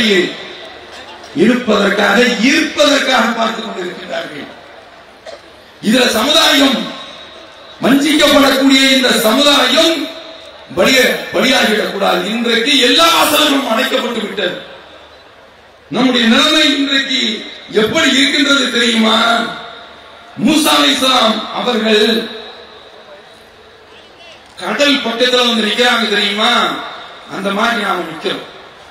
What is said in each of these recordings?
வழியில் இருப்பதற்காக ஈர்ப்பதற்காக பார்த்துக் கொண்டிருக்கிறார்கள் இதுல சமுதாயம் வஞ்சிக்கப்படக்கூடிய இந்த சமுதாயம் பலிய பலியாகிவிடக்கூடாது இன்றைக்கு எல்லா வாசல்களும் அடைக்கப்பட்டு விட்டது நம்முடைய நிலைமை இன்றைக்கு எப்படி இருக்கின்றது தெரியுமா மூசா அலைஹிஸ்ஸலாம் அவர்கள் கடல் பக்கத்துல வந்து நிக்கிறாங்க தெரியுமா அந்த மாதிரி நாம நிக்கிறோம்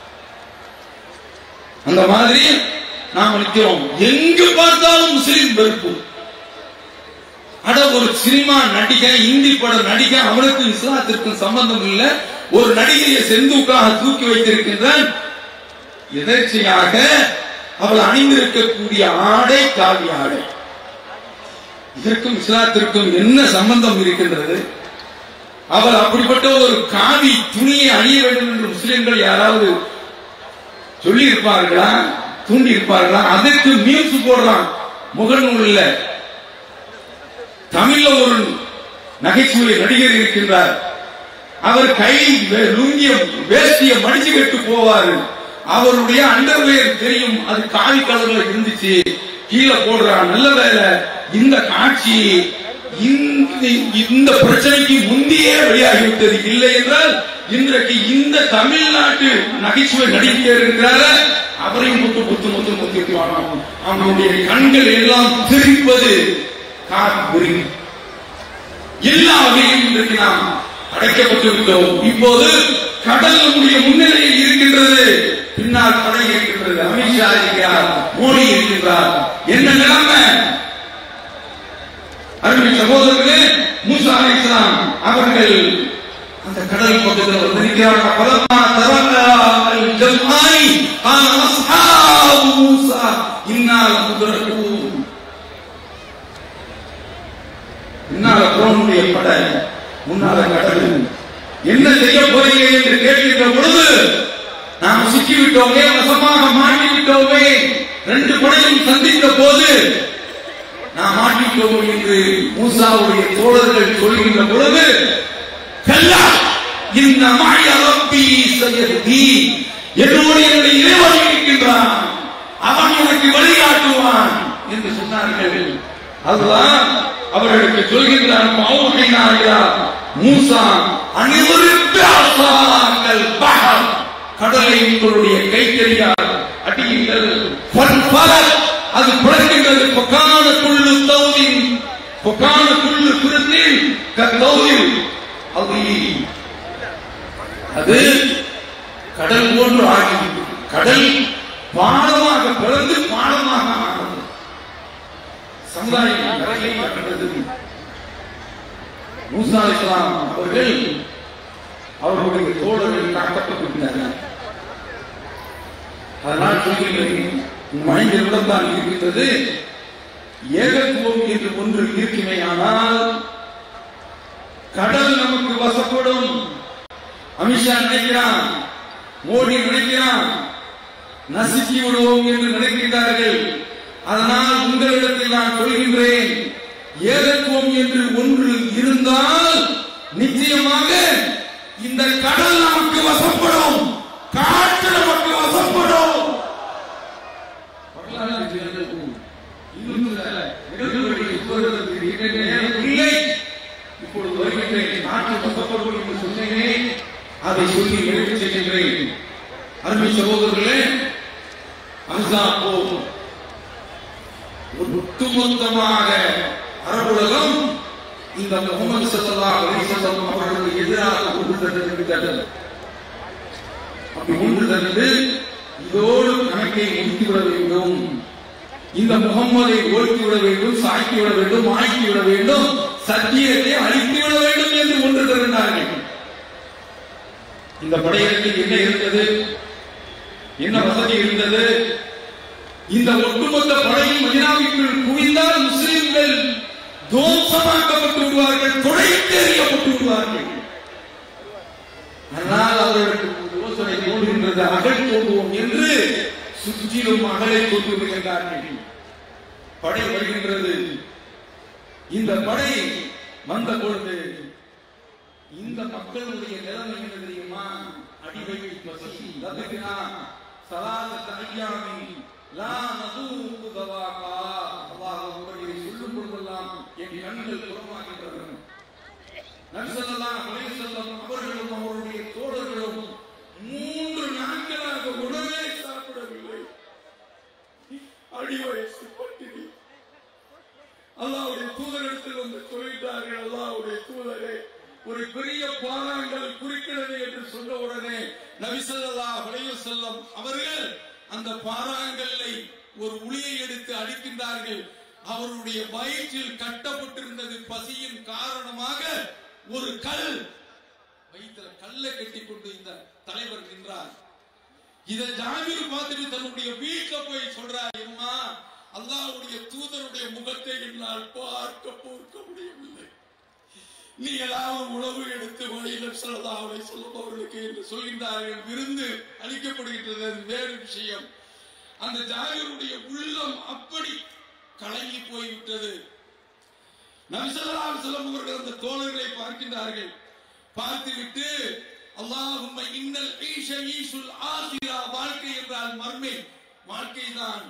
அந்த மாதிரி நாம நிக்கிறோம் எங்கு பார்த்தாலும் முஸ்லிம் வெறுப்பு அட ஒரு சினிமா நடிகை இந்தி படம் நடிகை அவனுக்கு இஸ்லாத்திற்கும் சம்பந்தம் இல்ல ஒரு நடிகையை செந்தூக்காக தூக்கி வைத்திருக்கின்றான் எதர்ச்சியாக அவள் அணிந்திருக்கக்கூடிய ஆடை காவி ஆடை இதற்கும் இஸ்லாத்திற்கும் என்ன சம்பந்தம் இருக்கின்றது அவள் அப்படிப்பட்ட ஒரு காவி துணியை அணிய வேண்டும் என்று முஸ்லிம்கள் யாராவது சொல்லி இருப்பார்களா தூண்டி இருப்பார்களா அதற்கு மீம்ஸ் போடலாம் முகநூல்ல தமிழ்ல ஒரு நகைச்சுவை நடிகர் இருக்கின்றார் அவர் கை வே- லுங்கிய வேஷ்டிய மடிச்சு கட்டு போவாரு அவருடைய அண்டர்வேர் தெரியும் அது காவி கலர்ல இருந்துச்சு கீழே போடுறான் நல்ல வேலை இந்த காட்சி இந்த இந்த பிரச்சனைக்கு முந்தையே வெளியாகிவிட்டது இல்லை என்றால் இன்றைக்கு இந்த தமிழ்நாட்டு நகைச்சுவை நடிகர் இருக்கிறார அவரையும் முத்து முத்து முத்து முத்து அவனுடைய கண்கள் எல்லாம் திருப்பது காவிரி எல்லா வகையிலும் இன்றைக்கு நாம் அடைக்கப்பட்டு விட்டோம் இப்போது கடல் நம்முடைய முன்னிலையில் இருக்கின்றது பின்னால் படை இருக்கின்றது அமித்ஷா இருக்கிறார் மோடி இருக்கின்றார் என்ன நிலைமை அருமை சகோதரர்களே மூசா அலைஹிஸ்ஸலாம் அவர்கள் அந்த கடல் பக்கத்தில் வந்திருக்கிறார்கள் பலமா தரல்லா அல் ஜம்ஆனி قال اصحاب موسى انا لمدركون முன்னால குரோனுடைய படை முன்னால கடல் என்ன செய்ய போறீங்க என்று கேட்கின்ற பொழுது நாம் சிக்கிவிட்டோமே வசமாக மாட்டிவிட்டோமே ரெண்டு படையும் சந்தித்த போது நாம் மாட்டிவிட்டோம் என்று மூசாவுடைய தோழர்கள் சொல்கின்ற பொழுது கல்லா இந்த மாய ரப்பி சயதி என்னோடு என்னுடைய இறைவன் இருக்கின்றான் அவன் உனக்கு வழிகாட்டுவான் என்று சொன்னார்கள் அதுதான் அவர்களுக்கு சொல்கின்றான் மௌஹைனாயா மூசா அணிவருக்கு அசாங்கள் பஹர் கடலை உங்களுடைய கைத்தறியால் அடியுங்கள் ஃபன்பலக் அது பிறக்கின்றது பொக்கான குள்ளு தௌதின் பொக்கான குள்ளு குருத்தில் கத்தௌதில் அது அது கடல் போன்று ஆகி கடல் பாடமாக பிறந்து பாடமாக ஆனது சமுதாயம் கடலை கண்டது மூசா அலைஹிஸ்ஸலாம் அவர்கள் அவர்களுடைய தோழர்கள் காக்கப்பட்டிருக்கிறார்கள் அதனால் சொல்கிறேன் மனிதனிடம் தான் இருக்கின்றது ஏகத்துவம் என்று ஒன்று இருக்குமே ஆனால் கடல் நமக்கு வசப்படும் அமித்ஷா நினைக்கிறான் மோடி நினைக்கிறான் நசுக்கி விடுவோம் என்று நினைக்கின்றார்கள் அதனால் உங்களிடத்தில் நான் சொல்கின்றேன் ஏகத்துவம் என்று ஒன்று இருந்தால் நிச்சயமாக இந்த கடல் நமக்கு வசப்படும் காற்று நமக்கு வசப்படும் வரலாறு நிகழ்வுகள் இன்னும் சில நிகழ்வுகளை கூறுவதற்கு இருக்கின்ற நேரம் இல்லை இப்பொழுது வருகின்றேன் நாட்டு வசப்படும் என்று சொன்னேனே அதை சொல்லி எடுத்து செல்கின்றேன் அருமை சகோதரர்களே அதுதான் போகும் ஒட்டுமொத்தமாக அரபுலகம் இந்த முகமது சல்லல்லாஹு அலைஹி வஸல்லம் அவர்களுக்கு எதிராக ஒன்று திரண்டிருக்கிறது அப்படி ஒன்று திரண்டு இதோடு கணக்கை முடித்துவிட வேண்டும் இந்த முகம்மதை ஒழித்து விட வேண்டும் சாக்கி விட வேண்டும் ஆக்கி விட வேண்டும் சத்தியத்தை அழித்து விட வேண்டும் என்று ஒன்று திரண்டார்கள் இந்த படையெடுப்பில் என்ன இருந்தது என்ன வசதி இருந்தது இந்த ஒட்டுமொத்த படையும் மதினாவிற்குள் குவிந்தால் முஸ்லிம்கள் தோசமாக்கப்பட்டு விடுவார்கள் துடைத்து எறியப்பட்டு விடுவார்கள் ஆனால் அவர்களுக்கு ஒரு யோசனை தோன்றுகின்றது அகல் தோன்றுவோம் என்று சுற்றிலும் அகலை கொண்டு வருகின்றார்கள் படை வருகின்றது இந்த படை வந்த பொழுது இந்த மக்களுடைய நிலைமை என்ன தெரியுமா அடிவையில் பசி லபினா சலாத்த ஐயாமி லா நதூக்கு தவாகா அல்லாஹ் உங்களை சொல்லும் பொழுதெல்லாம் என் கண்கள் புறமாகின்றன நபிசல்லாஹ் அலைஹிஸ்ஸலாம் அவர்களும் அவருடைய தோழர்களும் மூன்று நாட்களாக உணவே சாப்பிடவில்லை அடிவயசு பட்டினி அல்லாவுடைய தூதரிடத்தில் வந்து சொல்லிட்டார்கள் அல்லாவுடைய தூதரே ஒரு பெரிய பாறாங்கல் குறிக்கிறது என்று சொன்ன உடனே நபிசல்லா செல்லம் அவர்கள் அந்த பாறாங்கல்லை ஒரு உளியை எடுத்து அடிக்கின்றார்கள் அவருடைய வயிற்றில் கட்டப்பட்டிருந்தது பசியின் காரணமாக ஒரு கல் வயிற்றுல கல்லை கட்டி கொண்டு இந்த தலைவர் நின்றார் இத ஜாமீர் பார்த்துட்டு தன்னுடைய வீட்டுல போய் சொல்றார் அம்மா அல்லாவுடைய தூதருடைய முகத்தை என்னால் பார்க்க பொறுக்க முடியவில்லை நீ ஏதாவது உணவு எடுத்து வழியில் சொல்லலாவை சொல்லுபவர்களுக்கு என்று சொல்கின்றார்கள் விருந்து அளிக்கப்படுகின்றது அது வேறு விஷயம் அந்த ஜாகருடைய உள்ளம் அப்படி கலங்கி போய்விட்டது நபிசல்லாம் செல்லம் அவர்கள் அந்த தோழர்களை பார்க்கின்றார்கள் பார்த்துவிட்டு அல்லாஹும்ம இன்னல் ஈஷ ஈசுல் ஆசிரா வாழ்க்கை என்றால் மர்மை வாழ்க்கை தான்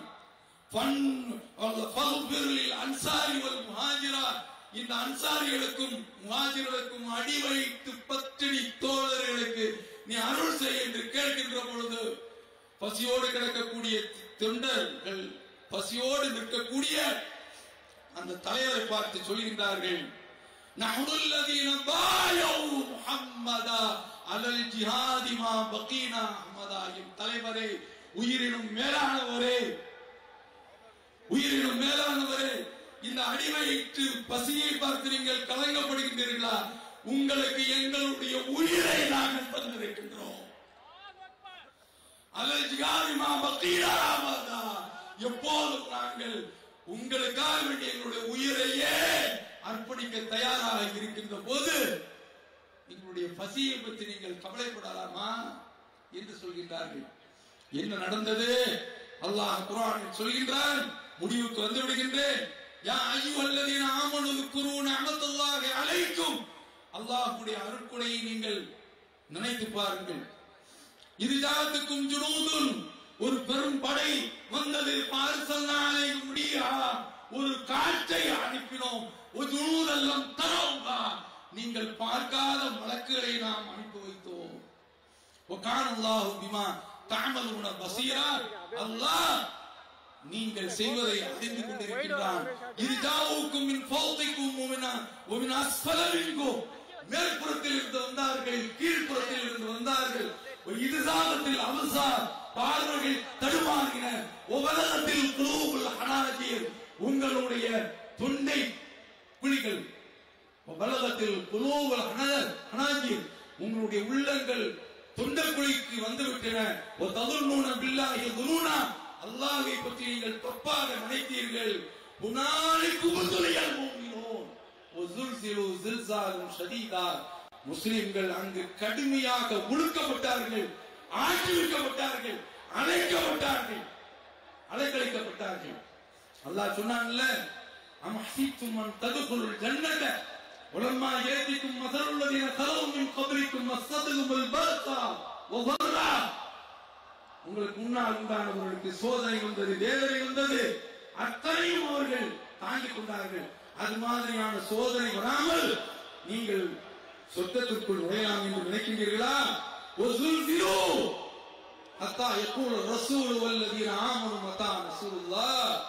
அன்சாரி வல் முஹாஜிரா இந்த அன்சாரிகளுக்கும் முஹாஜிர்களுக்கும் அடி வைத்து பத்தினி தோழர்களுக்கு நீ அருள் செய் என்று கேட்கின்ற பொழுது பசியோடு கிடக்கக்கூடிய தொண்டர்கள் பசியோடு நிற்கக்கூடிய அந்த தலைவரை பார்த்து சொல்கின்றார்கள் نحن الذين بايعوا محمدا على الجهاد ما بقينا அஹ்மதா என் தலைவரே உயிரினும் மேலானவரே உயிரினும் மேலானவரே இந்த அடிமையிட்டு பசியை பார்த்து நீங்கள் கலங்கப்படுகின்றீர்களா உங்களுக்கு எங்களுடைய உயிரை நாங்கள் தந்திருக்கின்றோம் அல்லது ஜிகாதி மா பக்கீரா அஹ்மதா எப்போதும் நாங்கள் உங்களுக்காக வேண்டிய எங்களுடைய உயிரையே அர்ப்பணிக்க தயாராக இருக்கின்ற போது எங்களுடைய பசியை பற்றி நீங்கள் கவலைப்படலாமா என்று சொல்கின்றார்கள் என்ன நடந்தது அல்லாஹ் குரானில் சொல்கின்றான் முடிவுக்கு வந்து விடுகின்றேன் யா ஐயுவல்லதீன ஆமனு குரு நிஅமத்துல்லாஹி அலைக்கும் அல்லாஹ்வுடைய அருட்கொடையை நீங்கள் நினைத்து பாருங்கள் இது ஜாத்துக்கும் ஜுனூதுன் ஒரு பெரும் படை வந்தது பார்சல்னாலே முடியா ஒரு காற்றை அனுப்பினோம் ஒரு ஜுனூதெல்லாம் தரோங்கா நீங்கள் பார்க்காத மலக்குகளை நாம் அனுப்பி வைத்தோம் وكان الله بما تعملون بصيرا அல்லாஹ் நீங்கள் செய்வதை அறிந்து கொண்டிருக்கின்றான் இது ஜாவுக்கும் மின் ஃபௌதிக்கும் முமினா வமின் அஸ்ஃபலமின்கும் மேற்புறத்தில் இருந்து வந்தார்கள் கீழ்ப்புறத்தில் இருந்து வந்தார்கள் இது சாதத்தில் அவசார் பார்வைகள் தடுமாறின உலகத்தில் குழுவுகள் ஹனாஜியர் உங்களுடைய தொண்டை குழிகள் உலகத்தில் குழுவுகள் ஹனாஜியர் உங்களுடைய உள்ளங்கள் தொண்டக்குழிக்கு வந்துவிட்டன ஒரு ததுர்நூன பில்லாஹி துருனா அல்லாஹை பற்றி நீங்கள் தப்பாக நினைத்தீர்கள் உனாலிக்கு முதலையால் மூமினோன் ஒசுல்சிலு சில்சாலும் ஷதீதா முஸ்லிம்கள் அங்கு கடுமையாக ஒடுக்கப்பட்டார்கள் ஆக்கிவிக்கப்பட்டார்கள் அழைக்கப்பட்டார்கள் அலைக்கழிக்கப்பட்டார்கள் அல்லாஹ் சொன்னான்ல அமஹித்தும் மன் ததுகுல் ஜன்னத ولما يأتيكم مثل الذين خلوا من قبلكم مستهم البرقى وضرا உங்களுக்கு முன்னால் உண்டானவர்களுக்கு சோதனை வந்தது வேதனை வந்தது அத்தனையும் அவர்கள் தாங்கிக் கொண்டார்கள் அது மாதிரியான சோதனை வராமல் நீங்கள் சொர்க்கத்திற்குள் நுழையலாம் என்று நினைக்கின்றீர்களா ஒசுல்சிலோ அத்தா எப்போது ரசூல் வல்லதீன ஆமனும் அத்தா ரசூலுல்லா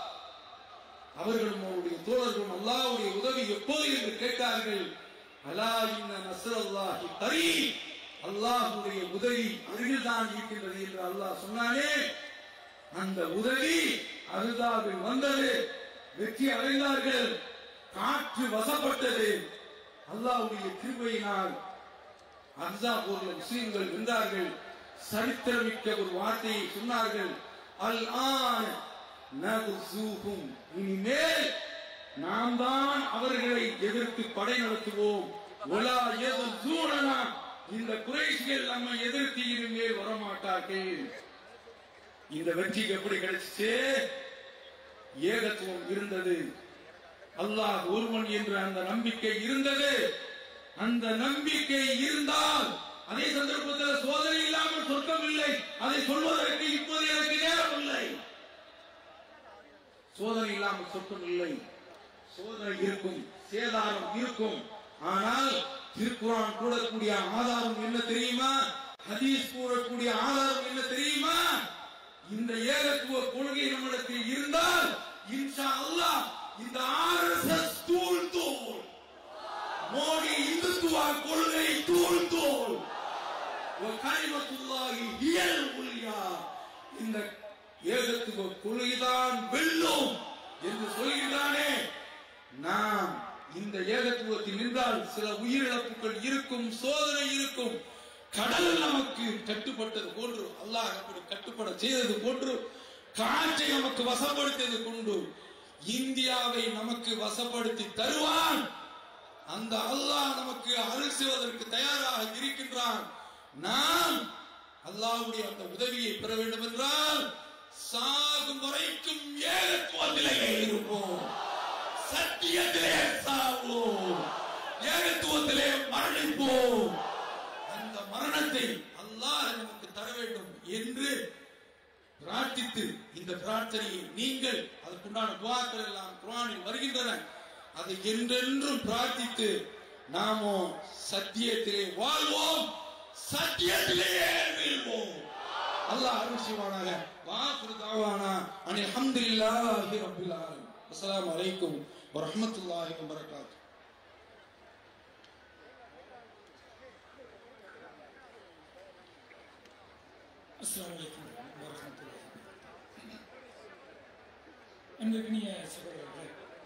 அவர்களும் அவருடைய தோழர்களும் அல்லாவுடைய உதவி எப்போது என்று கேட்டார்கள் அலா இன்ன நஸ்ரல்லாஹி கரீ அல்லாஹுடைய உதவி அருகில் தான் இருக்கின்றது என்று அல்லாஹ் சொன்னானே அந்த உதவி அருதாவில் வந்தது வெற்றி அடைந்தார்கள் காற்று வசப்பட்டது அல்லாஹ்வுடைய கிருபையினால் அர்சாபூர்ல முஸ்லிம்கள் வென்றார்கள் சரித்திரமிக்க ஒரு வார்த்தையை சொன்னார்கள் அல் ஆன் நகுசூஹும் இனிமேல் நாம் தான் அவர்களை எதிர்த்து படை நடத்துவோம் ஒலா எதுனா இந்த குறைஷிகள் நம்ம எதிர்த்து இனிமேல் வரமாட்டார்கள் இந்த வெற்றிக்கு எப்படி கிடைச்சிச்சு ஏகத்துவம் இருந்தது அல்லாஹ் ஒருவன் என்ற அந்த நம்பிக்கை இருந்தது அந்த நம்பிக்கை இருந்தால் அதே சந்தர்ப்பத்தில் சோதனை இல்லாமல் சொர்க்கம் இல்லை அதை சொல்வதற்கு இப்போதே சோதனை இல்லாமல் சொர்க்கம் இல்லை சோதனை இருக்கும் சேதாரம் இருக்கும் ஆனால் திருக்குறான் கூடக்கூடிய ஆதாரம் என்ன தெரியுமா ஹதீஸ் கூறக்கூடிய ஆதாரம் என்ன தெரியுமா இந்த ஏகத்துவ கொள்கை நம்மிடத்தில் இருந்தால் இன்ஷா அல்லாஹ் இந்த ஆர்எஸ்எஸ் தூள் தூள் மோடி இந்துத்துவ கொள்கை தூள் தூள் கனிமத்துள்ளாகி இயல் உள்யா இந்த ஏகத்துவ கொள்கைதான் வெல்லும் என்று சொல்கிறானே நாம் இந்த ஏகத்துவத்தில் நின்றால் சில உயிரிழப்புகள் இருக்கும் சோதனை இருக்கும் கடல் நமக்கு கட்டுப்பட்டது போன்று அல்லாஹ் அப்படி கட்டுப்பட செய்தது போன்று காற்றை நமக்கு வசப்படுத்தியது கொண்டு இந்தியாவை நமக்கு வசப்படுத்தி தருவான் அந்த அல்லாஹ் நமக்கு அருள் செய்வதற்கு தயாராக இருக்கின்றான் நாம் அல்லாஹ்வுடைய அந்த உதவியை பெற வேண்டும் என்றால் சாகும் வரைக்கும் ஏகத்துவத்திலேயே இருப்போம் சத்தியத்திலே சாவோம் ஏகத்துவத்திலே மரணிப்போம் அந்த மரணத்தை அல்லாஹ் நமக்கு தர வேண்டும் என்று பிரார்த்தித்து இந்த பிரார்த்தனையை நீங்கள் அதற்குண்டான துவாக்கள் எல்லாம் குரானில் வருகின்றன அதை என்றென்றும் பிரார்த்தித்து நாமோ சத்தியத்திலே வாழ்வோம் சத்தியத்திலேயே வீழ்வோம் அல்லாஹ் அருள் செய்வானாக வாக்குறு தாவானா அனில் அல்ஹம்துலில்லாஹி ரப்பில் ஆலமீன் அஸ்ஸலாமு அலைக்கும் வரஹ்மத்துல்லாஹி வபரகாத்துஹு அஸ்ஸலாமு அலைக்கும் வரஹ்மத்துல்லாஹி அன்பிற்கினிய சகோதரர்களே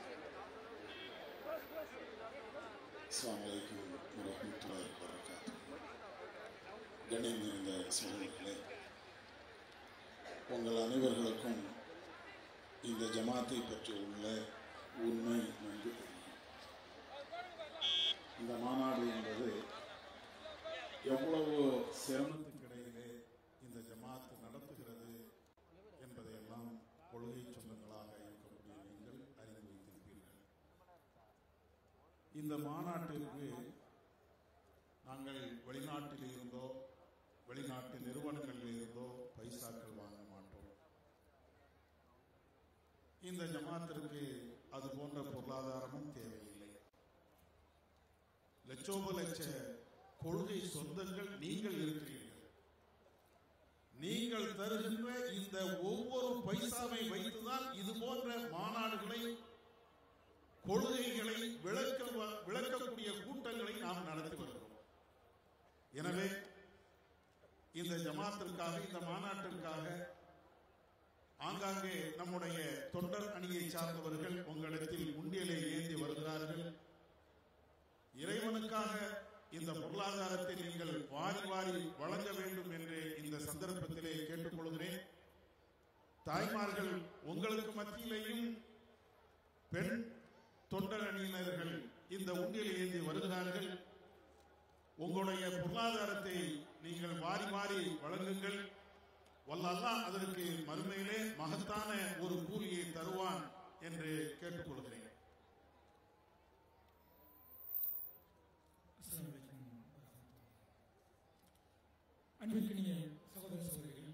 அஸ்ஸலாமு அலைக்கும் வரஹ்மத்துல்லாஹி வபரகாத்துஹு கண்ணியம் நிறைந்த சகோதரர்களே உங்கள் அனைவர்களுக்கும் இந்த ஜமாத்தை பற்றி உள்ள உண்மை நன்கு தெரியும் இந்த மாநாடு என்பது எவ்வளவு சிரமத்துக்கிடையிலே இந்த ஜமாத் நடத்துகிறது என்பதையெல்லாம் கொள்கை சொந்தங்களாக இருக்கக்கூடிய நீங்கள் அறிந்து வைத்திருப்பீர்கள் இந்த மாநாட்டிற்கு நாங்கள் வெளிநாட்டில் இருந்தோ வெளிநாட்டு நிறுவனங்களில் இருந்தோ பைசாக்கள் வாங்க மாட்டோம் இந்த ஜமாத்திற்கு அது போன்ற பொருளாதாரமும் தேவையில்லை லட்சோப லட்ச கொள்கை சொந்தங்கள் நீங்கள் இருக்கிறீர்கள் நீங்கள் தருகின்ற இந்த ஒவ்வொரு பைசாவை வைத்துதான் இது போன்ற மாநாடுகளை கொள்கைகளை விளக்க விளக்கக்கூடிய கூட்டங்களை நாம் நடத்தி வருகிறோம் எனவே இந்த ஜமாத்திற்காக இந்த மாநாட்டிற்காக ஆங்காங்கே நம்முடைய தொண்டர் அணியை சார்ந்தவர்கள் உங்களிடத்தில் உண்டியலை ஏந்தி வருகிறார்கள் இறைவனுக்காக இந்த பொருளாதாரத்தை நீங்கள் வாரி வாரி வழங்க வேண்டும் என்று இந்த சந்தர்ப்பத்திலே கேட்டுக்கொள்கிறேன் தாய்மார்கள் உங்களுக்கு மத்தியிலேயும் பெண் தொண்டர் அணியினர்கள் இந்த உண்டியலை ஏந்தி வருகிறார்கள் உங்களுடைய பொருளாதாரத்தை நீங்கள் வாரி வாரி வழங்குங்கள் வல்லல்லாம் அதற்கு மறுமையிலே மகத்தான ஒரு கூலியை தருவான் என்று கேட்டுக்கொள்கிறேன் அஸ்ஸலாமு அலைக்கும் வரஹ்மத்துல்லாஹி அன்பிற்கினிய சகோதர சகோதரிகள்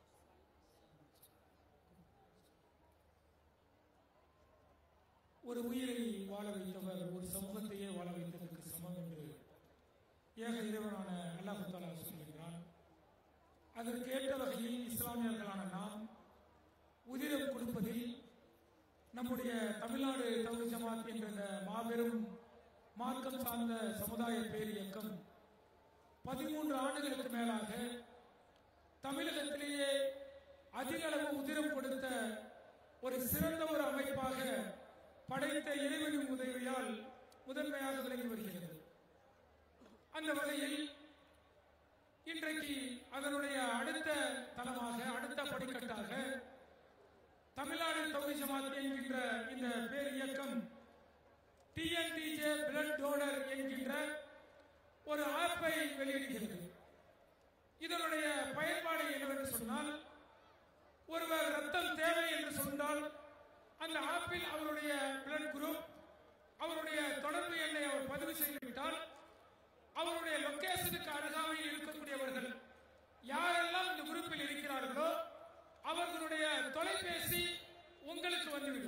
ஒரு உயிரை வாழ வைத்தவர் ஒரு சமூகத்தையே வாழ வைத்ததற்கு சமம் என்று ஏக இறைவனான அல்லாஹ் தாலா சொல்கின்றான் அதற்கு ஏற்ற வகையில் இஸ்லாமியர்களான நாம் உதிரம் கொடுப்பதில் நம்முடைய தமிழ்நாடு தௌஹீத் ஜமாத் என்ற இந்த மாபெரும் மார்க்கம் சார்ந்த சமுதாய பேரியக்கம் பதிமூன்று ஆண்டுகளுக்கு மேலாக தமிழகத்திலேயே அதிக அளவு உதிரம் கொடுத்த ஒரு சிறந்த ஒரு அமைப்பாக படைத்த இறைவனின் உதவியால் முதன்மையாக விளங்கி வருகிறது அந்த வகையில் இன்றைக்கு அதனுடைய அடுத்த தளமாக அடுத்த படிக்கட்டாக தமிழ்நாடு தொகுதி ஜமாத் என்கின்ற இந்த பேர் இயக்கம் டிஎன்டிஜே பிளட் டோனர் என்கின்ற ஒரு ஆப்பை வெளியிடுகிறது இதனுடைய பயன்பாடு என்னவென்று சொன்னால் ஒருவர் ரத்தம் தேவை என்று சொன்னால் அந்த ஆப்பில் அவருடைய பிளட் குரூப் அவருடைய தொடர்பு எண்ணை அவர் பதிவு செய்துவிட்டால் அவருடைய லொகேஷனுக்கு அருகாமையில் இருக்கக்கூடியவர்கள் யாரெல்லாம் இந்த குரூப்பில் இருக்கிறார்களோ அவர்களுடைய தொலைபேசி உங்களுக்கு வந்துவிடும்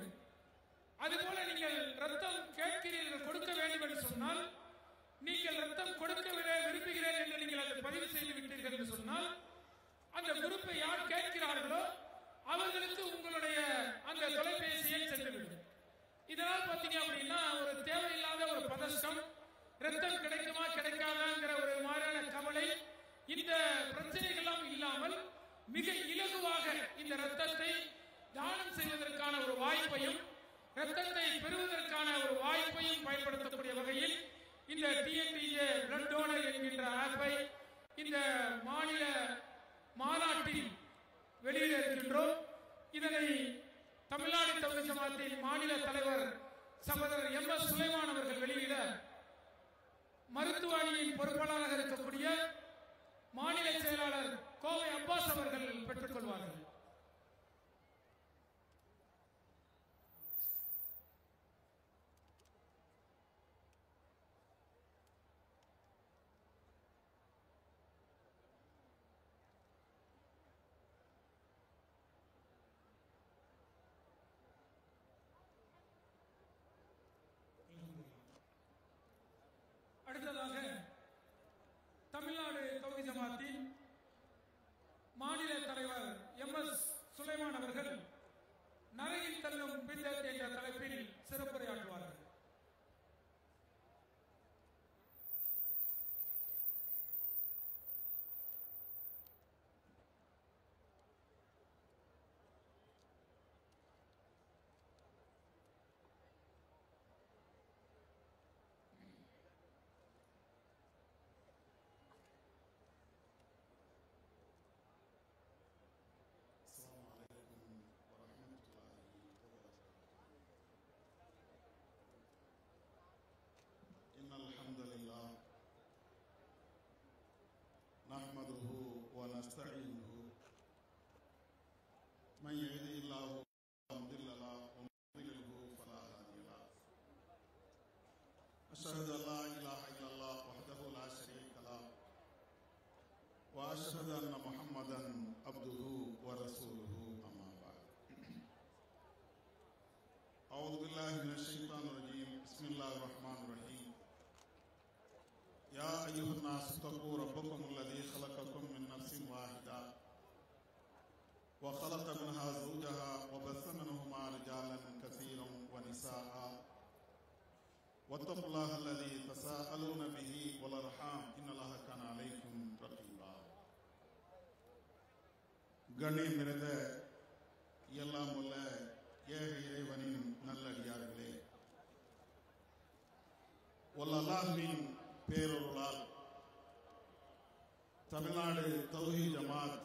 அதுபோல நீங்கள் ரத்தம் கேட்கிறீர்கள் கொடுக்க வேண்டும் என்று சொன்னால் நீங்கள் ரத்தம் கொடுக்க விர- விரும்புகிறேன் என்று நீங்கள் அதை பதிவு செய்து விட்டீர்கள் என்று சொன்னால் அந்த குரூப்பை யார் கேட்கிறார்களோ அவர்களுக்கு உங்களுடைய அந்த தொலைபேசியை சென்றுவிடும் இதனால் பாத்தீங்க அப்படின்னா ஒரு தேவையில்லாத ஒரு பதஷ்டம் ரத்தம் கிடைக்குமா கிடைக்காதாங்கிற ஒரு மாதிரியான கவலை இந்த பிரச்சனைகள்லாம் இல்லாமல் மிக இலகுவாக இந்த ரத்தத்தை தானம் செய்வதற்கான ஒரு வாய்ப்பையும் ரத்தத்தை பெறுவதற்கான ஒரு வாய்ப்பையும் பயன்படுத்தக்கூடிய வகையில் இந்த டிஎன்டிஏ பிளட் டோனர் என்கின்ற ஆப்பை இந்த மாநில மாநாட்டில் வெளியிட இருக்கின்றோம் இதனை தமிழ்நாடு தமிழ் ஜமாத்தின் மாநில தலைவர் சகோதரர் எம் எஸ் சுலைமான் அவர்கள் வெளியிட மருத்துவ அணியின் பொறுப்பாளராக இருக்கக்கூடிய மாநில செயலாளர் கோவை அப்பாஸ் அவர்கள் பெற்றுக் கொள்வார்கள் அடுத்ததாக தமிழ்நாடு தௌஹி ஜமாத்தின் மாநில தலைவர் எம் எஸ் சுலைமான் அவர்கள் நரையில் தள்ளும் பிந்தத் என்ற தலைப்பில் சிறப்புரையாற்றுவார்கள் السلام عليكم ورحمة الله وبركاته إن الحمد لله نحمده ونستعينه من يهده الله فلا مضل له ومن يضلله فلا هادي له أشهد أن لا إله إلا الله وحده لا شريك له واشهد ان محمدا عبده ورسوله اما بعد اعوذ بالله من الشيطان الرجيم بسم الله الرحمن الرحيم يا ايها الناس اتقوا ربكم الذي خلقكم من نفس واحده وخلق منها زوجها وبث منهما رجالا كثيرا ونساء واتقوا الله الذي تساءلون به والارحام ان الله كان عليكم رقيبا கண்ணியம் நிறைந்த எல்லாம் உள்ள ஏக இறைவனின் நல்லடியார்களே ஒல்லாஹ்வின் பேரொருளால் தமிழ்நாடு தௌஹி ஜமாத்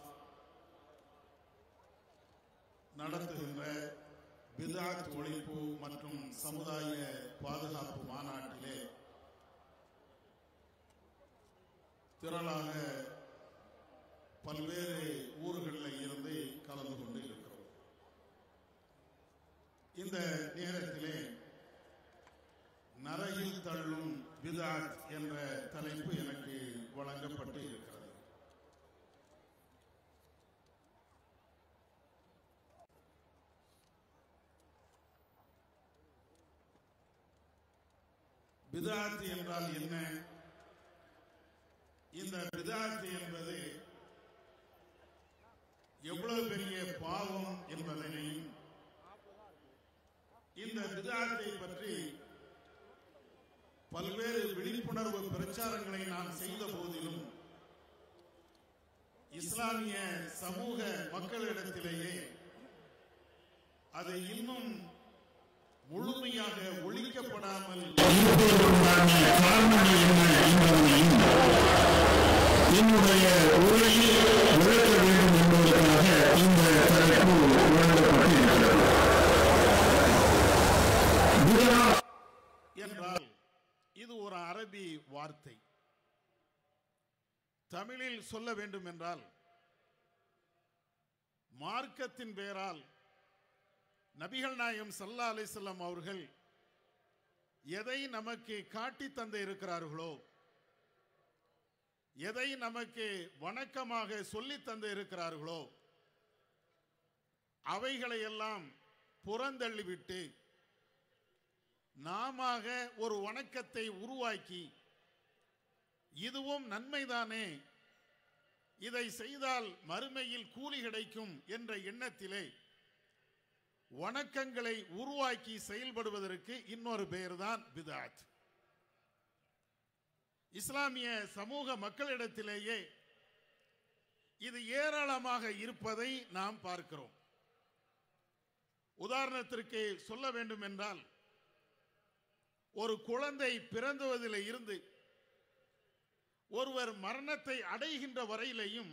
நடத்துகின்ற பிதாத் ஒழிப்பு மற்றும் சமுதாய பாதுகாப்பு மாநாட்டிலே திரளாக பல்வேறு ஊர்களில் இருந்து கலந்து கொண்டு இருக்கிறோம் இந்த நேரத்திலே நரையில் தள்ளும் பிதாத் என்ற தலைப்பு எனக்கு வழங்கப்பட்டு இருக்கிறது பிதாத் என்றால் என்ன இந்த பிதாத் என்பது எவ்வளவு பெரிய பாவம் என்பதனையும் இந்த பிதாத்தை பற்றி பல்வேறு விழிப்புணர்வு பிரச்சாரங்களை நான் செய்த போதிலும் இஸ்லாமிய சமூக மக்களிடத்திலேயே அது இன்னும் முழுமையாக ஒழிக்கப்படாமல் இருப்பதற்குண்டான காரணங்கள் என்ன என்பதனையும் என்னுடைய உரையில் விளக்க வேண்டும் என்பதற்காக இந்த தலைப்பு வழங்கப்பட்டிருக்கிறது குஜரா என்றால் இது ஒரு அரபி வார்த்தை தமிழில் சொல்ல வேண்டும் என்றால் மார்க்கத்தின் பெயரால் நபிகள் நாயம் சல்லா அலிசல்லாம் அவர்கள் எதை நமக்கு காட்டி தந்து இருக்கிறார்களோ எதை நமக்கு வணக்கமாக சொல்லி தந்து இருக்கிறார்களோ அவைகளை எல்லாம் புறந்தள்ளிவிட்டு நாம ஒரு வணக்கத்தை உருவாக்கி இதுவும் நன்மைதானே இதை செய்தால் மறுமையில் கூலி கிடைக்கும் என்ற எண்ணத்திலே வணக்கங்களை உருவாக்கி செயல்படுவதற்கு இன்னொரு பெயர்தான் பிதாத் இஸ்லாமிய சமூக மக்களிடத்திலேயே இது ஏராளமாக இருப்பதை நாம் பார்க்கிறோம் உதாரணத்திற்கு சொல்ல வேண்டும் என்றால் ஒரு குழந்தை பிறந்துவதில் இருந்து ஒருவர் மரணத்தை அடைகின்ற வரையிலையும்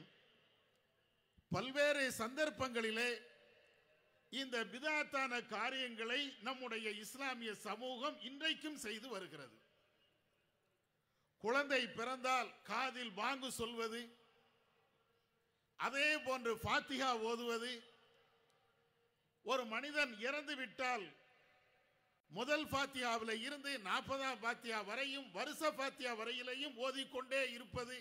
பல்வேறு சந்தர்ப்பங்களிலே இந்த பிதாத்தான காரியங்களை நம்முடைய இஸ்லாமிய சமூகம் இன்றைக்கும் செய்து வருகிறது குழந்தை பிறந்தால் காதில் வாங்கு சொல்வது அதே போன்று ஃபாத்திகா ஓதுவது ஒரு மனிதன் இறந்து விட்டால் முதல் ஃபாத்தியாவில் இருந்து நாற்பதாம் ஃபாத்தியா வரையும் வருஷ ஃபாத்தியா வரையிலையும் ஓதிக்கொண்டே இருப்பது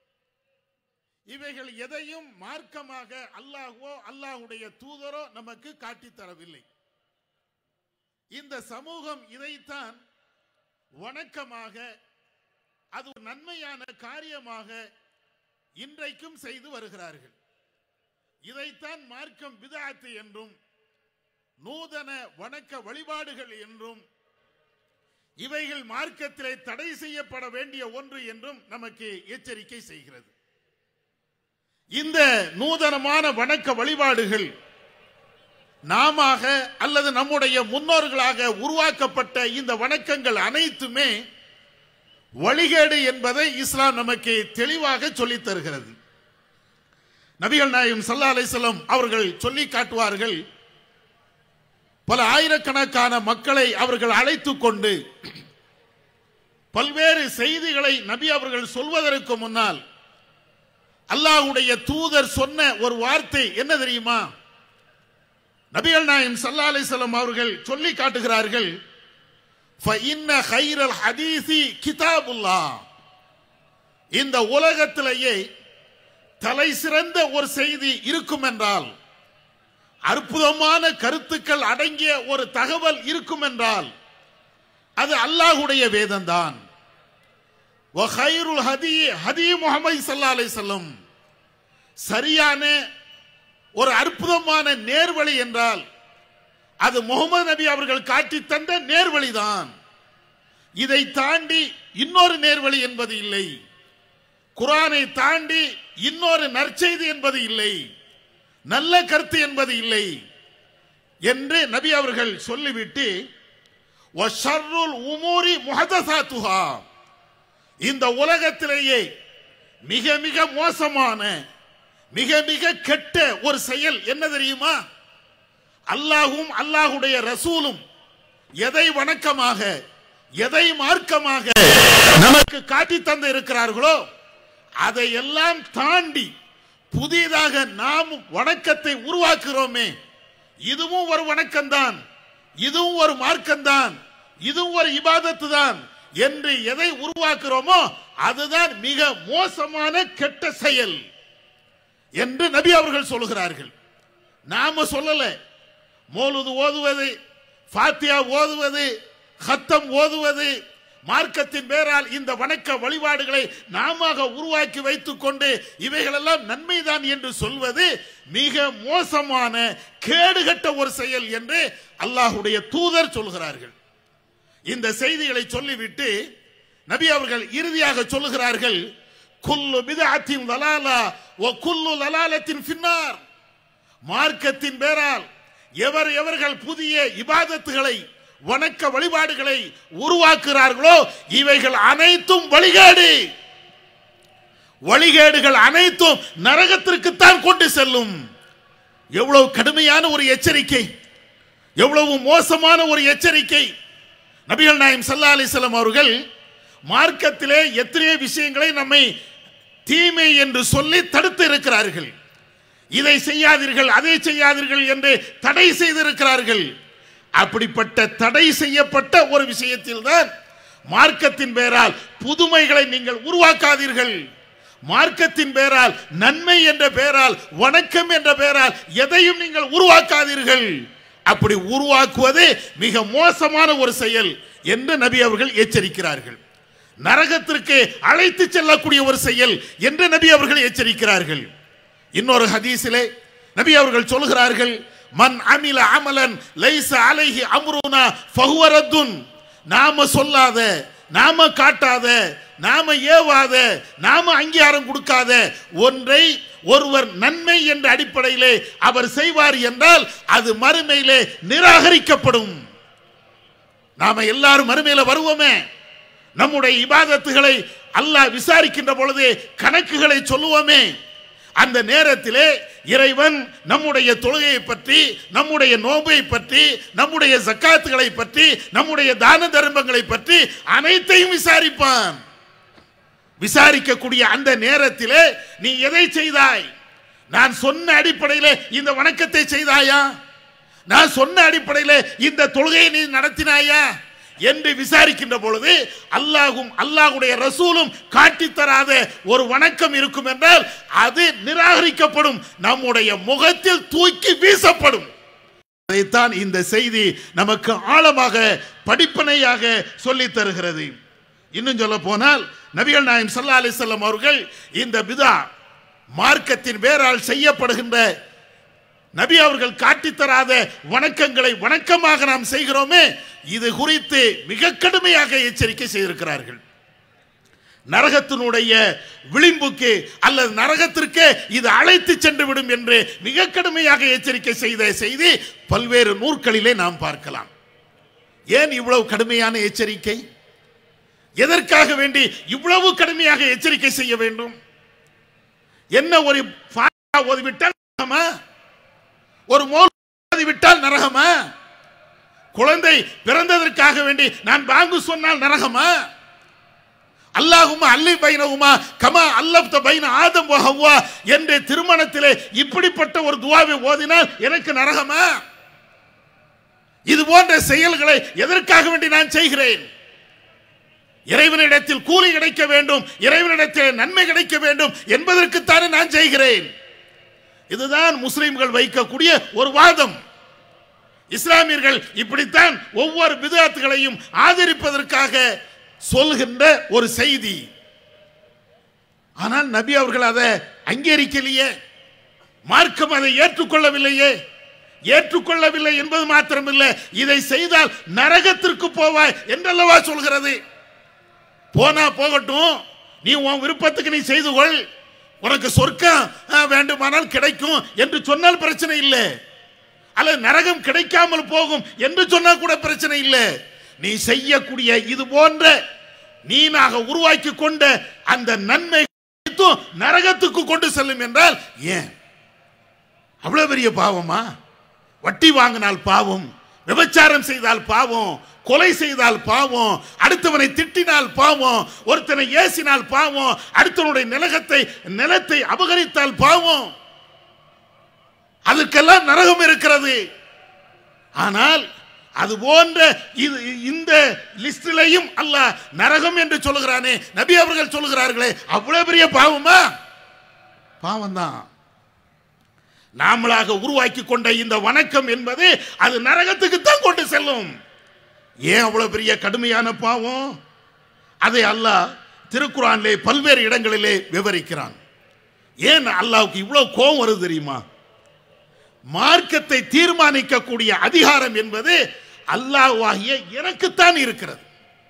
இவைகள் எதையும் மார்க்கமாக அல்லாஹ்வோ அல்லாஹ்வுடைய தூதரோ நமக்கு காட்டித் தரவில்லை இந்த சமூகம் இதைத்தான் வணக்கமாக அது ஒரு நன்மையான காரியமாக இன்றைக்கும் செய்து வருகிறார்கள் இதைத்தான் மார்க்கம் பிதாத்து என்றும் நூதன வணக்க வழிபாடுகள் என்றும் இவைகள் மார்க்கத்திலே தடை செய்யப்பட வேண்டிய ஒன்று என்றும் நமக்கு எச்சரிக்கை செய்கிறது இந்த நூதனமான வணக்க வழிபாடுகள் நாம அல்லது நம்முடைய முன்னோர்களாக உருவாக்கப்பட்ட இந்த வணக்கங்கள் அனைத்துமே வழிகேடு என்பதை இஸ்லாம் நமக்கு தெளிவாக சொல்லித் தருகிறது நபிகள் நாயகம் சல்லா அலிசல்லம் அவர்கள் சொல்லி காட்டுவார்கள் பல ஆயிரக்கணக்கான மக்களை அவர்கள் அழைத்துக் கொண்டு பல்வேறு செய்திகளை நபி அவர்கள் சொல்வதற்கு முன்னால் அல்லாஹ்வுடைய தூதர் சொன்ன ஒரு வார்த்தை என்ன தெரியுமா நபிகள் நாயம் சல்லா அலிசல்லம் அவர்கள் சொல்லி காட்டுகிறார்கள் فَإِنَّ خَيْرَ الْحَدِيثِ كِتَابُ اللَّهِ இந்த உலகத்திலேயே தலை சிறந்த ஒரு செய்தி இருக்கும் என்றால் அற்புதமான கருத்துக்கள் அடங்கிய ஒரு தகவல் இருக்கும் என்றால் அது அல்லாஹுடைய வேதம்தான் வஹைருல் ஹதி ஹதி முகமது சல்லா அலைஹிஸ்ஸலாம் சரியான ஒரு அற்புதமான நேர்வழி என்றால் அது முகமது நபி அவர்கள் காட்டி தந்த நேர்வழிதான் இதை தாண்டி இன்னொரு நேர்வழி என்பது இல்லை குரானை தாண்டி இன்னொரு நற்செய்தி என்பது இல்லை நல்ல கருத்து என்பது இல்லை என்று நபி அவர்கள் சொல்லிவிட்டு வஷர்ருல் உமூரி முஹதசாத்துஹா இந்த உலகத்திலேயே மிக மிக மோசமான மிக மிக கெட்ட ஒரு செயல் என்ன தெரியுமா அல்லாஹும் அல்லாஹுடைய ரசூலும் எதை வணக்கமாக எதை மார்க்கமாக நமக்கு காட்டி தந்து இருக்கிறார்களோ அதையெல்லாம் தாண்டி புதிதாக நாம் வணக்கத்தை உருவாக்குறோமே இதுவும் ஒரு வணக்கம்தான் இதுவும் ஒரு மார்க்கம்தான் இதுவும் ஒரு இபாதத்து தான் என்று எதை உருவாக்குறோமோ அதுதான் மிக மோசமான கெட்ட செயல் என்று நபி அவர்கள் சொல்கிறார்கள் நாம சொல்லல மோலுது ஓதுவது ஃபாத்தியா ஓதுவது ஹத்தம் ஓதுவது மார்க்கத்தின் பேரால் இந்த வணக்க வழிபாடுகளை நாம உருவாக்கி வைத்துக் கொண்டு இவைகளெல்லாம் நன்மைதான் என்று சொல்வது மிக மோசமான கேடுகட்ட ஒரு செயல் என்று அல்லாஹுடைய தூதர் சொல்கிறார்கள் இந்த செய்திகளை சொல்லிவிட்டு நபி அவர்கள் இறுதியாக சொல்லுகிறார்கள் குல்லு பிதஅத்தின் லலாலா வ குல்லு லலாலத்தின் ஃபின்னார் மார்க்கத்தின் பேரால் எவர் எவர்கள் புதிய இபாதத்துகளை வணக்க வழிபாடுகளை உருவாக்குகிறார்களோ இவைகள் அனைத்தும் வழிகேடு வழிகேடுகள் அனைத்தும் நரகத்திற்குத்தான் கொண்டு செல்லும் எவ்வளவு கடுமையான ஒரு எச்சரிக்கை எவ்வளவு மோசமான ஒரு எச்சரிக்கை நபிகள் நாயம் சல்லா அலிசல்லாம் அவர்கள் மார்க்கத்திலே எத்தனையோ விஷயங்களை நம்மை தீமை என்று சொல்லி தடுத்து இருக்கிறார்கள் இதை செய்யாதீர்கள் அதை செய்யாதீர்கள் என்று தடை செய்திருக்கிறார்கள் அப்படிப்பட்ட தடை செய்யப்பட்ட ஒரு விஷயத்தில் தான் மார்க்கத்தின் பெயரால் புதுமைகளை நீங்கள் உருவாக்காதீர்கள் மார்க்கத்தின் பெயரால் நன்மை என்ற பெயரால் வணக்கம் என்ற பெயரால் எதையும் நீங்கள் உருவாக்காதீர்கள் அப்படி உருவாக்குவது மிக மோசமான ஒரு செயல் என்று நபி அவர்கள் எச்சரிக்கிறார்கள் நரகத்திற்கு அழைத்து செல்லக்கூடிய ஒரு செயல் என்று நபி அவர்கள் எச்சரிக்கிறார்கள் இன்னொரு ஹதீஸிலே நபி அவர்கள் சொல்கிறார்கள் மன் அமில அமலன் லைச அலைஹி அம்ருனா ஃபஹுவரத்துன் நாம சொல்லாத நாம காட்டாத நாம ஏவாத நாம அங்கீகாரம் கொடுக்காத ஒன்றை ஒருவர் நன்மை என்ற அடிப்படையிலே அவர் செய்வார் என்றால் அது மறுமையிலே நிராகரிக்கப்படும் நாம எல்லாரும் மறுமையில வருவோமே நம்முடைய இபாதத்துகளை அல்லாஹ் விசாரிக்கின்ற பொழுது கணக்குகளை சொல்லுவோமே அந்த நேரத்திலே இறைவன் நம்முடைய தொழுகையை பற்றி நம்முடைய நோன்பை பற்றி நம்முடைய ஜக்காத்துகளை பற்றி நம்முடைய தான தர்மங்களை பற்றி அனைத்தையும் விசாரிப்பான் விசாரிக்கக்கூடிய அந்த நேரத்திலே நீ எதை செய்தாய் நான் சொன்ன அடிப்படையிலே இந்த வணக்கத்தை செய்தாயா நான் சொன்ன அடிப்படையிலே இந்த தொழுகையை நீ நடத்தினாயா என்று விசாரிக்கின்ற பொழுது அல்லாஹும் அல்லாஹுடைய ரசூலும் காட்டித் தராத ஒரு வணக்கம் இருக்கும் என்றால் அது நிராகரிக்கப்படும் நம்முடைய முகத்தில் தூக்கி வீசப்படும் அதைத்தான் இந்த செய்தி நமக்கு ஆழமாக படிப்பனையாக சொல்லித் தருகிறது இன்னும் சொல்ல போனால் நபிகள் நாயம் சல்லா அலிசல்லம் அவர்கள் இந்த பிதா மார்க்கத்தின் வேறால் செய்யப்படுகின்ற நபி அவர்கள் காட்டித் தராத வணக்கங்களை வணக்கமாக நாம் செய்கிறோமே இது குறித்து மிக கடுமையாக எச்சரிக்கை செய்திருக்கிறார்கள் நரகத்தினுடைய விளிம்புக்கு அல்லது நரகத்திற்கு இது அழைத்து சென்று விடும் என்று மிக கடுமையாக எச்சரிக்கை செய்த செய்தி பல்வேறு நூற்களிலே நாம் பார்க்கலாம் ஏன் இவ்வளவு கடுமையான எச்சரிக்கை எதற்காக வேண்டி இவ்வளவு கடுமையாக எச்சரிக்கை செய்ய வேண்டும் என்ன ஒரு ஃபாத்திஹா ஓதிவிட்டால் நரகமா ஒரு மோல் ஓதிவிட்டால் நரகமா குழந்தை பிறந்ததற்காக வேண்டி நான் பாங்கு சொன்னால் நரகமா அல்லாஹுமா அல்லி பைனகுமா கமா அல்லப்த பைன ஆதம் வ ஹவ்வா என்ற திருமணத்திலே இப்படிப்பட்ட ஒரு துவாவை ஓதினால் எனக்கு நரகமா இது போன்ற செயல்களை எதற்காக வேண்டி நான் செய்கிறேன் இறைவனிடத்தில் கூலி கிடைக்க வேண்டும் இறைவனிடத்தில் நன்மை கிடைக்க வேண்டும் என்பதற்குத்தானே நான் செய்கிறேன் இதுதான் முஸ்லிம்கள் வைக்கக்கூடிய ஒரு வாதம் இஸ்லாமியர்கள் இப்படித்தான் ஒவ்வொரு விதத்துகளையும் ஆதரிப்பதற்காக சொல்கின்ற ஒரு செய்தி ஆனால் நபி அவர்கள் அதை அங்கீகரிக்கலையே மார்க்கம் அதை ஏற்றுக்கொள்ளவில்லையே ஏற்றுக்கொள்ளவில்லை என்பது மாத்திரமில்லை இதை செய்தால் நரகத்திற்கு போவாய் என்றல்லவா சொல்கிறது போனா போகட்டும் நீ உன் விருப்பத்துக்கு நீ செய்து கொள் உனக்கு சொர்க்கம் அஹ், வேண்டுமானால் கிடைக்கும் என்று சொன்னால் பிரச்சனை இல்லை அல்லது நரகம் கிடைக்காமல் போகும் என்று சொன்னா கூட பிரச்சனை இல்லை நீ செய்யக்கூடிய இது போன்ற நீனாக உருவாக்கி கொண்ட அந்த நன்மை அனைத்தும் நரகத்துக்கு கொண்டு செல்லும் என்றால் ஏன் அவ்வளவு பெரிய பாவமா வட்டி வாங்கினால் பாவம் விபச்சாரம் செய்தால் பாவம் கொலை செய்தால் பாவம் அடுத்தவனை திட்டினால் பாவம் ஒருத்தனை ஏசினால் பாவம் அடுத்தவனுடைய நிலகத்தை நிலத்தை அபகரித்தால் பாவம் அதற்கெல்லாம் நரகம் இருக்கிறது ஆனால் அது போன்ற இது இந்த லிஸ்டிலையும் அல்லாஹ் நரகம் என்று சொல்லுகிறானே நபி அவர்கள் சொல்லுகிறார்களே அவ்வளவு பெரிய பாவமா பாவம்தான் நாமளாக உருவாக்கி கொண்ட இந்த வணக்கம் என்பது அது நரகத்துக்கு தான் கொண்டு செல்லும் ஏன் அவ்வளவு பெரிய கடுமையான பாவம் அதை அல்லாஹ் திருக்குறானிலே பல்வேறு இடங்களிலே விவரிக்கிறான் ஏன் அல்லாஹ்வுக்கு இவ்வளவு கோபம் வருது தெரியுமா மார்க்கத்தை தீர்மானிக்கக்கூடிய அதிகாரம் என்பது அல்லாஹ்வாகிய எனக்குத்தான் இருக்கிறது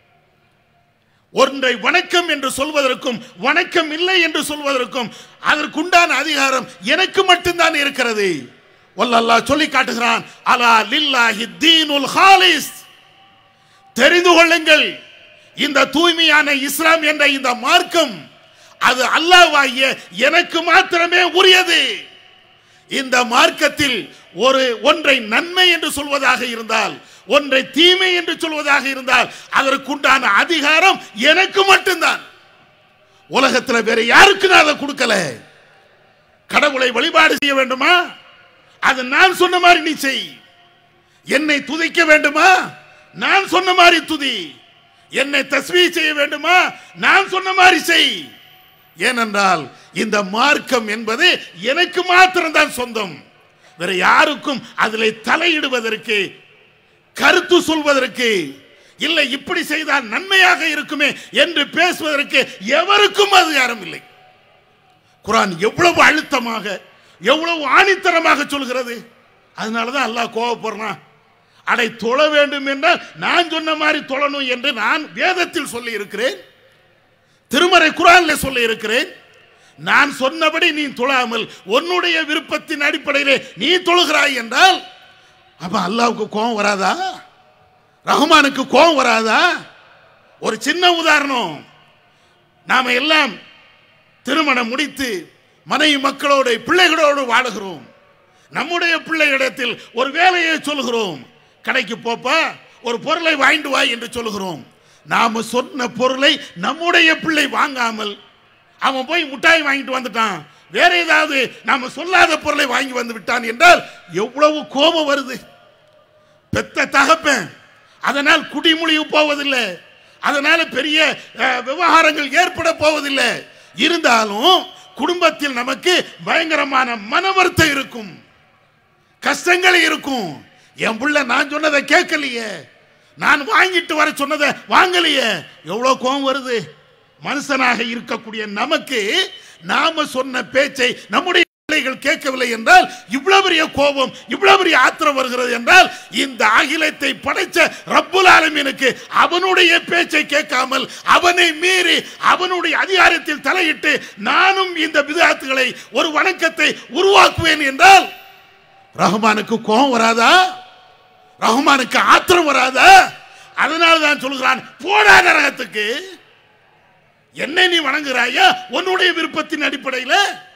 ஒன்றை வணக்கம் என்று சொல்வதற்கும் வணக்கம் இல்லை என்று சொல்வதற்கும் அதற்குண்டான அதிகாரம் எனக்கு மட்டும்தான் இருக்கிறது வல்லல்லாஹ் சொல்லி காட்டுகிறான் அலா லில்லாஹி தீனுல் ஹாலிஸ் தெரிந்து கொள்ளுங்கள் இந்த தூய்மையான இஸ்லாம் என்ற இந்த மார்க்கம் அது அல்லாஹ்வாகிய எனக்கு மாத்திரமே உரியது இந்த மார்க்கத்தில் ஒரு ஒன்றை நன்மை என்று சொல்வதாக இருந்தால் ஒன்றை தீமை என்று சொல்வதாக இருந்தால் அதற்குண்டான அதிகாரம் எனக்கு மட்டும்தான் உலகத்தில் வேற யாருக்கு நான் அதை கொடுக்கல கடவுளை வழிபாடு செய்ய வேண்டுமா அது நான் சொன்ன மாதிரி நீ செய் என்னை துதிக்க வேண்டுமா நான் சொன்ன மாதிரி துதி என்னை தஸ்மீ செய்ய வேண்டுமா நான் சொன்ன மாதிரி செய் ஏனென்றால் இந்த மார்க்கம் என்பது எனக்கு மாத்திரம்தான் சொந்தம் வேற யாருக்கும் அதில் தலையிடுவதற்கு கருத்து சொல்வதற்கு இல்லை இப்படி செய்தால் நன்மையாக இருக்குமே என்று பேசுவதற்கு எவருக்கும் அதிகாரம் இல்லை குரான் எவ்வளவு அழுத்தமாக எவ்வளவு ஆணித்தரமாக சொல்கிறது அதனாலதான் அல்லாஹ் கோவப்படுறான் அடை தொழ வேண்டும் என்றால் நான் சொன்ன மாதிரி தொழணும் என்று நான் வேதத்தில் சொல்லி இருக்கிறேன் திருமறை குரான்ல சொல்லி இருக்கிறேன் நான் சொன்னபடி நீ தொழாமல் உன்னுடைய விருப்பத்தின் அடிப்படையிலே நீ தொழுகிறாய் என்றால் அப்ப அல்லாவுக்கு கோபம் வராதா ரஹ்மானுக்கு கோபம் வராதா ஒரு சின்ன உதாரணம் நாம எல்லாம் திருமணம் முடித்து மனைவி மக்களோடு பிள்ளைகளோடு வாழுகிறோம் நம்முடைய பிள்ளைகளிடத்தில் ஒரு வேலையை சொல்கிறோம் கடைக்கு போப்பா ஒரு பொருளை வாங்கிட்டு வா என்று சொல்கிறோம் நாம சொன்ன பொருளை நம்முடைய பிள்ளை வாங்காமல் அவன் போய் முட்டாய் வாங்கிட்டு வந்துட்டான் வேற ஏதாவது நாம சொல்லாத பொருளை வாங்கி வந்து விட்டான் என்றால் எவ்வளவு கோபம் வருது பெத்த தகப்பன் அதனால் குடிமொழிவு போவதில்லை அதனால பெரிய அஹ், விவகாரங்கள் ஏற்பட போவதில்லை இருந்தாலும் குடும்பத்தில் நமக்கு பயங்கரமான மன வருத்தம் இருக்கும் கஷ்டங்கள் இருக்கும் என் புள்ள நான் சொன்னதை கேட்கலையே நான் வாங்கிட்டு வர சொன்னதை வாங்கலையே எவ்வளவு கோபம் வருது மனுஷனாக இருக்கக்கூடிய நமக்கு நாம சொன்ன பேச்சை நம்முடைய பிள்ளைகள் கேட்கவில்லை என்றால் இவ்வளவு பெரிய கோபம் இவ்வளவு பெரிய ஆத்திரம் வருகிறது என்றால் இந்த அகிலத்தை படைச்ச ரப்புல் ஆலமீனுக்கு அவனுடைய பேச்சை கேட்காமல் அவனை மீறி அவனுடைய அதிகாரத்தில் தலையிட்டு நானும் இந்த விதாத்துகளை ஒரு வணக்கத்தை உருவாக்குவேன் என்றால் ரஹ்மானுக்கு கோபம் வராதா ரஹ்மானுக்கு ஆத்திரம் வராதா அதனால தான் சொல்கிறான் போடா நரகத்துக்கு என்னை நீ வணங்குறாயா உன்னுடைய விருப்பத்தின் அடிப்படையில்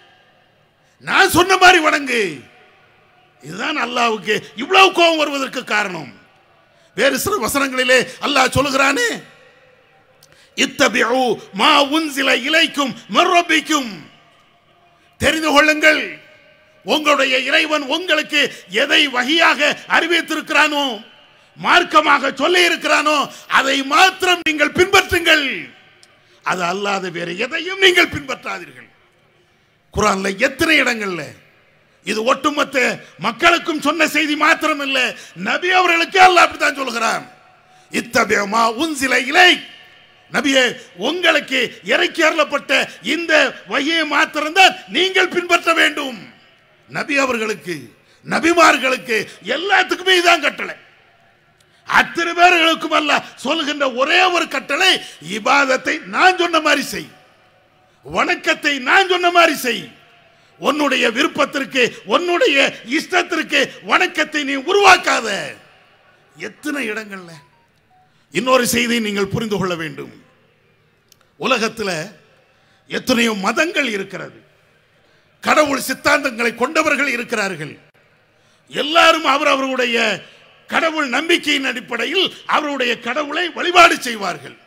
நான் சொன்ன மாதிரி வணங்கு இதுதான் அல்லாவுக்கு இவ்வளவு கோபம் வருவதற்கு காரணம் வேறு சில வசனங்களிலே அல்லாஹ் சொல்லுகிறானே இத்தபிஉ மா உன்சில இலைக்கும் மர்ரபிக்கும் தெரிந்து கொள்ளுங்கள் உங்களுடைய இறைவன் உங்களுக்கு எதை வகையாக அறிவித்திருக்கிறானோ மார்க்கமாக சொல்லி இருக்கிறானோ அதை மாத்திரம் நீங்கள் பின்பற்றுங்கள் அது அல்லாத வேறு எதையும் நீங்கள் பின்பற்றாதீர்கள் குரான்ல எத்தனை இடங்கள்ல இது ஒட்டுமொத்த மக்களுக்கும் சொன்ன செய்தி மாத்திரம் இல்ல நபி அவர்களுக்கு அல்லாஹ் அப்படித்தான் சொல்கிறான் இத்தபியமா உன் சில இலை நபியே உங்களுக்கு இறக்கி அருளப்பட்ட இந்த வகையை மாத்திரம்தான் நீங்கள் பின்பற்ற வேண்டும் நபி அவர்களுக்கு நபிமார்களுக்கு எல்லாத்துக்குமே இதான் கட்டளை அத்தனை பேர்களுக்கும் அல்ல சொல்கின்ற ஒரே ஒரு கட்டளை இபாதத்தை நான் சொன்ன மாதிரி செய் வணக்கத்தை நான் சொன்ன மாதிரி செய் உன்னுடைய விருப்பத்திற்கு உன்னுடைய இஷ்டத்திற்கு வணக்கத்தை நீ உருவாக்காத எத்தனை இடங்கள்ல இன்னொரு செய்தியை நீங்கள் புரிந்து கொள்ள வேண்டும் உலகத்தில் எத்தனையோ மதங்கள் இருக்கிறது கடவுள் சித்தாந்தங்களை கொண்டவர்கள் இருக்கிறார்கள் எல்லாரும் அவர் அவருடைய கடவுள் நம்பிக்கையின் அடிப்படையில் அவருடைய கடவுளை வழிபாடு செய்வார்கள்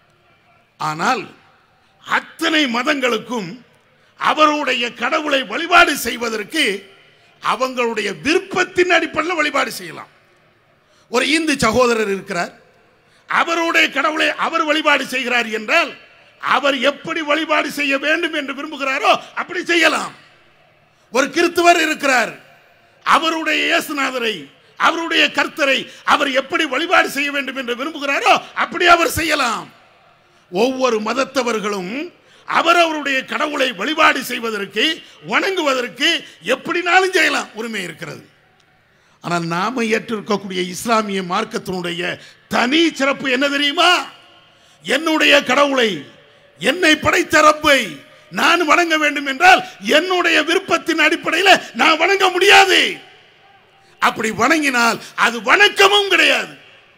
ஆனால் அத்தனை மதங்களுக்கும் அவருடைய கடவுளை வழிபாடு செய்வதற்கு அவங்களுடைய விருப்பத்தின் அடிப்படையில் வழிபாடு செய்யலாம் ஒரு இந்து சகோதரர் இருக்கிறார் அவருடைய கடவுளை அவர் வழிபாடு செய்கிறார் என்றால் அவர் எப்படி வழிபாடு செய்ய வேண்டும் என்று விரும்புகிறாரோ அப்படி செய்யலாம் ஒரு கிறிஸ்துவர் இருக்கிறார் அவருடைய இயேசுநாதரை அவருடைய கர்த்தரை அவர் எப்படி வழிபாடு செய்ய வேண்டும் என்று விரும்புகிறாரோ அப்படி அவர் செய்யலாம் ஒவ்வொரு மதத்தவர்களும் அவரவருடைய கடவுளை வழிபாடு செய்வதற்கு வணங்குவதற்கு எப்படினாலும் செய்யலாம் உரிமை இருக்கிறது ஆனால் நாம ஏற்றிருக்கக்கூடிய இஸ்லாமிய மார்க்கத்தினுடைய தனி சிறப்பு என்ன தெரியுமா என்னுடைய கடவுளை என்னை படைத்த ரப்பை நான் வணங்க வேண்டும் என்றால் என்னுடைய விருப்பத்தின் அடிப்படையில் நான் வணங்க முடியாது அப்படி வணங்கினால் அது வணக்கமும் கிடையாது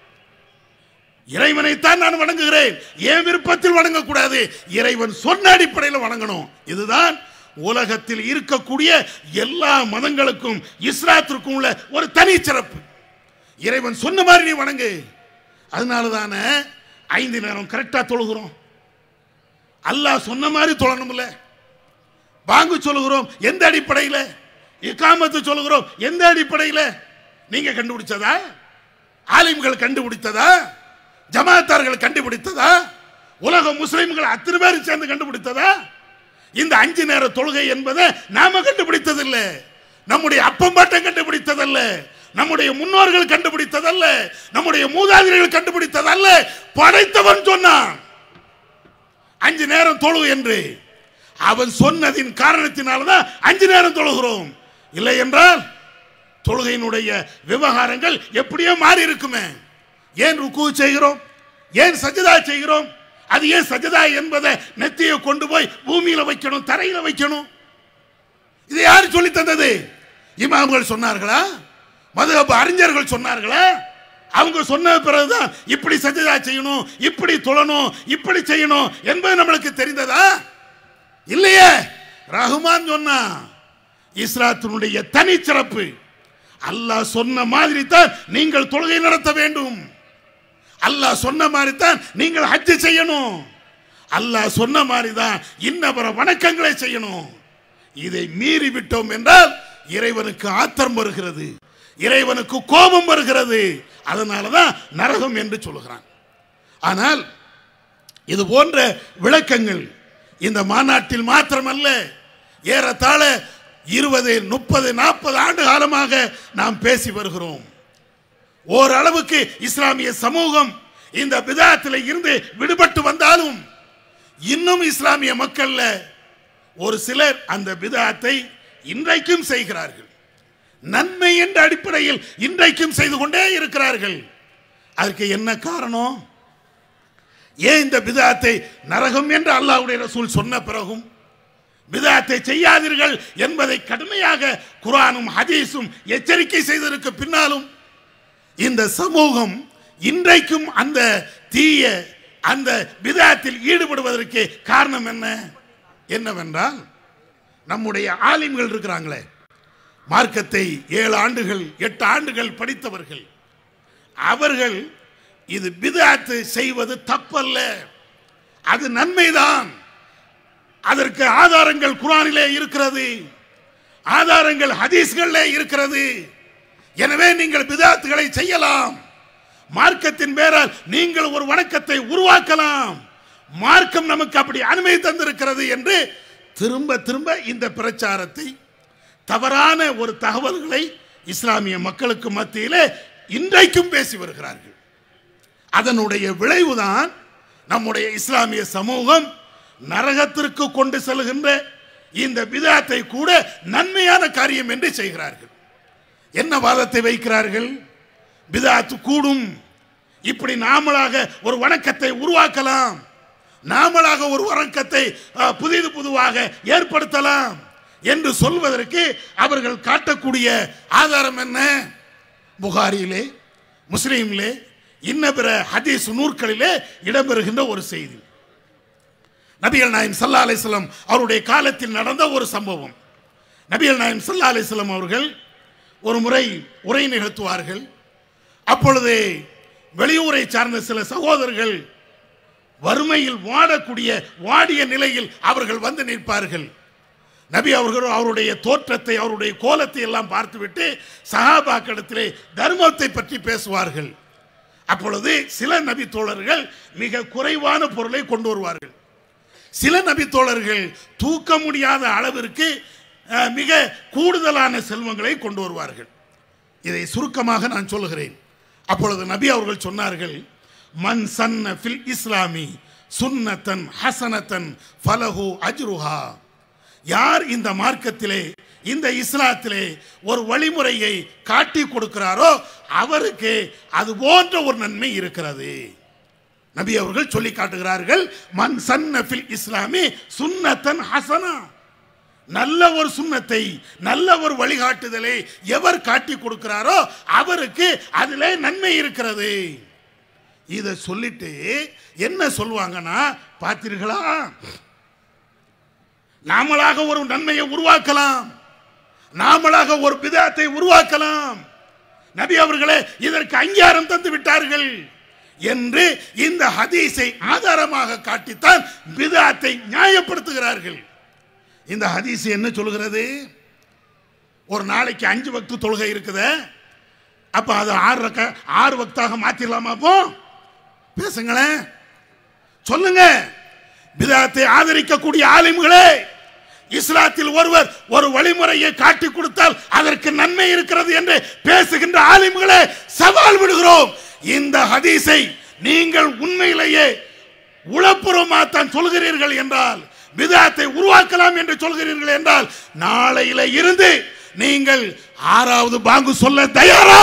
இறைவனைத்தான் நான் வணங்குகிறேன் என் விருப்பத்தில் வணங்கக்கூடாது இறைவன் சொன்ன அடிப்படையில் வணங்கணும் இதுதான் உலகத்தில் இருக்கக்கூடிய எல்லா மதங்களுக்கும் இஸ்லாத்திற்கும் உள்ள ஒரு தனி சிறப்பு இறைவன் சொன்ன மாதிரி நீ வணங்கு அதனால தானே ஐந்து நேரம் கரெக்டா தொழுகிறோம் அல்லாஹ் சொன்ன மாதிரி தொழணும்ல பாங்கு சொல்லுகிறோம் எந்த அடிப்படையில் இக்காமத்து சொல்லுகிறோம் எந்த அடிப்படையில் நீங்க கண்டுபிடிச்சதா ஆலிம்கள் கண்டுபிடித்ததா ஜமாத்தார்கள் கண்டுபிடித்ததா உலக முஸ்லிம்கள் அத்தனை பேரும் சேர்ந்து கண்டுபிடித்ததா இந்த அஞ்சு நேர தொழுகை என்பதை நாம கண்டுபிடித்ததில்லை நம்முடைய அப்பம் பாட்டம் கண்டுபிடித்ததல்ல நம்முடைய முன்னோர்கள் கண்டுபிடித்ததல்ல நம்முடைய மூதாதையர்கள் கண்டுபிடித்ததல்ல படைத்தவன் சொன்னான் அஞ்சு நேரம் தொழு என்று அவன் சொன்னதின் காரணத்தினால்தான் அஞ்சு நேரம் தொழுகிறோம் இல்லை என்றால் தொழுகையினுடைய விவகாரங்கள் எப்படியோ மாறி இருக்குமே ஏன் ருக்கு செய்கிறோம் ஏன் சஜதா செய்கிறோம் அது ஏன் சஜதா என்பதை நெத்தியை கொண்டு போய் பூமியில வைக்கணும் தரையில வைக்கணும் இது யார் சொல்லி தந்தது இமாம்கள் சொன்னார்களா மதுகப்பு அறிஞர்கள் சொன்னார்களா அவங்க சொன்ன பிறகுதான் இப்படி சஜதா செய்யணும் இப்படி தொழணும் இப்படி செய்யணும் என்பது நம்மளுக்கு தெரிந்ததா இல்லையே ரஹ்மான் சொன்னா இஸ்லாத்தினுடைய தனிச்சிறப்பு அல்லாஹ் சொன்ன மாதிரி தான் நீங்கள் தொழுகை நடத்த வேண்டும் அல்லாஹ் சொன்ன மாதிரி தான் நீங்கள் ஹஜ் செய்யணும் அல்லாஹ் சொன்ன மாதிரி தான் இன்னபர வணக்கங்களை செய்யணும் இதை மீறி விட்டோம் என்றால் இறைவனுக்கு ஆத்திரம் வருகிறது இறைவனுக்கு கோபம் வருகிறது அதனாலதான் நரகம் என்று சொல்லுகிறான் ஆனால் இது போன்ற விளக்கங்கள் இந்த மாநாட்டில் மாத்திரமல்ல ஏறத்தாழ இருபது முப்பது நாற்பது ஆண்டு காலமாக நாம் பேசி வருகிறோம் ஓரளவுக்கு இஸ்லாமிய சமூகம் இந்த பிதாத்தில் இருந்து விடுபட்டு வந்தாலும் இன்னும் இஸ்லாமிய மக்கள்ல ஒரு சிலர் அந்த பிதாத்தை இன்றைக்கும் செய்கிறார்கள் நன்மை என்ற அடிப்படையில் இன்றைக்கும் செய்து கொண்டே இருக்கிறார்கள் அதற்கு என்ன காரணம் ஏன் இந்த பிதாத்தை நரகம் என்று அல்லாஹ்வுடைய ரசூல் சொன்ன பிறகும் பிதாத்தை செய்யாதீர்கள் என்பதை கடுமையாக குரானும் ஹதீஸும் எச்சரிக்கை செய்ததற்கு பின்னாலும் இந்த சமூகம் இன்றைக்கும் அந்த தீய அந்த பிதாத்தில் ஈடுபடுவதற்கு காரணம் என்ன என்னவென்றால் நம்முடைய ஆலிம்கள் இருக்கிறாங்களே மார்க்கத்தை ஏழு ஆண்டுகள் எட்டு ஆண்டுகள் படித்தவர்கள் அவர்கள் இது பிதாத்து செய்வது தப்பல்ல அது நன்மைதான் அதற்கு ஆதாரங்கள் குரானிலே இருக்கிறது ஆதாரங்கள் ஹதீஸ்களிலே இருக்கிறது எனவே நீங்கள் பிதாத்துகளை செய்யலாம் மார்க்கத்தின் பேரால் நீங்கள் ஒரு வணக்கத்தை உருவாக்கலாம் மார்க்கம் நமக்கு அப்படி அனுமதி தந்திருக்கிறது என்று திரும்ப திரும்ப இந்த பிரச்சாரத்தை தவறான ஒரு தகவல்களை இஸ்லாமிய மக்களுக்கு மத்தியிலே இன்றைக்கும் பேசி வருகிறார்கள் அதனுடைய விளைவுதான் நம்முடைய இஸ்லாமிய சமூகம் நரகத்திற்கு கொண்டு செல்கின்ற இந்த பிதாத்தை கூட நன்மையான காரியம் என்று செய்கிறார்கள் என்ன வாதத்தை வைக்கிறார்கள் பிதாத்து கூடும் இப்படி நாமளாக ஒரு வணக்கத்தை உருவாக்கலாம் நாமளாக ஒரு வணக்கத்தை அஹ், புதிது புதுவாக ஏற்படுத்தலாம் என்று சொல்வதற்கு அவர்கள் காட்டக்கூடிய ஆதாரம் என்ன புகாரியிலே முஸ்லீமிலே இன்ன பிற ஹதீஸ் நூற்களிலே இடம்பெறுகின்ற ஒரு செய்தி நபிகள் நாயம் சல்லா அலிஸ்லாம் அவருடைய காலத்தில் நடந்த ஒரு சம்பவம் நபிகள் நாயம் சல்லா அலிஸ்லாம் அவர்கள் ஒரு முறை உரை நிகழ்த்துவார்கள் அப்பொழுது வெளியூரை சார்ந்த சில சகோதரர்கள் வறுமையில் வாடக்கூடிய வாடிய நிலையில் அவர்கள் வந்து நிற்பார்கள் நபி அவர்கள் அவருடைய தோற்றத்தை அவருடைய கோலத்தை எல்லாம் பார்த்துவிட்டு சஹாபாக்களிடத்திலே தர்மத்தை பற்றி பேசுவார்கள் அப்பொழுது சில நபி தோழர்கள் மிக குறைவான பொருளை கொண்டு வருவார்கள் சில நபி தோழர்கள் தூக்க முடியாத அளவிற்கு அஹ், மிக கூடுதலான செல்வங்களை கொண்டு வருவார்கள் இதை சுருக்கமாக நான் சொல்லுகிறேன் அப்பொழுது நபி அவர்கள் சொன்னார்கள் மன் சன்ன ஃபில் இஸ்லாமி சுன்னத்தன் ஹசனத்தன் ஃபலஹு அஜ்ருஹா யார் இந்த மார்க்கத்திலே இந்த இஸ்லாத்திலே ஒரு வழிமுறையை காட்டி கொடுக்கிறாரோ அவருக்கு அது போன்ற ஒரு நன்மை இருக்கிறது நபி அவர்கள் சொல்லி காட்டுகிறார்கள் மன் சன்ன ஃபில் இஸ்லாமி சுன்னத்தன் ஹசனா நல்ல ஒரு சுண்ணத்தை நல்ல ஒரு வழிகாட்டுதலை எவர் காட்டி கொடுக்கிறாரோ அவருக்கு அதிலே நன்மை இருக்கிறது இதை சொல்லிட்டு என்ன சொல்லுவாங்கன்னா பார்த்தீர்களா நாமளாக ஒரு நன்மையை உருவாக்கலாம் நாமளாக ஒரு பிதாத்தை உருவாக்கலாம் நபி அவர்களே இதற்கு அங்கீகாரம் தந்து விட்டார்கள் என்று இந்த ஹதீஸை ஆதாரமாக காட்டித்தான் பிதாத்தை நியாயப்படுத்துகிறார்கள் இந்த ஹதீஸ் என்ன சொல்கிறது ஒரு நாளைக்கு அஞ்சு வக்து தொழுகை இருக்குது அப்ப அது ஆறு ரக்க ஆறு வக்தாக மாத்திரலாமா அப்போ பேசுங்களேன் சொல்லுங்க பிதாத்தை ஆதரிக்கக்கூடிய ஆலிம்களே இஸ்லாத்தில் ஒருவர் ஒரு வழிமுறையை காட்டி கொடுத்தால் அதற்கு நன்மை இருக்கிறது என்று பேசுகின்ற ஆலிம்களே சவால் விடுகிறோம் இந்த ஹதீஸை நீங்கள் உண்மையிலேயே உளப்புறமாத்தான் சொல்கிறீர்கள் என்றால் விதாத்தை உருவாக்கலாம் என்று சொல்கிறீர்கள் என்றால் நாளையில இருந்து நீங்கள் ஆறாவது பாங்கு சொல்ல தயாரா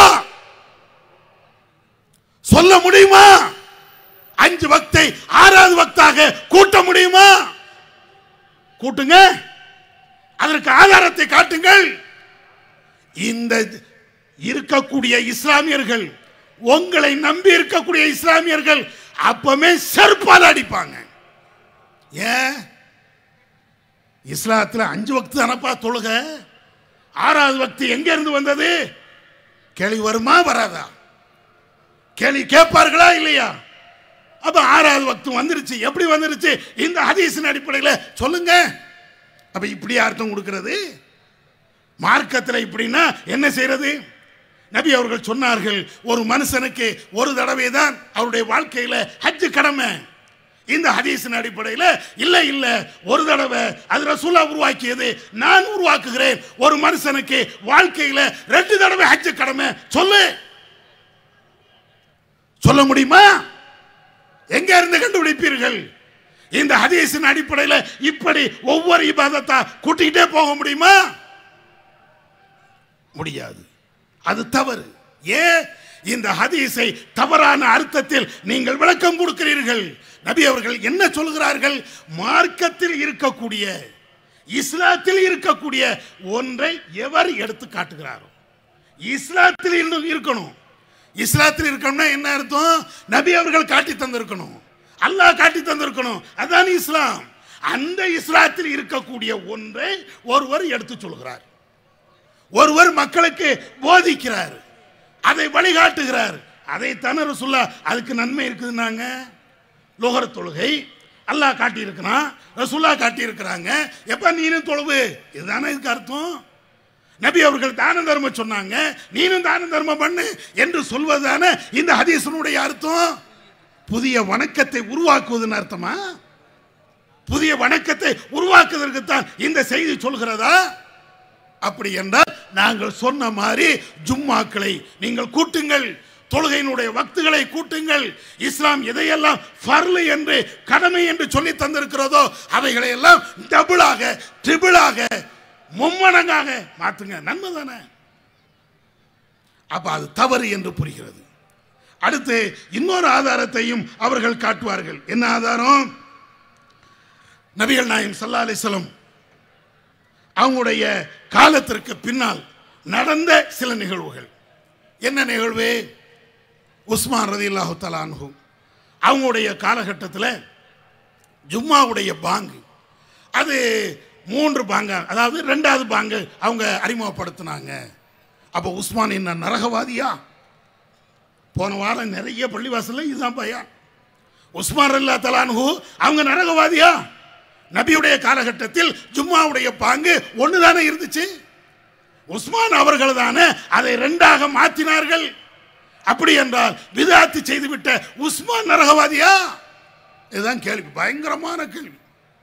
சொல்ல முடியுமா அஞ்சு வக்தை ஆறாவது வக்தாக கூட்ட முடியுமா கூட்டுங்க அதற்கு ஆதாரத்தை காட்டுங்கள் இந்த இருக்கக்கூடிய இஸ்லாமியர்கள் உங்களை நம்பி இருக்கக்கூடிய இஸ்லாமியர்கள் அப்பமே செருப்பால் அடிப்பாங்க ஏன் இஸ்லாத்துல அஞ்சு வக்து தானப்பா தொழுக ஆறாவது வக்து எங்க இருந்து வந்தது கேள்வி வருமா வராதா கேள்வி கேட்பார்களா இல்லையா அப்ப ஆறாவது வக்து வந்துருச்சு எப்படி வந்துருச்சு இந்த ஹதீஸின் அடிப்படையில் சொல்லுங்க அப்ப இப்படி அர்த்தம் கொடுக்கிறது மார்க்கத்தில் இப்படின்னா என்ன செய்யறது நபி அவர்கள் சொன்னார்கள் ஒரு மனுஷனுக்கு ஒரு தடவை தான் அவருடைய வாழ்க்கையில ஹஜ் கடமை இந்த ஹதீஸின் அடிப்படையில் இல்ல இல்ல ஒரு தடவை அது ரசூலா உருவாக்கியது நான் உருவாக்குகிறேன் ஒரு மனுஷனுக்கு வாழ்க்கையில ரெண்டு தடவை ஹஜ் கடமை சொல்லு சொல்ல முடியுமா எங்க இருந்து கண்டுபிடிப்பீர்கள் இந்த ஹதீஸின் அடிப்படையில் இப்படி ஒவ்வொரு இபாதத்தா கூட்டிக்கிட்டே போக முடியுமா முடியாது அது தவறு ஏன் இந்த ஹதீஸை தவறான அர்த்தத்தில் நீங்கள் விளக்கம் கொடுக்கிறீர்கள் நபி அவர்கள் என்ன சொல்கிறார்கள் மார்க்கத்தில் இருக்கக்கூடிய இஸ்லாத்தில் இருக்கக்கூடிய ஒன்றை எவர் எடுத்து காட்டுகிறாரோ இஸ்லாத்தில் இன்னும் இருக்கணும் இஸ்லாத்தில் இருக்கணும்னா என்ன அர்த்தம் நபி அவர்கள் காட்டி தந்திருக்கணும் அல்லாஹ் காட்டி தந்திருக்கணும் அதான் இஸ்லாம் அந்த இஸ்லாத்தில் இருக்கக்கூடிய ஒன்றை ஒருவர் எடுத்து சொல்கிறார் ஒருவர் மக்களுக்கு போதிக்கிறார் அதை வழிகாட்டுகிறார் அதை தன ரசுல்லா அதுக்கு நன்மை இருக்குதுன்னாங்க லோகர தொழுகை அல்லாஹ் காட்டி இருக்கிறான் ரசுல்லா காட்டி இருக்கிறாங்க எப்ப நீனும் தொழுவு இதுதானே இதுக்கு அர்த்தம் நபி அவர்கள் தான தர்மம் சொன்னாங்க நீனும் தான தர்மம் பண்ணு என்று சொல்வதுதானே இந்த ஹதீசனுடைய அர்த்தம் புதிய வணக்கத்தை உருவாக்குவதுன்னு அர்த்தமா புதிய வணக்கத்தை உருவாக்குவதற்கு தான் இந்த செய்தி சொல்கிறதா அப்படி என்றால் நாங்கள் சொன்ன மாதிரி ஜும்மாக்களை நீங்கள் கூட்டுங்கள் தொழுகையினுடைய வக்துகளை கூட்டுங்கள் இஸ்லாம் எதையெல்லாம் ஃபர்லு என்று கடமை என்று சொல்லி தந்திருக்கிறதோ அவைகளை எல்லாம் டபுளாக ட்ரிபிளாக மும்மடங்காக மாத்துங்க நன்மை தானே அப்ப அது தவறு என்று புரிகிறது அடுத்து இன்னொரு ஆதாரத்தையும் அவர்கள் காட்டுவார்கள் என்ன ஆதாரம் நபிகள் நாயம் சல்லா அலிஸ்லம் அவங்களுடைய காலத்திற்கு பின்னால் நடந்த சில நிகழ்வுகள் என்ன நிகழ்வு உஸ்மான் ரதி அல்லாஹு தலான்ஹு அவங்களுடைய காலகட்டத்தில் ஜும்மாவுடைய பாங்கு அது மூன்று பாங்க அதாவது ரெண்டாவது பாங்கு அவங்க அறிமுகப்படுத்தினாங்க அப்போ உஸ்மான் என்ன நரகவாதியா போன வாரம் நிறைய பள்ளிவாசல்ல இதுதான் பையன் உஸ்மான் அல்லா தலான்ஹு அவங்க நரகவாதியா நபியுடைய காலகட்டத்தில் ஜும்மாவுடைய பாங்கு ஒண்ணுதானே இருந்துச்சு உஸ்மான் அவர்கள் தானே அதை ரெண்டாக மாற்றினார்கள் அப்படி என்றால் விதாத்து செய்துவிட்ட உஸ்மான் நரகவாதியா இதுதான் கேள்வி பயங்கரமான கேள்வி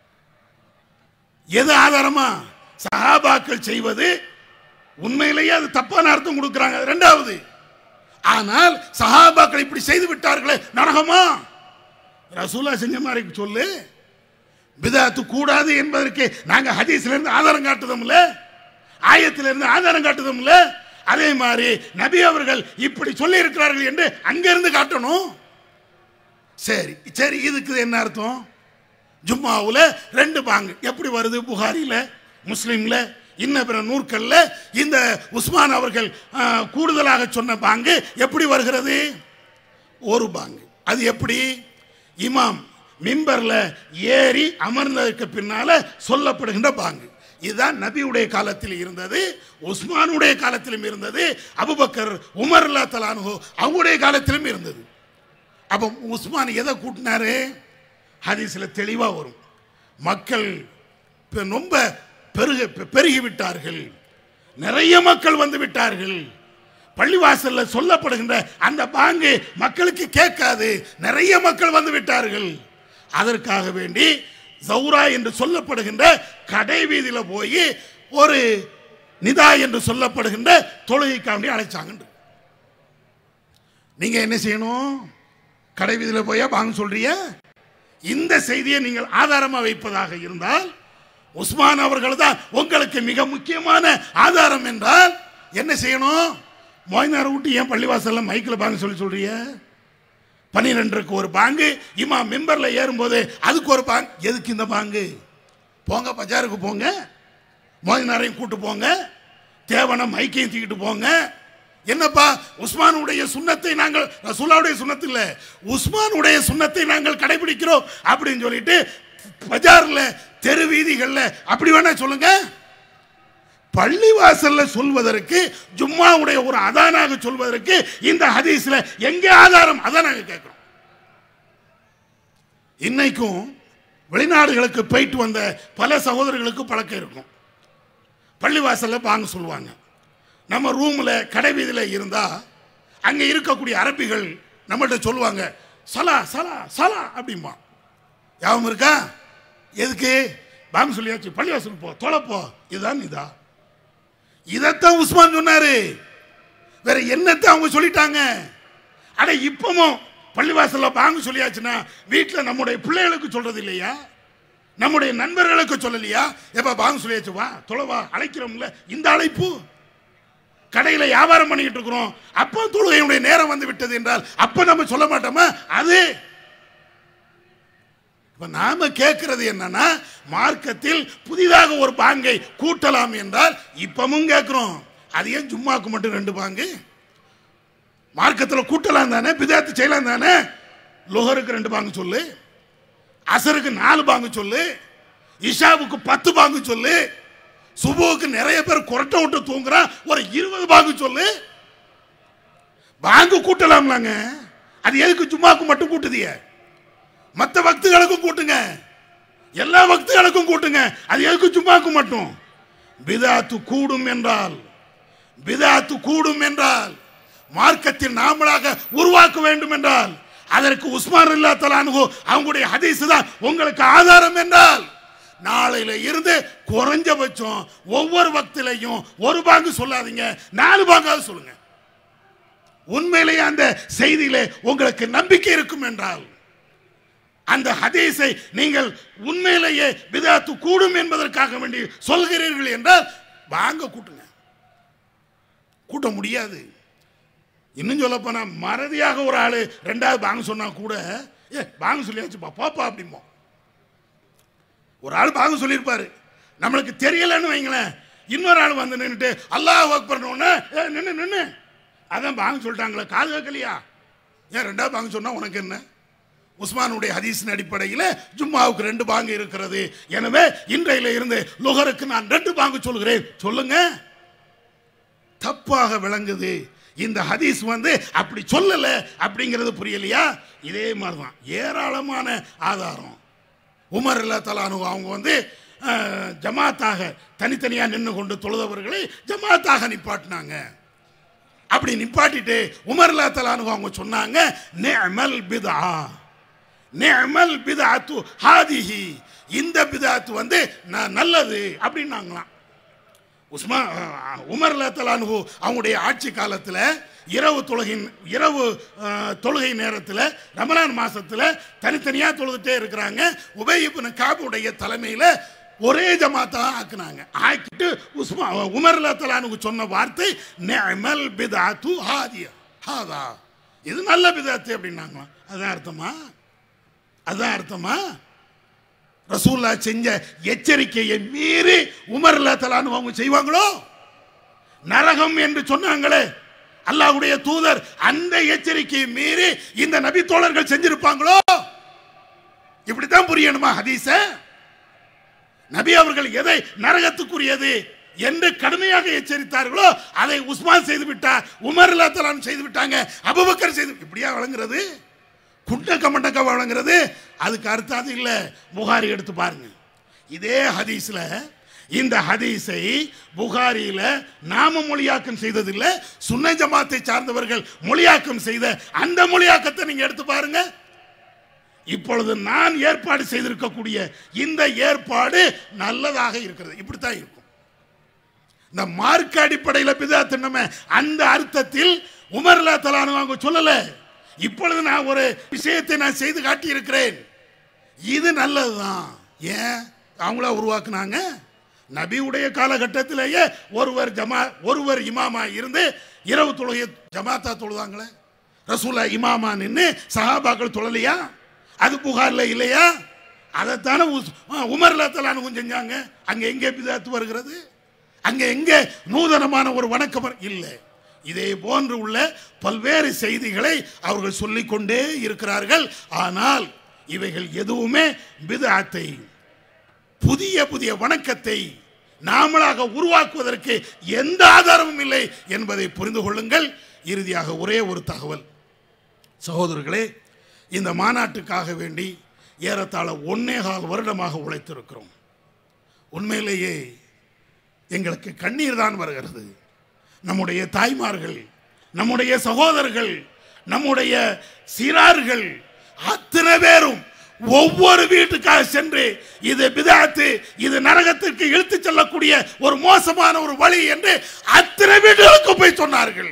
எது ஆதாரமா சஹாபாக்கள் செய்வது உண்மையிலேயே அது தப்பான அர்த்தம் கொடுக்கிறாங்க அது ரெண்டாவது ஆனால் சஹாபாக்கள் இப்படி செய்து விட்டார்களே நரகமா ரசூலா செஞ்ச மாதிரி சொல்லு பிதாத்து கூடாது என்பதற்கு நாங்க ஹதீஸ்ல இருந்து ஆதாரம் காட்டுதோம்ல ஆயத்திலிருந்து இருந்து ஆதாரம் காட்டுதோம்ல அதே மாதிரி நபி அவர்கள் இப்படி சொல்லி இருக்கிறார்கள் என்று அங்கிருந்து காட்டணும் சரி சரி இதுக்கு என்ன அர்த்தம் ஜும்மாவுல ரெண்டு பாங்கு எப்படி வருது புகாரில முஸ்லிம்ல இன்ன பிற நூற்கள்ல இந்த உஸ்மான் அவர்கள் ஆ, கூடுதலாக சொன்ன பாங்கு எப்படி வருகிறது ஒரு பாங்கு அது எப்படி இமாம் மிம்பர்ல ஏறி அமர்ந்ததற்கு பின்னால சொல்லப்படுகின்ற பாங்கு இதுதான் நபியுடைய காலத்தில் இருந்தது உஸ்மானுடைய காலத்திலும் இருந்தது அபுபக்கர் உமர் அல்லா தலானு அவங்களுடைய காலத்திலும் இருந்தது அப்போ உஸ்மான் எதை கூட்டினாரு ஹதீஸ்ல தெளிவா வரும் மக்கள் இப்ப ரொம்ப பெருக பெருகி விட்டார்கள் நிறைய மக்கள் வந்து விட்டார்கள் பள்ளிவாசல்ல சொல்லப்படுகின்ற அந்த பாங்கு மக்களுக்கு கேட்காது நிறைய மக்கள் வந்து விட்டார்கள் அதற்காக வேண்டி ஜௌரா என்று சொல்லப்படுகின்ற கடை வீதியில போய் ஒரு நிதா என்று சொல்லப்படுகின்ற தொழுகைக்காண்டி அழைச்சாங்க நீங்க என்ன செய்யணும் கடை வீதியில போய் வாங்க சொல்றிய இந்த செய்தியை நீங்கள் ஆதாரமா வைப்பதாக இருந்தால் உஸ்மான் அவர்கள் தான் உங்களுக்கு மிக முக்கியமான ஆதாரம் என்றால் என்ன செய்யணும் மோயினார் விட்டு ஏன் பள்ளிவாசல்ல மைக்கில் பாங்க சொல்லி சொல்றிய பன்னிரெண்டுக்கு ஒரு பாங்கு இமா மெம்பர்ல ஏறும்போது அதுக்கு ஒரு பாங்கு எதுக்கு இந்த பாங்கு போங்க பஜாருக்கு போங்க மோதினாரையும் கூட்டு போங்க தேவன மைக்கையும் தூக்கிட்டு போங்க என்னப்பா உஸ்மானுடைய சுண்ணத்தை நாங்கள் ரசூலாவுடைய சுண்ணத்து இல்ல உஸ்மானுடைய சுண்ணத்தை நாங்கள் கடைபிடிக்கிறோம் அப்படின்னு சொல்லிட்டு பஜார்ல தெரு வீதிகள்ல அப்படி வேணா சொல்லுங்க பள்ளிவாசல்ல சொல்வதற்கு ஜும்மாவுடைய ஒரு அதானாக சொல்வதற்கு இந்த ஹதீஸ்ல எங்க ஆதாரம் அதான் நாங்க கேட்கிறோம் இன்னைக்கும் வெளிநாடுகளுக்கு போயிட்டு வந்த பல சகோதரர்களுக்கு பழக்கம் இருக்கும் பள்ளிவாசல்ல பாங்க சொல்லுவாங்க நம்ம ரூம்ல கடை வீதியில இருந்தா அங்க இருக்கக்கூடிய அரபிகள் நம்மகிட்ட சொல்லுவாங்க சலா சலா சலா அப்படிம்பா ஞாபகம் இருக்கா எதுக்கு பாங்க சொல்லியாச்சு பள்ளிவாசல் போ தொலைப்போ இதுதான் இதா இதைத்தான் உஸ்மான் சொன்னாரு வேற என்னத்தை அவங்க சொல்லிட்டாங்க அட இப்பவும் பள்ளிவாசல்ல பாங்க சொல்லியாச்சுன்னா வீட்டில் நம்முடைய பிள்ளைகளுக்கு சொல்றது இல்லையா நம்முடைய நண்பர்களுக்கு சொல்லலையா எப்ப பாங்க சொல்லியாச்சு வா தொலைவா அழைக்கிறோம்ல இந்த அழைப்பு கடையில வியாபாரம் பண்ணிக்கிட்டு இருக்கிறோம் அப்போ தொழுகையுடைய நேரம் வந்து விட்டது என்றால் அப்ப நம்ம சொல்ல மாட்டோமா அது இப்ப நாம கேட்கிறது என்னன்னா மார்க்கத்தில் புதிதாக ஒரு பாங்கை கூட்டலாம் என்றால் இப்பவும் கேட்கிறோம் அது ஏன் ஜும்மாக்கு மட்டும் ரெண்டு பாங்கு மார்க்கத்தில் கூட்டலாம் தானே பிதாத்து செய்யலாம் தானே லோஹருக்கு ரெண்டு பாங்கு சொல்லு அசருக்கு நாலு பாங்கு சொல்லு இஷாவுக்கு பத்து பாங்கு சொல்லு சுபுவுக்கு நிறைய பேர் குரட்டை விட்டு தூங்குறான் ஒரு இருபது பாங்கு சொல்லு பாங்கு கூட்டலாம்லாங்க அது எதுக்கு ஜும்மாக்கு மட்டும் கூட்டுதிய மற்ற பக்துகளுக்கும் கூட்டுங்க எல்லா பக்துகளுக்கும் கூட்டுங்க அது எதுக்கு ஜும்மாக்கு மட்டும் பிதாத்து கூடும் என்றால் பிதாத்து கூடும் என்றால் மார்க்கத்தில் நாமளாக உருவாக்க வேண்டும் என்றால் அதற்கு உஸ்மான் இல்லா தலானுகோ அவங்களுடைய ஹதீஸ் தான் உங்களுக்கு ஆதாரம் என்றால் நாளையில இருந்து குறைஞ்சபட்சம் ஒவ்வொரு பக்திலையும் ஒரு பாங்கு சொல்லாதீங்க நாலு பாங்காவது சொல்லுங்க உண்மையிலேயே அந்த செய்தியிலே உங்களுக்கு நம்பிக்கை இருக்கும் என்றால் அந்த ஹதீஸை நீங்கள் உண்மையிலேயே விதாத்து கூடும் என்பதற்காக வேண்டி சொல்கிறீர்கள் என்றால் வாங்க கூட்டுங்க கூட்ட முடியாது இன்னும் சொல்ல போனா மறதியாக ஒரு ஆளு ரெண்டாவது பாங்க சொன்னா கூட ஏ பாங்க சொல்லியாச்சுப்பா பாப்பா அப்படிம்போம் ஒரு ஆள் பாங்க சொல்லியிருப்பாரு நம்மளுக்கு தெரியலன்னு வைங்களேன் இன்னொரு ஆள் வந்து நின்றுட்டு அல்லாஹ் அக்பர் ஏ நின்று நின்று அதான் பாங்க சொல்லிட்டாங்களே காது கேட்கலையா ஏன் ரெண்டாவது பாங்க சொன்னா உனக்கு என்ன உஸ்மானுடைய ஹதீஸின் அடிப்படையில் ஜும்மாவுக்கு ரெண்டு பாங்கு இருக்கிறது எனவே இன்றையில இருந்து லுகருக்கு நான் ரெண்டு பாங்கு சொல்கிறேன் சொல்லுங்க தப்பாக விளங்குது இந்த ஹதீஸ் வந்து அப்படி சொல்லல அப்படிங்கிறது புரியலையா இதே மாதிரி தான் ஏராளமான ஆதாரம் உமர் இல்லா தலானு அவங்க வந்து அஹ், ஜமாத்தாக தனித்தனியாக நின்று கொண்டு தொழுதவர்களை ஜமாத்தாக நிப்பாட்டினாங்க அப்படி நிப்பாட்டிட்டு உமர் இல்லா தலானு அவங்க சொன்னாங்க நிஅமல் பிதா நிஅமல் பிதாத்து ஹாதிஹி இந்த பிதாத்து வந்து ந- நல்லது அப்படின்னாங்களாம் உஸ்மா அஹ், உமர் லத்தலானு அவங்களுடைய ஆட்சி காலத்தில் இரவு தொழுகின் இரவு அஹ், தொழுகை நேரத்தில் ரமலான் மாசத்துல தனித்தனியாக தொழுதுட்டே இருக்கிறாங்க உபயிபின் காபுடைய தலைமையில் ஒரே ஜமாத்தா ஆக்குனாங்க ஆக்கிட்டு உஸ்மா உமர் லத்தலானுக்கு சொன்ன வார்த்தை நிஅமல் பிதாத்து ஹாதிய ஹாதா இது நல்ல பிதாத்து அப்படின்னாங்களாம் அதான் அர்த்தமா அதான் அர்த்தமா ரசூல்லா செஞ்ச எச்சரிக்கையை மீறி உமர் தலான்னு அவங்க செய்வாங்களோ நரகம் என்று சொன்னாங்களே அல்லாஹ்வுடைய தூதர் அந்த எச்சரிக்கையை மீறி இந்த நபி தோழர்கள் செஞ்சிருப்பாங்களோ இப்படித்தான் புரியணுமா ஹதீஸ நபி அவர்கள் எதை நரகத்துக்குரியது என்று கடுமையாக எச்சரித்தார்களோ அதை உஸ்மான் செய்து விட்டார் உமர் தலான் செய்து விட்டாங்க அபுபக்கர் செய்து இப்படியா வழங்குறது குண்டக்க மண்டக்க வழங்குறது அதுக்கு அர்த்தம் அது இல்லை புகாரி எடுத்து பாருங்க இதே ஹதீஸ்ல இந்த ஹதீஸை புகாரியில நாம மொழியாக்கம் செய்ததில்லை சுன்ன ஜமாத்தை சார்ந்தவர்கள் மொழியாக்கம் செய்த அந்த மொழியாக்கத்தை நீங்க எடுத்து பாருங்க இப்பொழுது நான் ஏற்பாடு செய்திருக்கக்கூடிய இந்த ஏற்பாடு நல்லதாக இருக்கிறது இப்படித்தான் இருக்கும் இந்த மார்க்க அடிப்படையில் பிதாத்து நம்ம அந்த அர்த்தத்தில் உமர்லா தலானு அவங்க சொல்லல இப்பொழுது நான் ஒரு விஷயத்தை நான் செய்து காட்டியிருக்கிறேன் இது நல்லதுதான் ஏன் அவங்களா உருவாக்குனாங்க நபியுடைய காலகட்டத்திலேயே ஒருவர் ஜமா ஒருவர் இமாமா இருந்து இரவு தொழுகை ஜமாத்தா தொழுதாங்களே ரசூலா இமாமா நின்று சஹாபாக்கள் தொழலையா அது புகார்ல இல்லையா அதைத்தானே உஸ்- ஆ, உமர்லா தலானு செஞ்சாங்க அங்க எங்கே பிதாத்து வருகிறது அங்க எங்க நூதனமான ஒரு வணக்கம் வரு- இல்லை இதே போன்று உள்ள பல்வேறு செய்திகளை அவர்கள் சொல்லிக் கொண்டே இருக்கிறார்கள் ஆனால் இவைகள் எதுவுமே பிதாத்தை புதிய புதிய வணக்கத்தை நாமளாக உருவாக்குவதற்கு எந்த ஆதாரமும் இல்லை என்பதை புரிந்து கொள்ளுங்கள் இறுதியாக ஒரே ஒரு தகவல் சகோதரர்களே இந்த மாநாட்டுக்காக வேண்டி ஏறத்தாழ ஒன்னே கால் வருடமாக உழைத்திருக்கிறோம் உண்மையிலேயே எங்களுக்கு கண்ணீர் தான் வருகிறது நம்முடைய தாய்மார்கள் நம்முடைய சகோதரர்கள் நம்முடைய சிறார்கள் அத்தனை பேரும் ஒவ்வொரு வீட்டுக்காக சென்று இது பிதாத்து இது நரகத்திற்கு இழுத்துச் செல்லக்கூடிய ஒரு மோசமான ஒரு வழி என்று அத்தனை வீடுகளுக்கு போய் சொன்னார்கள்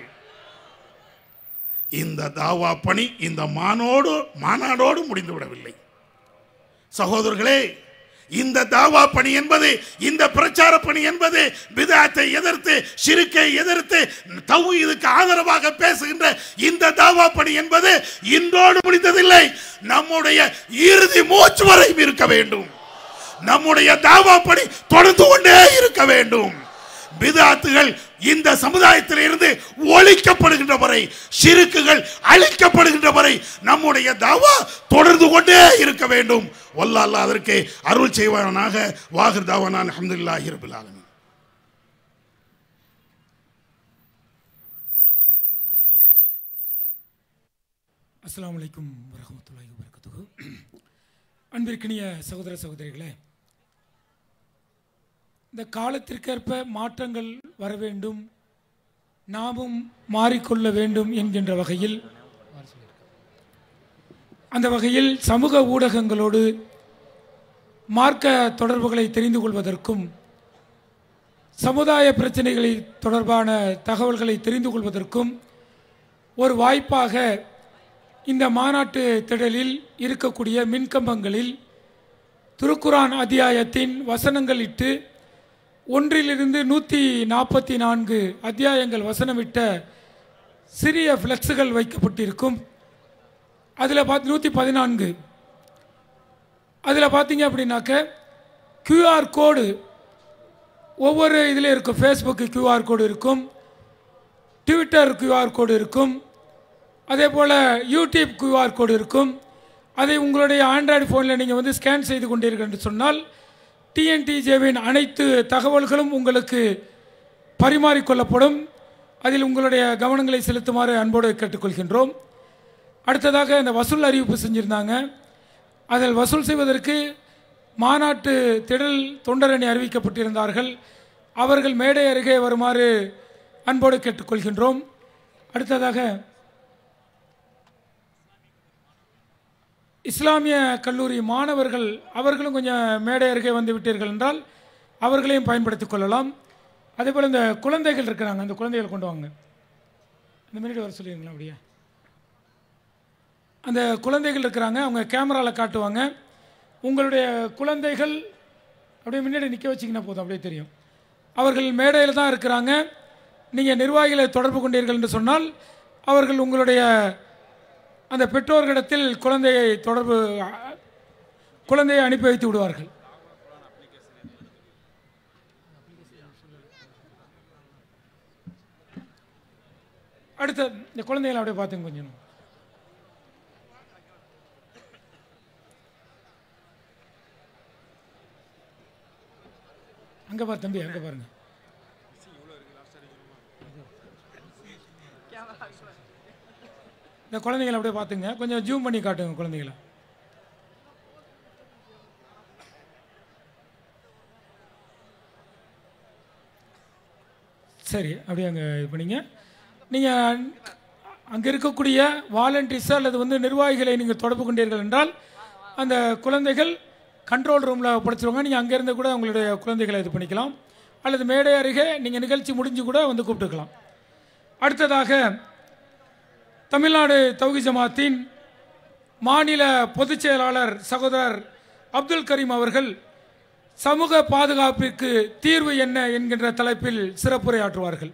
இந்த தாவா பணி இந்த மானோடு மாநாடோடு முடிந்து விடவில்லை சகோதரர்களே இந்த தாவா பணி என்பது இந்த பிரச்சார பணி என்பது பிதாத்தை எதிர்த்து ஷிருக்கை எதிர்த்து தௌஹீதுக்கு ஆதரவாக பேசுகின்ற இந்த தாவா பணி என்பது இன்றோடு முடிந்ததில்லை நம்முடைய இறுதி மூச்சு வரையும் இருக்க வேண்டும் நம்முடைய தாவா பணி தொடர்ந்து கொண்டே இருக்க வேண்டும் பிதாத்துகள் இந்த சமுதாயத்தில் இருந்து ஒழிக்கப்படுகின்ற வரை சிறுக்குகள் அழிக்கப்படுகின்ற வரை நம்முடைய தாவா தொடர்ந்து கொண்டே இருக்க வேண்டும் வல்ல அல்லாஹ் அதற்கு அருள் செய்வானாக வாகர் தாவானான் அஹமதுல்லாஹி ரபில் ஆலமீன் அஸ்ஸலாமு அலைக்கும் வரஹ்மத்துல்லாஹி வபரகாத்துஹு அன்பிற்கினிய சகோதர சகோதரிகளே இந்த காலத்திற்கேற்ப மாற்றங்கள் வர வேண்டும் நாமும் மாறிக்கொள்ள வேண்டும் என்கின்ற வகையில் அந்த வகையில் சமூக ஊடகங்களோடு மார்க்க தொடர்புகளை தெரிந்து கொள்வதற்கும் சமுதாய பிரச்சனைகளை தொடர்பான தகவல்களை தெரிந்து கொள்வதற்கும் ஒரு வாய்ப்பாக இந்த மாநாட்டு திடலில் இருக்கக்கூடிய மின்கம்பங்களில் திருக்குரான் அத்தியாயத்தின் வசனங்கள் இட்டு ஒன்றிலிருந்து நூற்றி நாற்பத்தி நான்கு அத்தியாயங்கள் வசனமிட்ட சிறிய ஃப்ளெக்ஸுகள் வைக்கப்பட்டிருக்கும் அதில் பார்த்து நூற்றி பதினான்கு அதில் பார்த்தீங்க அப்படின்னாக்க கியூஆர் கோடு ஒவ்வொரு இதில் இருக்கும் ஃபேஸ்புக்கு கியூஆர் கோடு இருக்கும் ட்விட்டர் கியூஆர் கோடு இருக்கும் அதே போல் யூடியூப் கியூஆர் கோடு இருக்கும் அதை உங்களுடைய ஆண்ட்ராய்டு ஃபோனில் நீங்கள் வந்து ஸ்கேன் செய்து கொண்டீர்கள் என்று சொன்னால் டிஎன்டிஜேவின் அனைத்து தகவல்களும் உங்களுக்கு பரிமாறிக்கொள்ளப்படும் அதில் உங்களுடைய கவனங்களை செலுத்துமாறு அன்போடு கேட்டுக்கொள்கின்றோம் அடுத்ததாக இந்த வசூல் அறிவிப்பு செஞ்சுருந்தாங்க அதில் வசூல் செய்வதற்கு மாநாட்டு திடல் தொண்டரணி அறிவிக்கப்பட்டிருந்தார்கள் அவர்கள் மேடை அருகே வருமாறு அன்போடு கேட்டுக்கொள்கின்றோம் அடுத்ததாக இஸ்லாமிய கல்லூரி மாணவர்கள் அவர்களும் கொஞ்சம் மேடை அருகே வந்து விட்டீர்கள் என்றால் அவர்களையும் பயன்படுத்திக் கொள்ளலாம் அதே போல் இந்த குழந்தைகள் இருக்கிறாங்க அந்த குழந்தைகள் கொண்டு வாங்க இந்த மினிட் வர சொல்லிடுங்களா அப்படியே அந்த குழந்தைகள் இருக்கிறாங்க அவங்க கேமராவில் காட்டுவாங்க உங்களுடைய குழந்தைகள் அப்படியே முன்னாடி நிற்க வச்சிங்கன்னா போதும் அப்படியே தெரியும் அவர்கள் மேடையில் தான் இருக்கிறாங்க நீங்கள் நிர்வாகிகளை தொடர்பு கொண்டீர்கள் என்று சொன்னால் அவர்கள் உங்களுடைய அந்த பெற்றோர்களிடத்தில் குழந்தையை தொடர்பு குழந்தையை அனுப்பி வைத்து விடுவார்கள் அடுத்த இந்த குழந்தைகளை அப்படியே பார்த்துங்க கொஞ்சம் அங்க பாரு தம்பி அங்க பாருங்க இந்த குழந்தைகளை அப்படியே பார்த்துங்க கொஞ்சம் ஜூம் பண்ணி காட்டுங்க குழந்தைகளை சரி அப்படியே அங்கே இது பண்ணிங்க நீங்கள் அங்கே இருக்கக்கூடிய வாலண்டியர்ஸ் அல்லது வந்து நிர்வாகிகளை நீங்கள் தொடர்பு கொண்டீர்கள் என்றால் அந்த குழந்தைகள் கண்ட்ரோல் ரூமில் படிச்சிருவாங்க நீங்கள் அங்கேருந்து கூட உங்களுடைய குழந்தைகளை இது பண்ணிக்கலாம் அல்லது மேடை அருகே நீங்கள் நிகழ்ச்சி முடிஞ்சு கூட வந்து கூப்பிட்டுக்கலாம் அடுத்ததாக தமிழ்நாடு தௌகி ஜமாத்தின் மாநில பொதுச் செயலாளர் சகோதரர் அப்துல் கரீம் அவர்கள் சமூக பாதுகாப்பிற்கு தீர்வு என்ன என்கின்ற தலைப்பில் சிறப்புரையாற்றுவார்கள்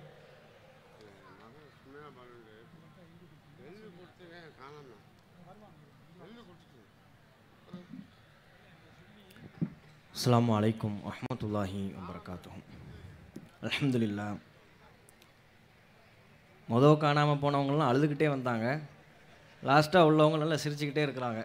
அஸ்ஸலாமு அலைக்கும் வரஹ்மத்துல்லாஹி வபரகாத்துஹு அல்ஹம்துலில்லா மொதல் காணாமல் போனவங்கலாம் அழுதுகிட்டே வந்தாங்க லாஸ்ட்டாக உள்ளவங்க நல்லா சிரிச்சுக்கிட்டே இருக்கிறாங்க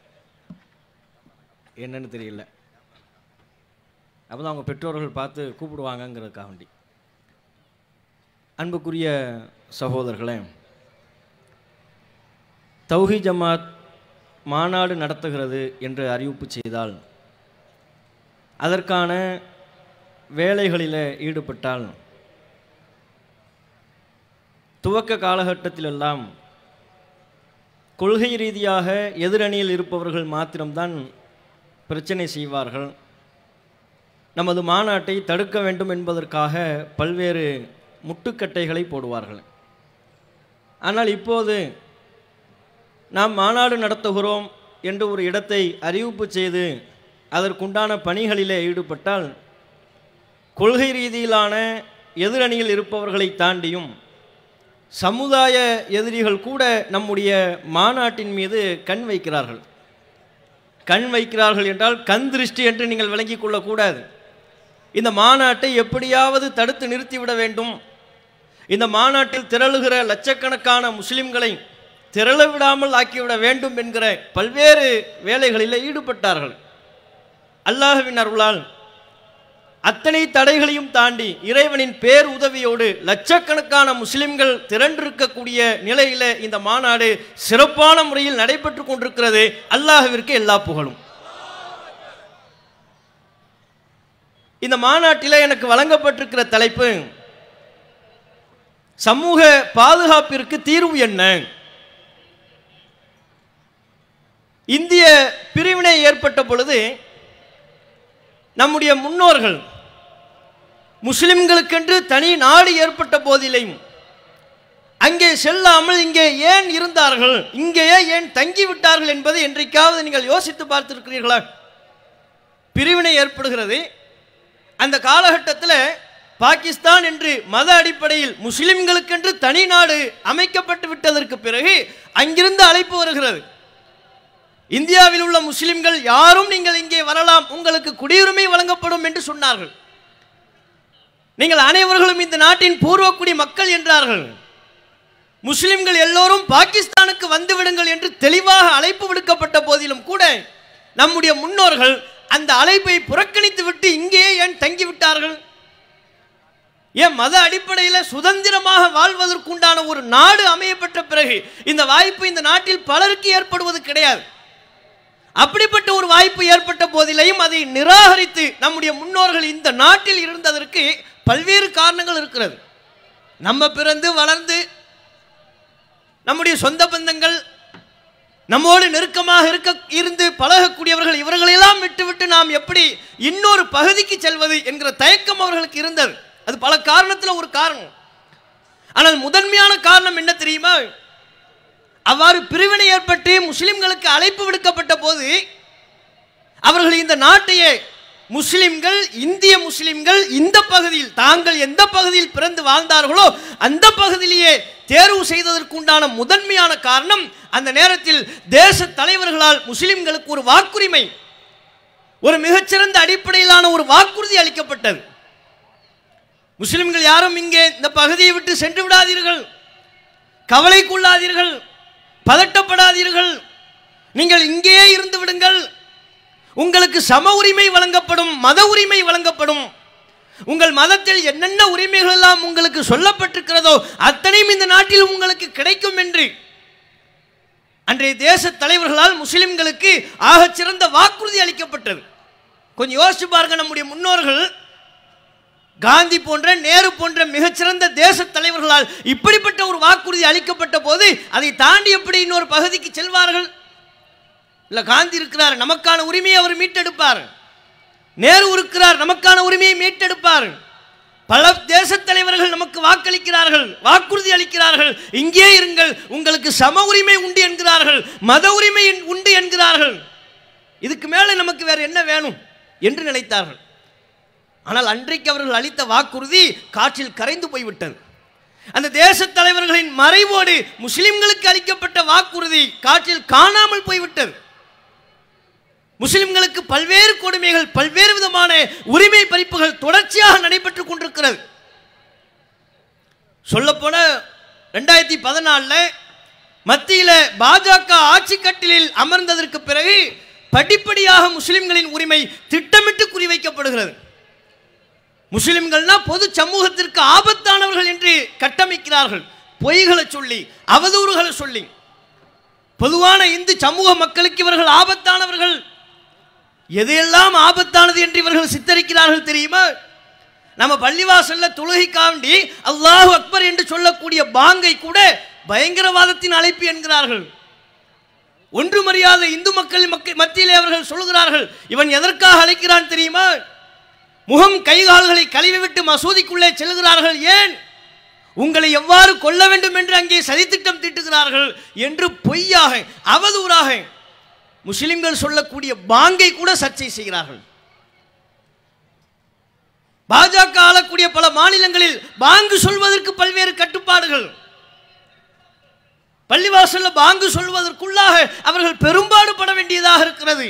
என்னன்னு தெரியல அப்போ தான் அவங்க பெற்றோர்கள் பார்த்து கூப்பிடுவாங்கங்கிறதுக்காக வேண்டி அன்புக்குரிய சகோதரர்களே தௌஹி ஜமாத் மாநாடு நடத்துகிறது என்று அறிவிப்பு செய்தால் அதற்கான வேலைகளில் ஈடுபட்டால் துவக்க காலகட்டத்திலெல்லாம் கொள்கை ரீதியாக எதிரணியில் இருப்பவர்கள் மாத்திரம்தான் பிரச்சனை செய்வார்கள் நமது மாநாட்டை தடுக்க வேண்டும் என்பதற்காக பல்வேறு முட்டுக்கட்டைகளை போடுவார்கள் ஆனால் இப்போது நாம் மாநாடு நடத்துகிறோம் என்று ஒரு இடத்தை அறிவிப்பு செய்து அதற்குண்டான பணிகளிலே ஈடுபட்டால் கொள்கை ரீதியிலான எதிரணியில் இருப்பவர்களை தாண்டியும் சமுதாய எதிரிகள் கூட நம்முடைய மாநாட்டின் மீது கண் வைக்கிறார்கள் கண் வைக்கிறார்கள் என்றால் கண் திருஷ்டி என்று நீங்கள் விளங்கிக் கொள்ளக்கூடாது இந்த மாநாட்டை எப்படியாவது தடுத்து நிறுத்திவிட வேண்டும் இந்த மாநாட்டில் திரளுகிற லட்சக்கணக்கான முஸ்லிம்களை திரள விடாமல் ஆக்கிவிட வேண்டும் என்கிற பல்வேறு வேலைகளில் ஈடுபட்டார்கள் அல்லாஹ்வின் அருளால் அத்தனை தடைகளையும் தாண்டி இறைவனின் பேர் உதவியோடு லட்சக்கணக்கான முஸ்லிம்கள் திரண்டிருக்கக்கூடிய நிலையில இந்த மாநாடு சிறப்பான முறையில் நடைபெற்று கொண்டிருக்கிறது அல்லாஹ்விற்கு எல்லா புகழும் இந்த மாநாட்டில் எனக்கு வழங்கப்பட்டிருக்கிற தலைப்பு சமூக பாதுகாப்பிற்கு தீர்வு என்ன இந்திய பிரிவினை ஏற்பட்ட பொழுது நம்முடைய முன்னோர்கள் முஸ்லிம்களுக்கென்று தனி நாடு ஏற்பட்ட போதிலையும் அங்கே செல்லாமல் இங்கே ஏன் இருந்தார்கள் இங்கேயே ஏன் தங்கிவிட்டார்கள் என்பதை என்றைக்காவது நீங்கள் யோசித்து பார்த்திருக்கிறீர்களா பிரிவினை ஏற்படுகிறது அந்த காலகட்டத்தில் பாகிஸ்தான் என்று மத அடிப்படையில் முஸ்லிம்களுக்கென்று தனி நாடு அமைக்கப்பட்டு விட்டதற்கு பிறகு அங்கிருந்து அழைப்பு வருகிறது இந்தியாவில் உள்ள முஸ்லிம்கள் யாரும் நீங்கள் இங்கே வரலாம் உங்களுக்கு குடியுரிமை வழங்கப்படும் என்று சொன்னார்கள் நீங்கள் அனைவர்களும் இந்த நாட்டின் பூர்வக்குடி மக்கள் என்றார்கள் முஸ்லிம்கள் எல்லோரும் பாகிஸ்தானுக்கு வந்து விடுங்கள் என்று தெளிவாக அழைப்பு விடுக்கப்பட்ட போதிலும் கூட நம்முடைய முன்னோர்கள் அந்த அழைப்பை புறக்கணித்து விட்டு இங்கேயே ஏன் தங்கிவிட்டார்கள் ஏன் மத அடிப்படையில் சுதந்திரமாக வாழ்வதற்குண்டான ஒரு நாடு அமையப்பட்ட பிறகு இந்த வாய்ப்பு இந்த நாட்டில் பலருக்கு ஏற்படுவது கிடையாது அப்படிப்பட்ட ஒரு வாய்ப்பு ஏற்பட்ட போதிலையும் அதை நிராகரித்து நம்முடைய முன்னோர்கள் இந்த நாட்டில் இருந்ததற்கு பல்வேறு காரணங்கள் இருக்கிறது நம்ம பிறந்து வளர்ந்து நம்முடைய சொந்த பந்தங்கள் நம்மோடு நெருக்கமாக இருக்க இருந்து பழகக்கூடியவர்கள் இவர்களெல்லாம் விட்டுவிட்டு நாம் எப்படி இன்னொரு பகுதிக்கு செல்வது என்கிற தயக்கம் அவர்களுக்கு இருந்தது அது பல காரணத்தில் ஒரு காரணம் ஆனால் முதன்மையான காரணம் என்ன தெரியுமா அவ்வாறு பிரிவினை ஏற்பட்டு முஸ்லிம்களுக்கு அழைப்பு விடுக்கப்பட்ட போது அவர்கள் இந்த நாட்டையே முஸ்லிம்கள் இந்திய முஸ்லிம்கள் இந்த பகுதியில் தாங்கள் எந்த பகுதியில் பிறந்து வாழ்ந்தார்களோ அந்த பகுதியிலேயே தேர்வு செய்ததற்குண்டான முதன்மையான காரணம் அந்த நேரத்தில் தேச தலைவர்களால் முஸ்லிம்களுக்கு ஒரு வாக்குரிமை ஒரு மிகச்சிறந்த அடிப்படையிலான ஒரு வாக்குறுதி அளிக்கப்பட்டது முஸ்லிம்கள் யாரும் இங்கே இந்த பகுதியை விட்டு சென்று விடாதீர்கள் கவலைக்குள்ளாதீர்கள் பதட்டப்படாதீர்கள் நீங்கள் இங்கேயே இருந்து விடுங்கள் உங்களுக்கு சம உரிமை வழங்கப்படும் மத உரிமை வழங்கப்படும் உங்கள் மதத்தில் என்னென்ன உரிமைகள் எல்லாம் உங்களுக்கு சொல்லப்பட்டிருக்கிறதோ அத்தனையும் இந்த நாட்டில் உங்களுக்கு கிடைக்கும் என்று அன்றைய தேச தலைவர்களால் முஸ்லிம்களுக்கு ஆகச்சிறந்த வாக்குறுதி அளிக்கப்பட்டது கொஞ்சம் யோசிச்சு பாருங்க நம்முடைய முன்னோர்கள் காந்தி போன்ற நேரு போன்ற மிகச்சிறந்த தேச தலைவர்களால் இப்படிப்பட்ட ஒரு வாக்குறுதி அளிக்கப்பட்ட போது அதை தாண்டி எப்படி இன்னொரு பகுதிக்கு செல்வார்கள் இல்ல காந்தி இருக்கிறார் நமக்கான உரிமையை அவர் மீட்டெடுப்பார் நேரு இருக்கிறார் நமக்கான உரிமையை மீட்டெடுப்பார் பல தேசத் தலைவர்கள் நமக்கு வாக்களிக்கிறார்கள் வாக்குறுதி அளிக்கிறார்கள் இங்கே இருங்கள் உங்களுக்கு சம உரிமை உண்டு என்கிறார்கள் மத உரிமை உண்டு என்கிறார்கள் இதுக்கு மேலே நமக்கு வேற என்ன வேணும் என்று நினைத்தார்கள் ஆனால் அன்றைக்கு அவர்கள் அளித்த வாக்குறுதி காற்றில் கரைந்து போய்விட்டது அந்த தேசத் தலைவர்களின் மறைவோடு முஸ்லிம்களுக்கு அளிக்கப்பட்ட வாக்குறுதி காற்றில் காணாமல் போய்விட்டது முஸ்லிம்களுக்கு பல்வேறு கொடுமைகள் பல்வேறு விதமான உரிமை பறிப்புகள் தொடர்ச்சியாக நடைபெற்றுக் கொண்டிருக்கிறது சொல்லப்போன ரெண்டாயிரத்தி பதினாலில் மத்தியில் பாஜக ஆட்சி கட்டிலில் அமர்ந்ததற்கு பிறகு படிப்படியாக முஸ்லிம்களின் உரிமை திட்டமிட்டு குறிவைக்கப்படுகிறது முஸ்லிம்கள்னா பொது சமூகத்திற்கு ஆபத்தானவர்கள் என்று கட்டமைக்கிறார்கள் பொய்களை சொல்லி அவதூறுகளை சொல்லி பொதுவான இந்து சமூக மக்களுக்கு இவர்கள் ஆபத்தானவர்கள் எதையெல்லாம் ஆபத்தானது என்று இவர்கள் சித்தரிக்கிறார்கள் தெரியுமா நம்ம பள்ளிவாசல்ல தொழுகைக்காண்டி அல்லாஹ் அக்பர் என்று சொல்லக்கூடிய பாங்கை கூட பயங்கரவாதத்தின் அழைப்பு என்கிறார்கள் ஒன்றுமறியாத இந்து மக்கள் மக்கள் மத்தியிலே அவர்கள் சொல்கிறார்கள் இவன் எதற்காக அழைக்கிறான் தெரியுமா முகம் கைகால்களை கழுவி விட்டு மசூதிக்குள்ளே செல்கிறார்கள் ஏன் உங்களை எவ்வாறு கொல்ல வேண்டும் என்று அங்கே சதித்திட்டம் தீட்டுகிறார்கள் என்று பொய்யாக அவதூறாக முஸ்லிம்கள் சொல்லக்கூடிய பாங்கை கூட சர்ச்சை செய்கிறார்கள் பாஜக ஆளக்கூடிய பல மாநிலங்களில் பாங்கு சொல்வதற்கு பல்வேறு கட்டுப்பாடுகள் பள்ளிவாசல்ல பாங்கு சொல்வதற்குள்ளாக அவர்கள் பெரும்பாடு பட வேண்டியதாக இருக்கிறது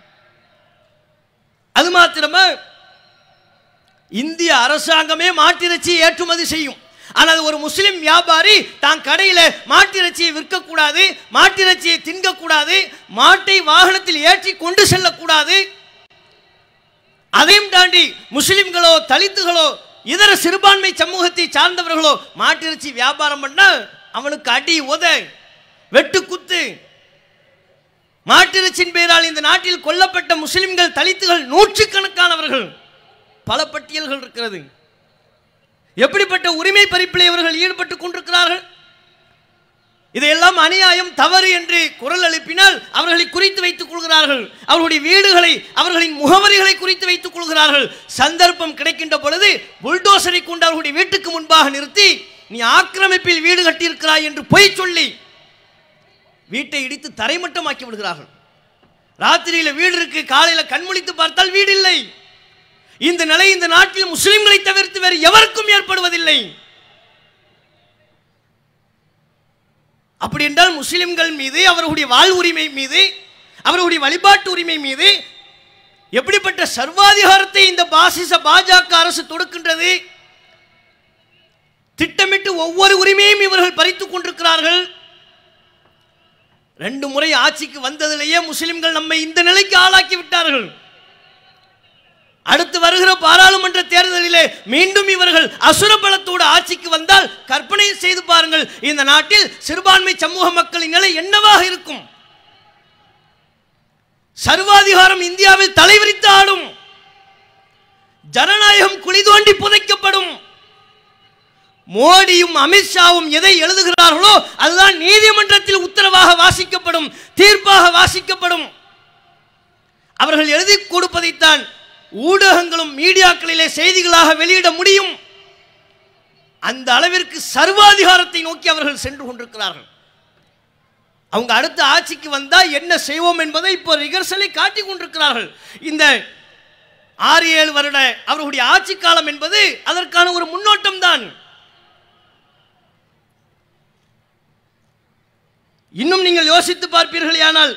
அது மாத்திரமா இந்திய அரசாங்கமே மாட்டிறைச்சியை ஏற்றுமதி செய்யும் ஆனால் ஒரு முஸ்லிம் வியாபாரி தான் கடையில் மாட்டிறைச்சியை விற்கக்கூடாது மாட்டிறைச்சியை தின்கக்கூடாது மாட்டை வாகனத்தில் ஏற்றி கொண்டு செல்லக்கூடாது அதையும் தாண்டி முஸ்லிம்களோ தலித்துகளோ இதர சிறுபான்மை சமூகத்தை சார்ந்தவர்களோ மாட்டிறைச்சி வியாபாரம் பண்ணா அவனுக்கு அடி உத வெட்டு குத்து மாட்டிறைச்சின் பெயரால் இந்த நாட்டில் கொல்லப்பட்ட முஸ்லிம்கள் தலித்துகள் நூற்றுக்கணக்கானவர்கள் பல பட்டியல்கள் இருக்கிறது எப்படிப்பட்ட உரிமை பறிப்பில் இவர்கள் ஈடுபட்டுக் கொண்டிருக்கிறார்கள் இதையெல்லாம் அநியாயம் தவறு என்று குரல் எழுப்பினால் அவர்களை குறித்து வைத்துக் கொள்கிறார்கள் அவர்களுடைய வீடுகளை அவர்களின் முகவரிகளை குறித்து வைத்துக் கொள்கிறார்கள் சந்தர்ப்பம் கிடைக்கின்ற பொழுது புல்டோசரை கொண்டு அவர்களுடைய வீட்டுக்கு முன்பாக நிறுத்தி நீ ஆக்கிரமிப்பில் வீடு கட்டியிருக்கிறாய் என்று பொய் சொல்லி வீட்டை இடித்து தரைமட்டமாக்கி விடுகிறார்கள் ராத்திரியில வீடு இருக்கு காலையில கண்முழித்து பார்த்தால் வீடு இல்லை இந்த நிலை இந்த நாட்டில் முஸ்லிம்களை தவிர்த்து வேறு எவருக்கும் ஏற்படுவதில்லை அப்படி என்றால் முஸ்லிம்கள் மீது அவர்களுடைய வாழ் உரிமை மீது அவர்களுடைய வழிபாட்டு உரிமை மீது எப்படிப்பட்ட சர்வாதிகாரத்தை இந்த பாசிச பாஜக அரசு தொடுக்கின்றது திட்டமிட்டு ஒவ்வொரு உரிமையும் இவர்கள் பறித்துக் கொண்டிருக்கிறார்கள் ரெண்டு முறை ஆட்சிக்கு வந்ததிலேயே முஸ்லிம்கள் நம்மை இந்த நிலைக்கு ஆளாக்கி விட்டார்கள் அடுத்து வருகிற பாராளுமன்ற தேர்தலிலே மீண்டும் இவர்கள் அசுர பலத்தோடு ஆட்சிக்கு வந்தால் கற்பனை செய்து பாருங்கள் இந்த நாட்டில் சிறுபான்மை சமூக மக்களின் நிலை என்னவாக இருக்கும் சர்வாதிகாரம் இந்தியாவில் தலைவிரித்து ஆடும் ஜனநாயகம் குழி தோண்டி புதைக்கப்படும் மோடியும் அமித்ஷாவும் எதை எழுதுகிறார்களோ அதுதான் நீதிமன்றத்தில் உத்தரவாக வாசிக்கப்படும் தீர்ப்பாக வாசிக்கப்படும் அவர்கள் எழுதி கொடுப்பதைத்தான் ஊடகங்களும் மீடியாக்களிலே செய்திகளாக வெளியிட முடியும் அந்த அளவிற்கு சர்வாதிகாரத்தை நோக்கி அவர்கள் சென்று கொண்டிருக்கிறார்கள் அவங்க அடுத்த ஆட்சிக்கு வந்தா என்ன செய்வோம் என்பதை இப்போ ரிகர்சலை காட்டிக் கொண்டிருக்கிறார்கள் இந்த ஆறு ஏழு வருட அவர்களுடைய ஆட்சி காலம் என்பது அதற்கான ஒரு முன்னோட்டம் தான் இன்னும் நீங்கள் யோசித்து பார்ப்பீர்களேயானால்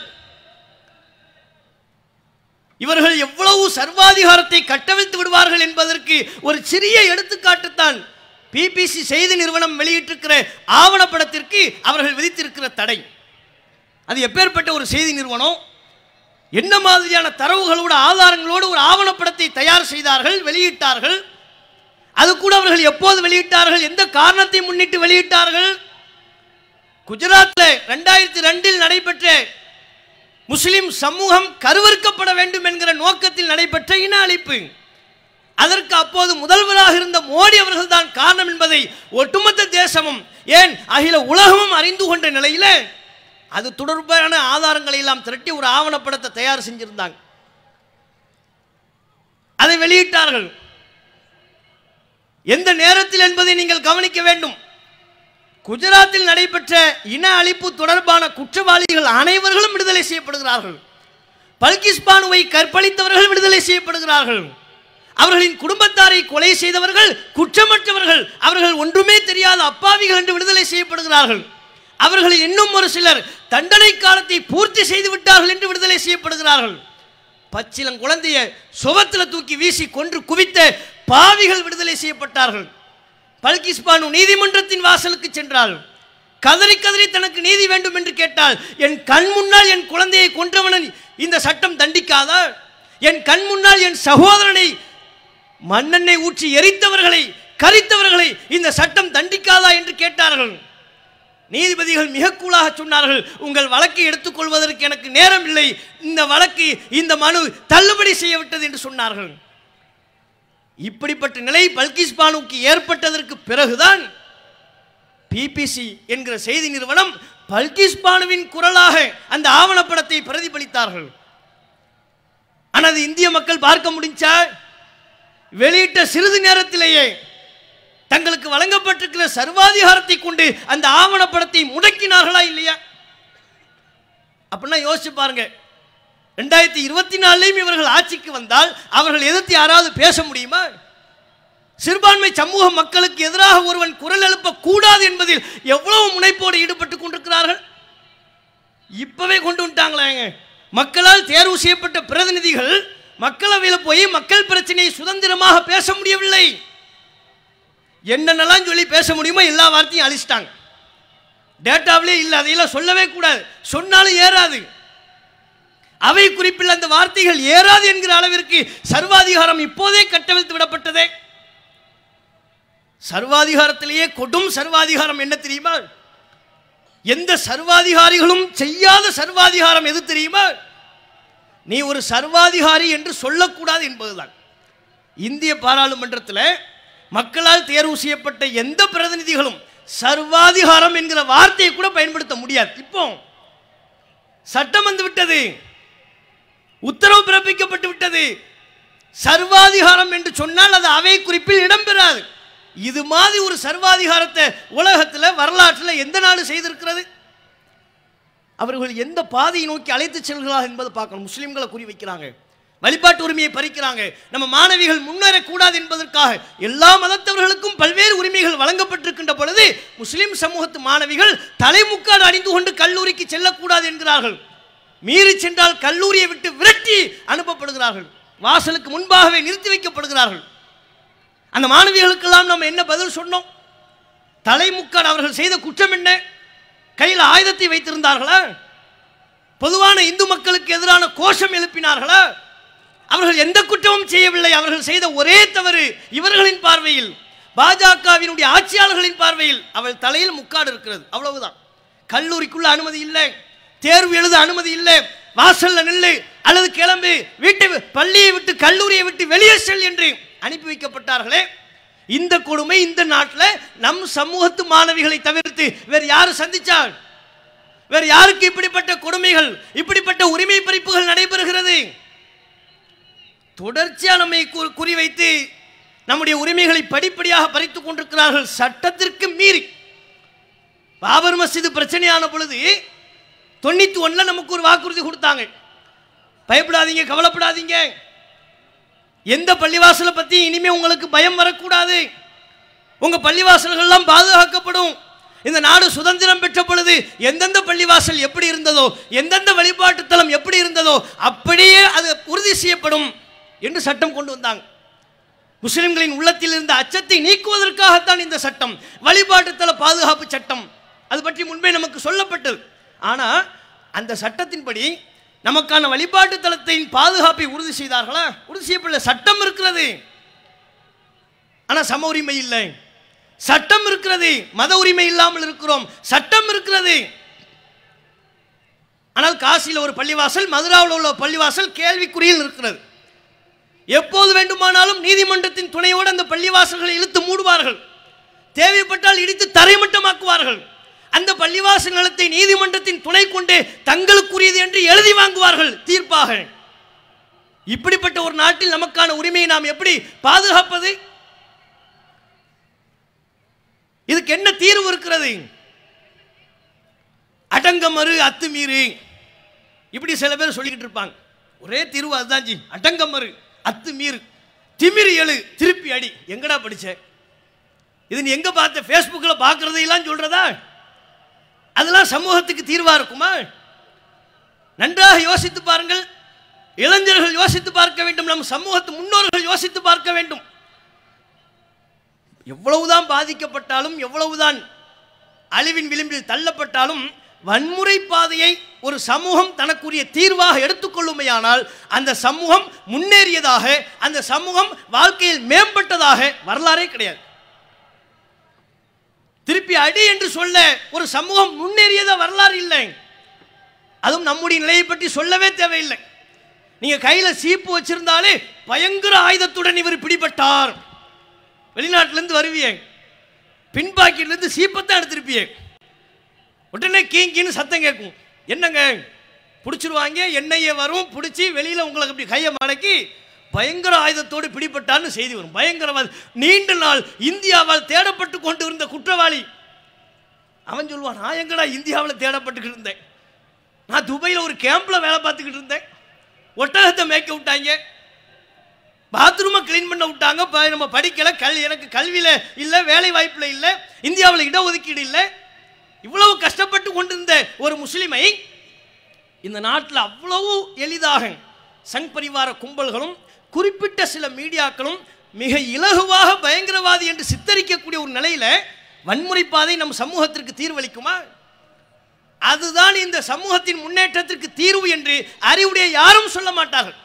இவர்கள் எவ்வளவு சர்வாதிகாரத்தை கட்டவிழ்த்து விடுவார்கள் என்பதற்கு ஒரு சிறிய எடுத்துக்காட்டுத்தான் பிபிசி செய்தி நிறுவனம் வெளியிட்டிருக்கிற ஆவணப்படத்திற்கு அவர்கள் விதித்திருக்கிற தடை அது எப்பேற்பட்ட ஒரு செய்தி நிறுவனம் என்ன மாதிரியான தரவுகளோடு ஆதாரங்களோடு ஒரு ஆவணப்படத்தை தயார் செய்தார்கள் வெளியிட்டார்கள் அது கூட அவர்கள் எப்போது வெளியிட்டார்கள் எந்த காரணத்தை முன்னிட்டு வெளியிட்டார்கள் குஜராத்தில் ரெண்டாயிரத்தி ரெண்டில் நடைபெற்ற முஸ்லிம் சமூகம் கருவறுக்கப்பட வேண்டும் என்கிற நோக்கத்தில் நடைபெற்ற இன அழிப்பு அதற்கு அப்போது முதல்வராக இருந்த மோடி அவர்கள் தான் காரணம் என்பதை ஒட்டுமொத்த தேசமும் ஏன் அகில உலகமும் அறிந்து கொண்ட நிலையில அது தொடர்பான ஆதாரங்களை எல்லாம் திரட்டி ஒரு ஆவணப்படத்தை தயார் செஞ்சிருந்தாங்க அதை வெளியிட்டார்கள் எந்த நேரத்தில் என்பதை நீங்கள் கவனிக்க வேண்டும் குஜராத்தில் நடைபெற்ற இன அழிப்பு தொடர்பான குற்றவாளிகள் அனைவர்களும் விடுதலை செய்யப்படுகிறார்கள் பல்கிஸ் பானுவை கற்பழித்தவர்கள் விடுதலை செய்யப்படுகிறார்கள் அவர்களின் குடும்பத்தாரை கொலை செய்தவர்கள் குற்றமற்றவர்கள் அவர்கள் ஒன்றுமே தெரியாத அப்பாவிகள் என்று விடுதலை செய்யப்படுகிறார்கள் அவர்களில் இன்னும் ஒரு சிலர் தண்டனை காலத்தை பூர்த்தி செய்து விட்டார்கள் என்று விடுதலை செய்யப்படுகிறார்கள் பச்சிலம் குழந்தைய சுவத்தில் தூக்கி வீசி கொன்று குவித்த பாவிகள் விடுதலை செய்யப்பட்டார்கள் பல்கிஸ் பானு நீதிமன்றத்தின் வாசலுக்கு சென்றாள் கதறி கதறி தனக்கு நீதி வேண்டும் என்று கேட்டால் என் கண் முன்னால் என் குழந்தையை கொன்றவனை இந்த சட்டம் தண்டிக்காதா என் கண் முன்னால் என் சகோதரனை மண்ணெண்ணெய் ஊற்றி எரித்தவர்களை கரித்தவர்களை இந்த சட்டம் தண்டிக்காதா என்று கேட்டார்கள் நீதிபதிகள் மிக கூலாக சொன்னார்கள் உங்கள் வழக்கை எடுத்துக்கொள்வதற்கு எனக்கு நேரம் இல்லை இந்த வழக்கு இந்த மனு தள்ளுபடி செய்யவிட்டது என்று சொன்னார்கள் இப்படிப்பட்ட நிலை பல்கிஸ் பானுக்கு ஏற்பட்டதற்கு பிறகுதான் பிபிசி என்கிற செய்தி நிறுவனம் பல்கிஸ் பானுவின் குரலாக அந்த ஆவணப்படத்தை பிரதிபலித்தார்கள் ஆனால் அது இந்திய மக்கள் பார்க்க முடிஞ்சா வெளியிட்ட சிறிது நேரத்திலேயே தங்களுக்கு வழங்கப்பட்டிருக்கிற சர்வாதிகாரத்தை கொண்டு அந்த ஆவணப்படத்தை முடக்கினார்களா இல்லையா அப்படின்னா யோசிச்சு பாருங்க ரெண்டாயிரத்தி இருபத்தி நாலுலையும் இவர்கள் ஆட்சிக்கு வந்தால் அவர்கள் எதிர்த்து யாராவது பேச முடியுமா சிறுபான்மை சமூக மக்களுக்கு எதிராக ஒருவன் குரல் எழுப்ப கூடாது என்பதில் எவ்வளவு முனைப்போடு ஈடுபட்டு கொண்டிருக்கிறார்கள் இப்பவே கொண்டு வந்துட்டாங்களேங்க மக்களால் தேர்வு செய்யப்பட்ட பிரதிநிதிகள் மக்களவையில் போய் மக்கள் பிரச்சனையை சுதந்திரமாக பேச முடியவில்லை என்னென்னலாம் சொல்லி பேச முடியுமோ எல்லா வார்த்தையும் அழிச்சிட்டாங்க டேட்டாவிலே இல்லை அதையெல்லாம் சொல்லவே கூடாது சொன்னாலும் ஏறாது அவை குறிப்பில் அந்த வார்த்தைகள் ஏறாது என்கிற அளவிற்கு சர்வாதிகாரம் இப்போதே கட்டவிழ்த்து விடப்பட்டதே சர்வாதிகாரத்திலேயே கொடும் சர்வாதிகாரம் என்ன தெரியுமா எந்த சர்வாதிகாரிகளும் செய்யாத சர்வாதிகாரம் எது தெரியுமா நீ ஒரு சர்வாதிகாரி என்று சொல்லக்கூடாது என்பதுதான் இந்திய பாராளுமன்றத்தில் மக்களால் தேர்வு செய்யப்பட்ட எந்த பிரதிநிதிகளும் சர்வாதிகாரம் என்கிற வார்த்தையை கூட பயன்படுத்த முடியாது இப்போ சட்டம் வந்து விட்டது உத்தரவு பிறப்பிக்கப்பட்டு விட்டது சர்வாதிகாரம் என்று சொன்னால் அது அவை குறிப்பில் இடம்பெறாது இது மாதிரி ஒரு சர்வாதிகாரத்தை உலகத்தில் வரலாற்றில் எந்த நாடு செய்திருக்கிறது அவர்கள் எந்த பாதையை நோக்கி அழைத்து செல்கிறார்கள் என்பதை பார்க்கணும் முஸ்லிம்களை குறி வைக்கிறாங்க வழிபாட்டு உரிமையை பறிக்கிறாங்க நம்ம மாணவிகள் முன்னேறக்கூடாது என்பதற்காக எல்லா மதத்தவர்களுக்கும் பல்வேறு உரிமைகள் வழங்கப்பட்டிருக்கின்ற பொழுது முஸ்லிம் சமூகத்து மாணவிகள் தலைமுக்காடு அணிந்து கொண்டு கல்லூரிக்கு செல்லக்கூடாது என்கிறார்கள் மீறி சென்றால் கல்லூரியை விட்டு விரட்டி அனுப்பப்படுகிறார்கள் வாசலுக்கு முன்பாகவே நிறுத்தி வைக்கப்படுகிறார்கள் அந்த மாணவிகளுக்கெல்லாம் நம்ம என்ன பதில் சொன்னோம் தலைமுக்காடு அவர்கள் செய்த குற்றம் என்ன கையில் ஆயுதத்தை வைத்திருந்தார்களா பொதுவான இந்து மக்களுக்கு எதிரான கோஷம் எழுப்பினார்களா அவர்கள் எந்த குற்றமும் செய்யவில்லை அவர்கள் செய்த ஒரே தவறு இவர்களின் பார்வையில் பாஜகவினுடைய ஆட்சியாளர்களின் பார்வையில் அவள் தலையில் முக்காடு இருக்கிறது அவ்வளவுதான் கல்லூரிக்குள்ள அனுமதி இல்லை தேர்வு எழுத அனுமதி இல்லை வாசல்ல நில்லு அல்லது கிளம்பு வீட்டை வி- பள்ளியை விட்டு கல்லூரியை விட்டு வெளியே செல் என்று அனுப்பி வைக்கப்பட்டார்களே இந்த கொடுமை இந்த நாட்டில் நம் சமூகத்து மாணவிகளை தவிர்த்து வேறு யாரு சந்திச்சாள் வேறு யாருக்கு இப்படிப்பட்ட கொடுமைகள் இப்படிப்பட்ட உரிமை பறிப்புகள் நடைபெறுகிறது தொடர்ச்சியா நம்மை குறி- குறிவைத்து நம்முடைய உரிமைகளை படிப்படியாக பறித்துக் கொண்டிருக்கிறார்கள் சட்டத்திற்கு மீறி பாபர் மஸ்ஜிது பிரச்சனையான பொழுது தொண்ணூத்தி ஒண்ணுல நமக்கு ஒரு வாக்குறுதி கொடுத்தாங்க பயப்படாதீங்க கவலைப்படாதீங்க எந்த பள்ளிவாசலை பத்தி இனிமே உங்களுக்கு பயம் வரக்கூடாது உங்க பள்ளிவாசல்கள்லாம் பாதுகாக்கப்படும் இந்த நாடு சுதந்திரம் பெற்ற பொழுது எந்தெந்த பள்ளிவாசல் எப்படி இருந்ததோ எந்தெந்த வழிபாட்டு தலம் எப்படி இருந்ததோ அப்படியே அது உறுதி செய்யப்படும் என்று சட்டம் கொண்டு வந்தாங்க முஸ்லிம்களின் உள்ளத்தில் இருந்த அச்சத்தை நீக்குவதற்காகத்தான் இந்த சட்டம் வழிபாட்டு தல பாதுகாப்பு சட்டம் அது பற்றி முன்பே நமக்கு சொல்லப்பட்டது ஆனால் அந்த சட்டத்தின்படி நமக்கான வழிபாட்டு தலத்தின் பாதுகாப்பை உறுதி செய்தார்களா உறுதி செய்யப்படல சட்டம் இருக்கிறது ஆனால் சம உரிமை இல்லை சட்டம் இருக்கிறது மத உரிமை இல்லாமல் இருக்கிறோம் சட்டம் இருக்கிறது ஆனால் காசியில் ஒரு பள்ளிவாசல் மதுராவில் உள்ள பள்ளிவாசல் கேள்விக்குறியில் இருக்கிறது எப்போது வேண்டுமானாலும் நீதிமன்றத்தின் துணையோடு அந்த பள்ளிவாசல்களை இழுத்து மூடுவார்கள் தேவைப்பட்டால் இடித்து தரைமட்டமாக்குவார்கள் அந்த பள்ளிவாசல் நிலத்தை நீதிமன்றத்தின் துணை கொண்டு தங்களுக்குரியது என்று எழுதி வாங்குவார்கள் தீர்ப்பாக இப்படிப்பட்ட ஒரு நாட்டில் நமக்கான உரிமையை நாம் எப்படி பாதுகாப்பது இதுக்கு என்ன தீர்வு இருக்கிறது அடங்கமறு அத்துமீறு இப்படி சில பேர் சொல்லிக்கிட்டு இருப்பாங்க ஒரே தீர்வு அதுதான் ஜி அடங்கமறு அத்துமீறு திமிரி எழு திருப்பி அடி எங்கடா படிச்ச இது நீ எங்க பார்த்த ஃபேஸ்புக்கில் பார்க்கறதையெல்லாம் சொல்றதா அதெல்லாம் சமூகத்துக்கு தீர்வா இருக்குமா நன்றாக யோசித்து பாருங்கள் இளைஞர்கள் யோசித்து பார்க்க வேண்டும் நம் சமூகத்து முன்னோர்கள் யோசித்து பார்க்க வேண்டும் எவ்வளவுதான் பாதிக்கப்பட்டாலும் எவ்வளவுதான் அழிவின் விளிம்பில் தள்ளப்பட்டாலும் வன்முறை பாதையை ஒரு சமூகம் தனக்குரிய தீர்வாக எடுத்துக்கொள்ளுமையானால் அந்த சமூகம் முன்னேறியதாக அந்த சமூகம் வாழ்க்கையில் மேம்பட்டதாக வரலாறே கிடையாது திருப்பி அடி என்று சொல்ல ஒரு சமூகம் முன்னேறியதா வரலாறு இல்லை அதுவும் நம்முடைய நிலையை பற்றி சொல்லவே தேவையில்லை நீங்க கையில சீப்பு வச்சிருந்தாலே பயங்கர ஆயுதத்துடன் இவர் பிடிபட்டார் வெளிநாட்டிலேருந்து வருவியே பின்பாக்கிலேருந்து சீப்பத்தான் எடுத்திருப்பியே உடனே கீங்கின்னு சத்தம் கேட்கும் என்னங்க பிடிச்சிருவாங்க எண்ணெயே வரும் பிடிச்சி வெளியில் உங்களுக்கு அப்படி கையை மடக்கி பயங்கர ஆயுதத்தோடு பிடிபட்டான்னு செய்தி வரும் பயங்கரவாதி நீண்ட நாள் இந்தியாவால் தேடப்பட்டு கொண்டு இருந்த குற்றவாளி அவன் சொல்லுவான் நான் எங்கடா இந்தியாவில் தேடப்பட்டுக்கிட்டு இருந்தேன் நான் துபாயில் ஒரு கேம்பில் வேலை பார்த்துக்கிட்டு இருந்தேன் ஒட்டகத்தை மேய்க்க விட்டாங்க பாத்ரூமை க்ளீன் பண்ண விட்டாங்க ப- நம்ம படிக்கல கல் எனக்கு கல்வியில் இல்லை வேலை வாய்ப்பில் இல்லை இந்தியாவில் இடஒதுக்கீடு இல்லை இவ்வளவு கஷ்டப்பட்டு கொண்டிருந்த ஒரு முஸ்லிமை இந்த நாட்டில் அவ்வளவு எளிதாக சங் பரிவார கும்பல்களும் குறிப்பிட்ட சில மீடியாக்களும் மிக இலகுவாக பயங்கரவாதி என்று சித்தரிக்கக்கூடிய ஒரு நிலையில வன்முறை பாதை நம் சமூகத்திற்கு தீர்வளிக்குமா அதுதான் இந்த சமூகத்தின் முன்னேற்றத்திற்கு தீர்வு என்று அறிவுடைய யாரும் சொல்ல மாட்டார்கள்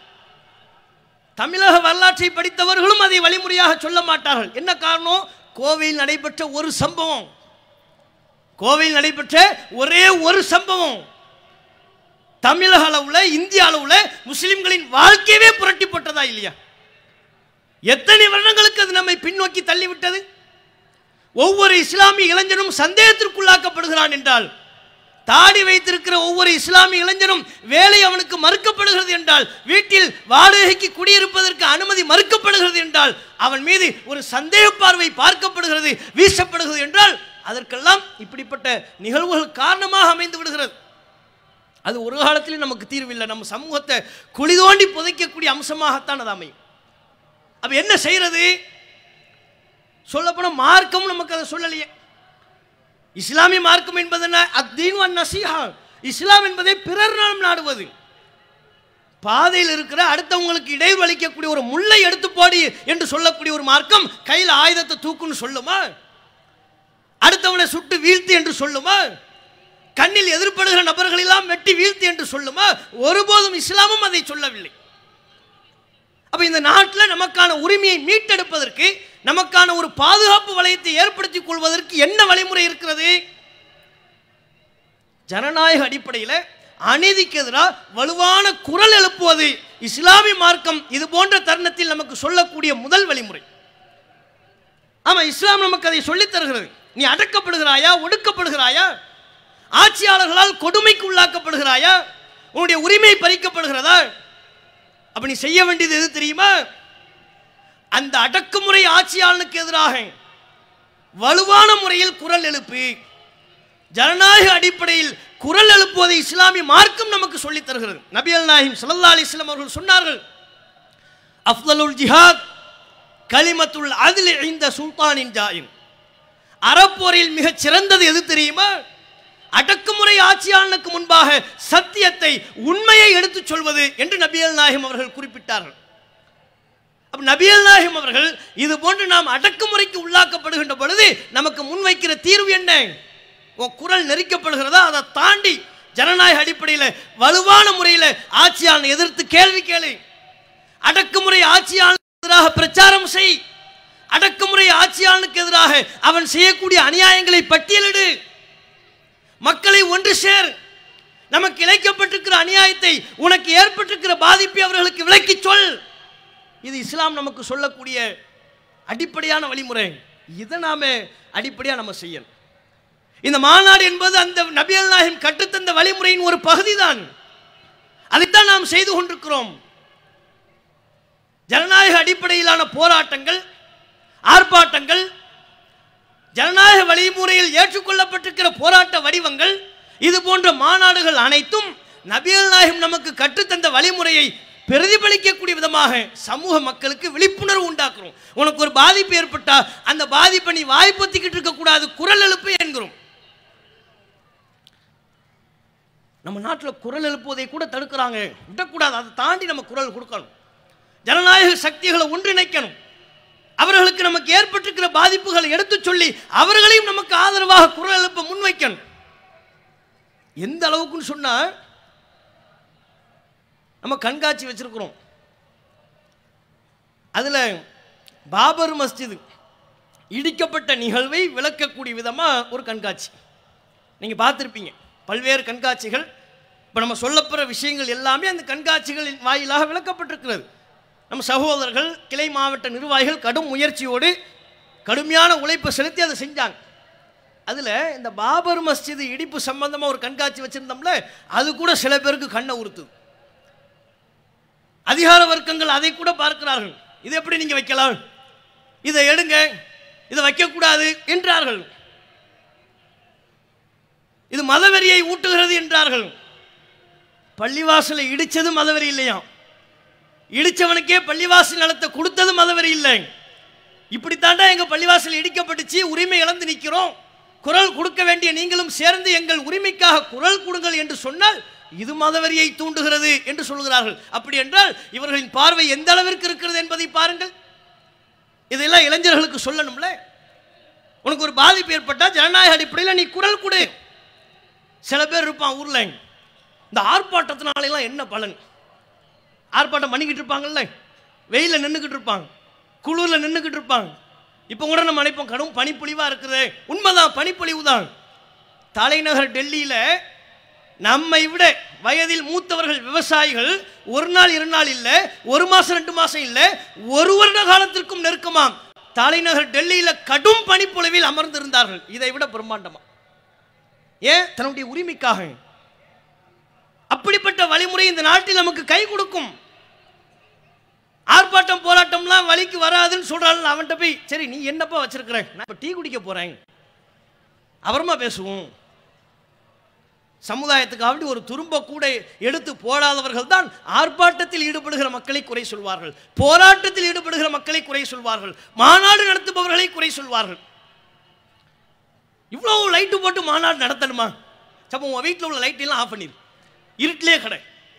தமிழக வரலாற்றை படித்தவர்களும் அதை வழிமுறையாக சொல்ல மாட்டார்கள் என்ன காரணம் கோவையில் நடைபெற்ற ஒரு சம்பவம் கோவையில் நடைபெற்ற ஒரே ஒரு சம்பவம் தமிழக அளவுல இந்திய அளவுல முஸ்லிம்களின் வாழ்க்கையவே புரட்டி போட்டதா இல்லையா எத்தனை வருடங்களுக்கு அது நம்மை பின்னோக்கி தள்ளிவிட்டது ஒவ்வொரு இஸ்லாமிய இளைஞனும் சந்தேகத்திற்குள்ளாக்கப்படுகிறான் என்றால் தாடி வைத்திருக்கிற ஒவ்வொரு இஸ்லாமிய இளைஞனும் வேலை அவனுக்கு மறுக்கப்படுகிறது என்றால் வீட்டில் வாடகைக்கு குடியிருப்பதற்கு அனுமதி மறுக்கப்படுகிறது என்றால் அவன் மீது ஒரு சந்தேக பார்வை பார்க்கப்படுகிறது வீசப்படுகிறது என்றால் அதற்கெல்லாம் இப்படிப்பட்ட நிகழ்வுகள் காரணமாக அமைந்து விடுகிறது அது ஒரு காலத்திலும் நமக்கு தீர்வில்லை நம்ம சமூகத்தை குழி தோண்டி புதைக்கக்கூடிய அம்சமாகத்தான் அது அமையும் அப்ப என்ன செய்யறது சொல்லப்போனால் மார்க்கம் நமக்கு அதை சொல்லலையே இஸ்லாமிய மார்க்கம் என்பது என்ன அத்தீன் வன் நசீஹா இஸ்லாம் என்பதை பிறர் நலம் நாடுவது பாதையில் இருக்கிற அடுத்தவங்களுக்கு இடையூறு அளிக்கக்கூடிய ஒரு முல்லை எடுத்து போடி என்று சொல்லக்கூடிய ஒரு மார்க்கம் கையில் ஆயுதத்தை தூக்குன்னு சொல்லுமா அடுத்தவனை சுட்டு வீழ்த்து என்று சொல்லுமா கண்ணில் எதிர்ப்படுகிற நபர்கள் எல்லாம் வெட்டி வீழ்த்து என்று சொல்லுமா ஒருபோதும் இஸ்லாமும் அதை சொல்லவில்லை அப்ப இந்த நாட்டில் நமக்கான உரிமையை மீட்டெடுப்பதற்கு நமக்கான ஒரு பாதுகாப்பு வளையத்தை ஏற்படுத்திக் கொள்வதற்கு என்ன வழிமுறை இருக்கிறது ஜனநாயக அடிப்படையில் அநீதிக்கு எதிராக வலுவான குரல் எழுப்புவது இஸ்லாமிய மார்க்கம் இது போன்ற தருணத்தில் நமக்கு சொல்லக்கூடிய முதல் வழிமுறை ஆமா இஸ்லாம் நமக்கு அதை சொல்லித் தருகிறது நீ அடக்கப்படுகிறாயா ஒடுக்கப்படுகிறாயா ஆட்சியாளர்களால் கொடுமைக்கு உள்ளாக்கப்படுகிறாயா உன்னுடைய உரிமை பறிக்கப்படுகிறதா அப்ப நீ செய்ய வேண்டியது எது தெரியுமா அந்த அடக்குமுறை ஆட்சியாளனுக்கு எதிராக வலுவான முறையில் குரல் எழுப்பு ஜனநாயக அடிப்படையில் குரல் எழுப்புவதை இஸ்லாமிய மார்க்கம் நமக்கு சொல்லித் தருகிறது நபியல் நாயிம் ஸல்லல்லாஹு அலைஹி வஸல்லம் அவர்கள் சொன்னார்கள் அஃதலுல் ஜிஹாத் கலிமத்துல் அதில் இந்த சுல்தானின் ஜாயின் அறப்போரில் மிகச் சிறந்தது எது தெரியுமா அடக்குமுறை ஆட்சியாளனுக்கு முன்பாக சத்தியத்தை உண்மையை எடுத்துச் சொல்வது என்று நபியல் நாயகம் அவர்கள் குறிப்பிட்டார்கள் அப்ப நபியல் நாயகம் அவர்கள் இது போன்று நாம் அடக்குமுறைக்கு உள்ளாக்கப்படுகின்ற பொழுது நமக்கு முன்வைக்கிற தீர்வு என்ன உன் குரல் நெரிக்கப்படுகிறதா அதை தாண்டி ஜனநாயக அடிப்படையில் வலுவான முறையில் ஆட்சியாளனை எதிர்த்து கேள்வி கேளு அடக்குமுறை ஆட்சியாளனுக்கு எதிராக பிரச்சாரம் செய் அடக்குமுறை ஆட்சியாளனுக்கு எதிராக அவன் செய்யக்கூடிய அநியாயங்களை பட்டியலிடு மக்களை ஒன்று சேர் நமக்கு இழைக்கப்பட்டிருக்கிற அநியாயத்தை உனக்கு ஏற்பட்டிருக்கிற பாதிப்பை அவர்களுக்கு விளக்கிச் சொல் இது இஸ்லாம் நமக்கு சொல்லக்கூடிய அடிப்படையான வழிமுறை இதை நாம அடிப்படையாக நம்ம செய்யணும் இந்த மாநாடு என்பது அந்த நபியல் நாயகம் கற்றுத்தந்த வழிமுறையின் ஒரு பகுதிதான் அதைத்தான் நாம் செய்து கொண்டிருக்கிறோம் ஜனநாயக அடிப்படையிலான போராட்டங்கள் ஆர்ப்பாட்டங்கள் ஜனநாயக வழிமுறையில் ஏற்றுக்கொள்ளப்பட்டிருக்கிற போராட்ட வடிவங்கள் இது போன்ற மாநாடுகள் அனைத்தும் நபியல் நாயகம் நமக்கு கற்றுத்தந்த வழிமுறையை பிரதிபலிக்கக்கூடிய விதமாக சமூக மக்களுக்கு விழிப்புணர்வு உண்டாக்குறோம் உனக்கு ஒரு பாதிப்பு ஏற்பட்டா அந்த பாதிப்பை நீ வாய்ப்பத்திக்கிட்டு இருக்கக்கூடாது குரல் எழுப்பு என்கிறோம் நம்ம நாட்டில் குரல் எழுப்புவதை கூட தடுக்கிறாங்க விடக்கூடாது அதை தாண்டி நம்ம குரல் கொடுக்கணும் ஜனநாயக சக்திகளை ஒன்றிணைக்கணும் அவர்களுக்கு நமக்கு ஏற்பட்டிருக்கிற பாதிப்புகளை எடுத்துச் சொல்லி அவர்களையும் நமக்கு ஆதரவாக குரல் எழுப்ப முன்வைக்கணும் எந்த அளவுக்குன்னு சொன்னா நம்ம கண்காட்சி வச்சிருக்கிறோம் அதுல பாபர் மஸ்ஜித் இடிக்கப்பட்ட நிகழ்வை விளக்கக்கூடிய விதமா ஒரு கண்காட்சி நீங்க பார்த்துருப்பீங்க பல்வேறு கண்காட்சிகள் இப்போ நம்ம சொல்லப்படுற விஷயங்கள் எல்லாமே அந்த கண்காட்சிகளின் வாயிலாக விளக்கப்பட்டிருக்கிறது நம்ம சகோதரர்கள் கிளை மாவட்ட நிர்வாகிகள் கடும் முயற்சியோடு கடுமையான உழைப்பை செலுத்தி அதை செஞ்சாங்க அதில் இந்த பாபர் மஸ்ஜித் இடிப்பு சம்பந்தமாக ஒரு கண்காட்சி வச்சுருந்தோம்ல அது கூட சில பேருக்கு கண்ணை உறுத்துது அதிகார வர்க்கங்கள் அதை கூட பார்க்கிறார்கள் இது எப்படி நீங்கள் வைக்கலாம் இதை எடுங்க இதை வைக்கக்கூடாது என்றார்கள் இது மதவெறியை ஊட்டுகிறது என்றார்கள் பள்ளிவாசலை இடிச்சது மதவெறி இல்லையா இடிச்சவனுக்கே பள்ளிவாசல் நிலத்தை கொடுத்தது மதவெறி இல்லை இப்படித்தாண்டா எங்க பள்ளிவாசல் இடிக்கப்பட்டுச்சு உரிமை இழந்து நிற்கிறோம் குரல் கொடுக்க வேண்டிய நீங்களும் சேர்ந்து எங்கள் உரிமைக்காக குரல் கொடுங்கள் என்று சொன்னால் இது மதவெறியை தூண்டுகிறது என்று சொல்கிறார்கள் அப்படி என்றால் இவர்களின் பார்வை எந்த அளவிற்கு இருக்கிறது என்பதை பாருங்கள் இதெல்லாம் இளைஞர்களுக்கு சொல்லணும்ல உனக்கு ஒரு பாதிப்பு ஏற்பட்டா ஜனநாயக அடிப்படையில் நீ குரல் கொடு சில பேர் இருப்பான் ஊர்ல இந்த ஆர்ப்பாட்டத்தினால எல்லாம் என்ன பலன் ஆர்ப்பாட்டம் பண்ணிக்கிட்டு இருப்பாங்கல்ல வெயில நின்றுக்கிட்டு இருப்பாங்க குளிர்ல நின்றுக்கிட்டு இருப்பாங்க இப்போ கூட நம்ம நினைப்போம் கடும் பனிப்பொழிவா இருக்குது உண்மைதான் பனிப்பொழிவு தான் தலைநகர் டெல்லியில நம்மை விட வயதில் மூத்தவர்கள் விவசாயிகள் ஒரு நாள் இரு நாள் இல்ல ஒரு மாசம் ரெண்டு மாசம் இல்ல ஒரு வருட காலத்திற்கும் நெருக்கமாம் தலைநகர் டெல்லியில கடும் பனிப்பொழிவில் அமர்ந்திருந்தார்கள் இதை விட பிரம்மாண்டமா ஏன் தன்னுடைய உரிமைக்காக அப்படிப்பட்ட வழிமுறை இந்த நாட்டில் நமக்கு கை கொடுக்கும் ஆர்ப்பாட்டம் போராட்டம்லாம் வழிக்கு வராதுன்னு சொல்றாள் அவன்கிட்ட போய் சரி நீ என்னப்பா வச்சிருக்கிற நான் இப்போ டீ குடிக்க போறேன் அப்புறமா பேசுவோம் சமுதாயத்துக்காக ஒரு துரும்ப கூட எடுத்து போடாதவர்கள் தான் ஆர்ப்பாட்டத்தில் ஈடுபடுகிற மக்களை குறை சொல்வார்கள் போராட்டத்தில் ஈடுபடுகிற மக்களை குறை சொல்வார்கள் மாநாடு நடத்துபவர்களை குறை சொல்வார்கள் இவ்வளோ லைட்டு போட்டு மாநாடு நடத்தணுமா சப்போ உன் வீட்டில் உள்ள லைட் எல்லாம் ஆஃப் பண்ணிடு இருட்டிலே கடை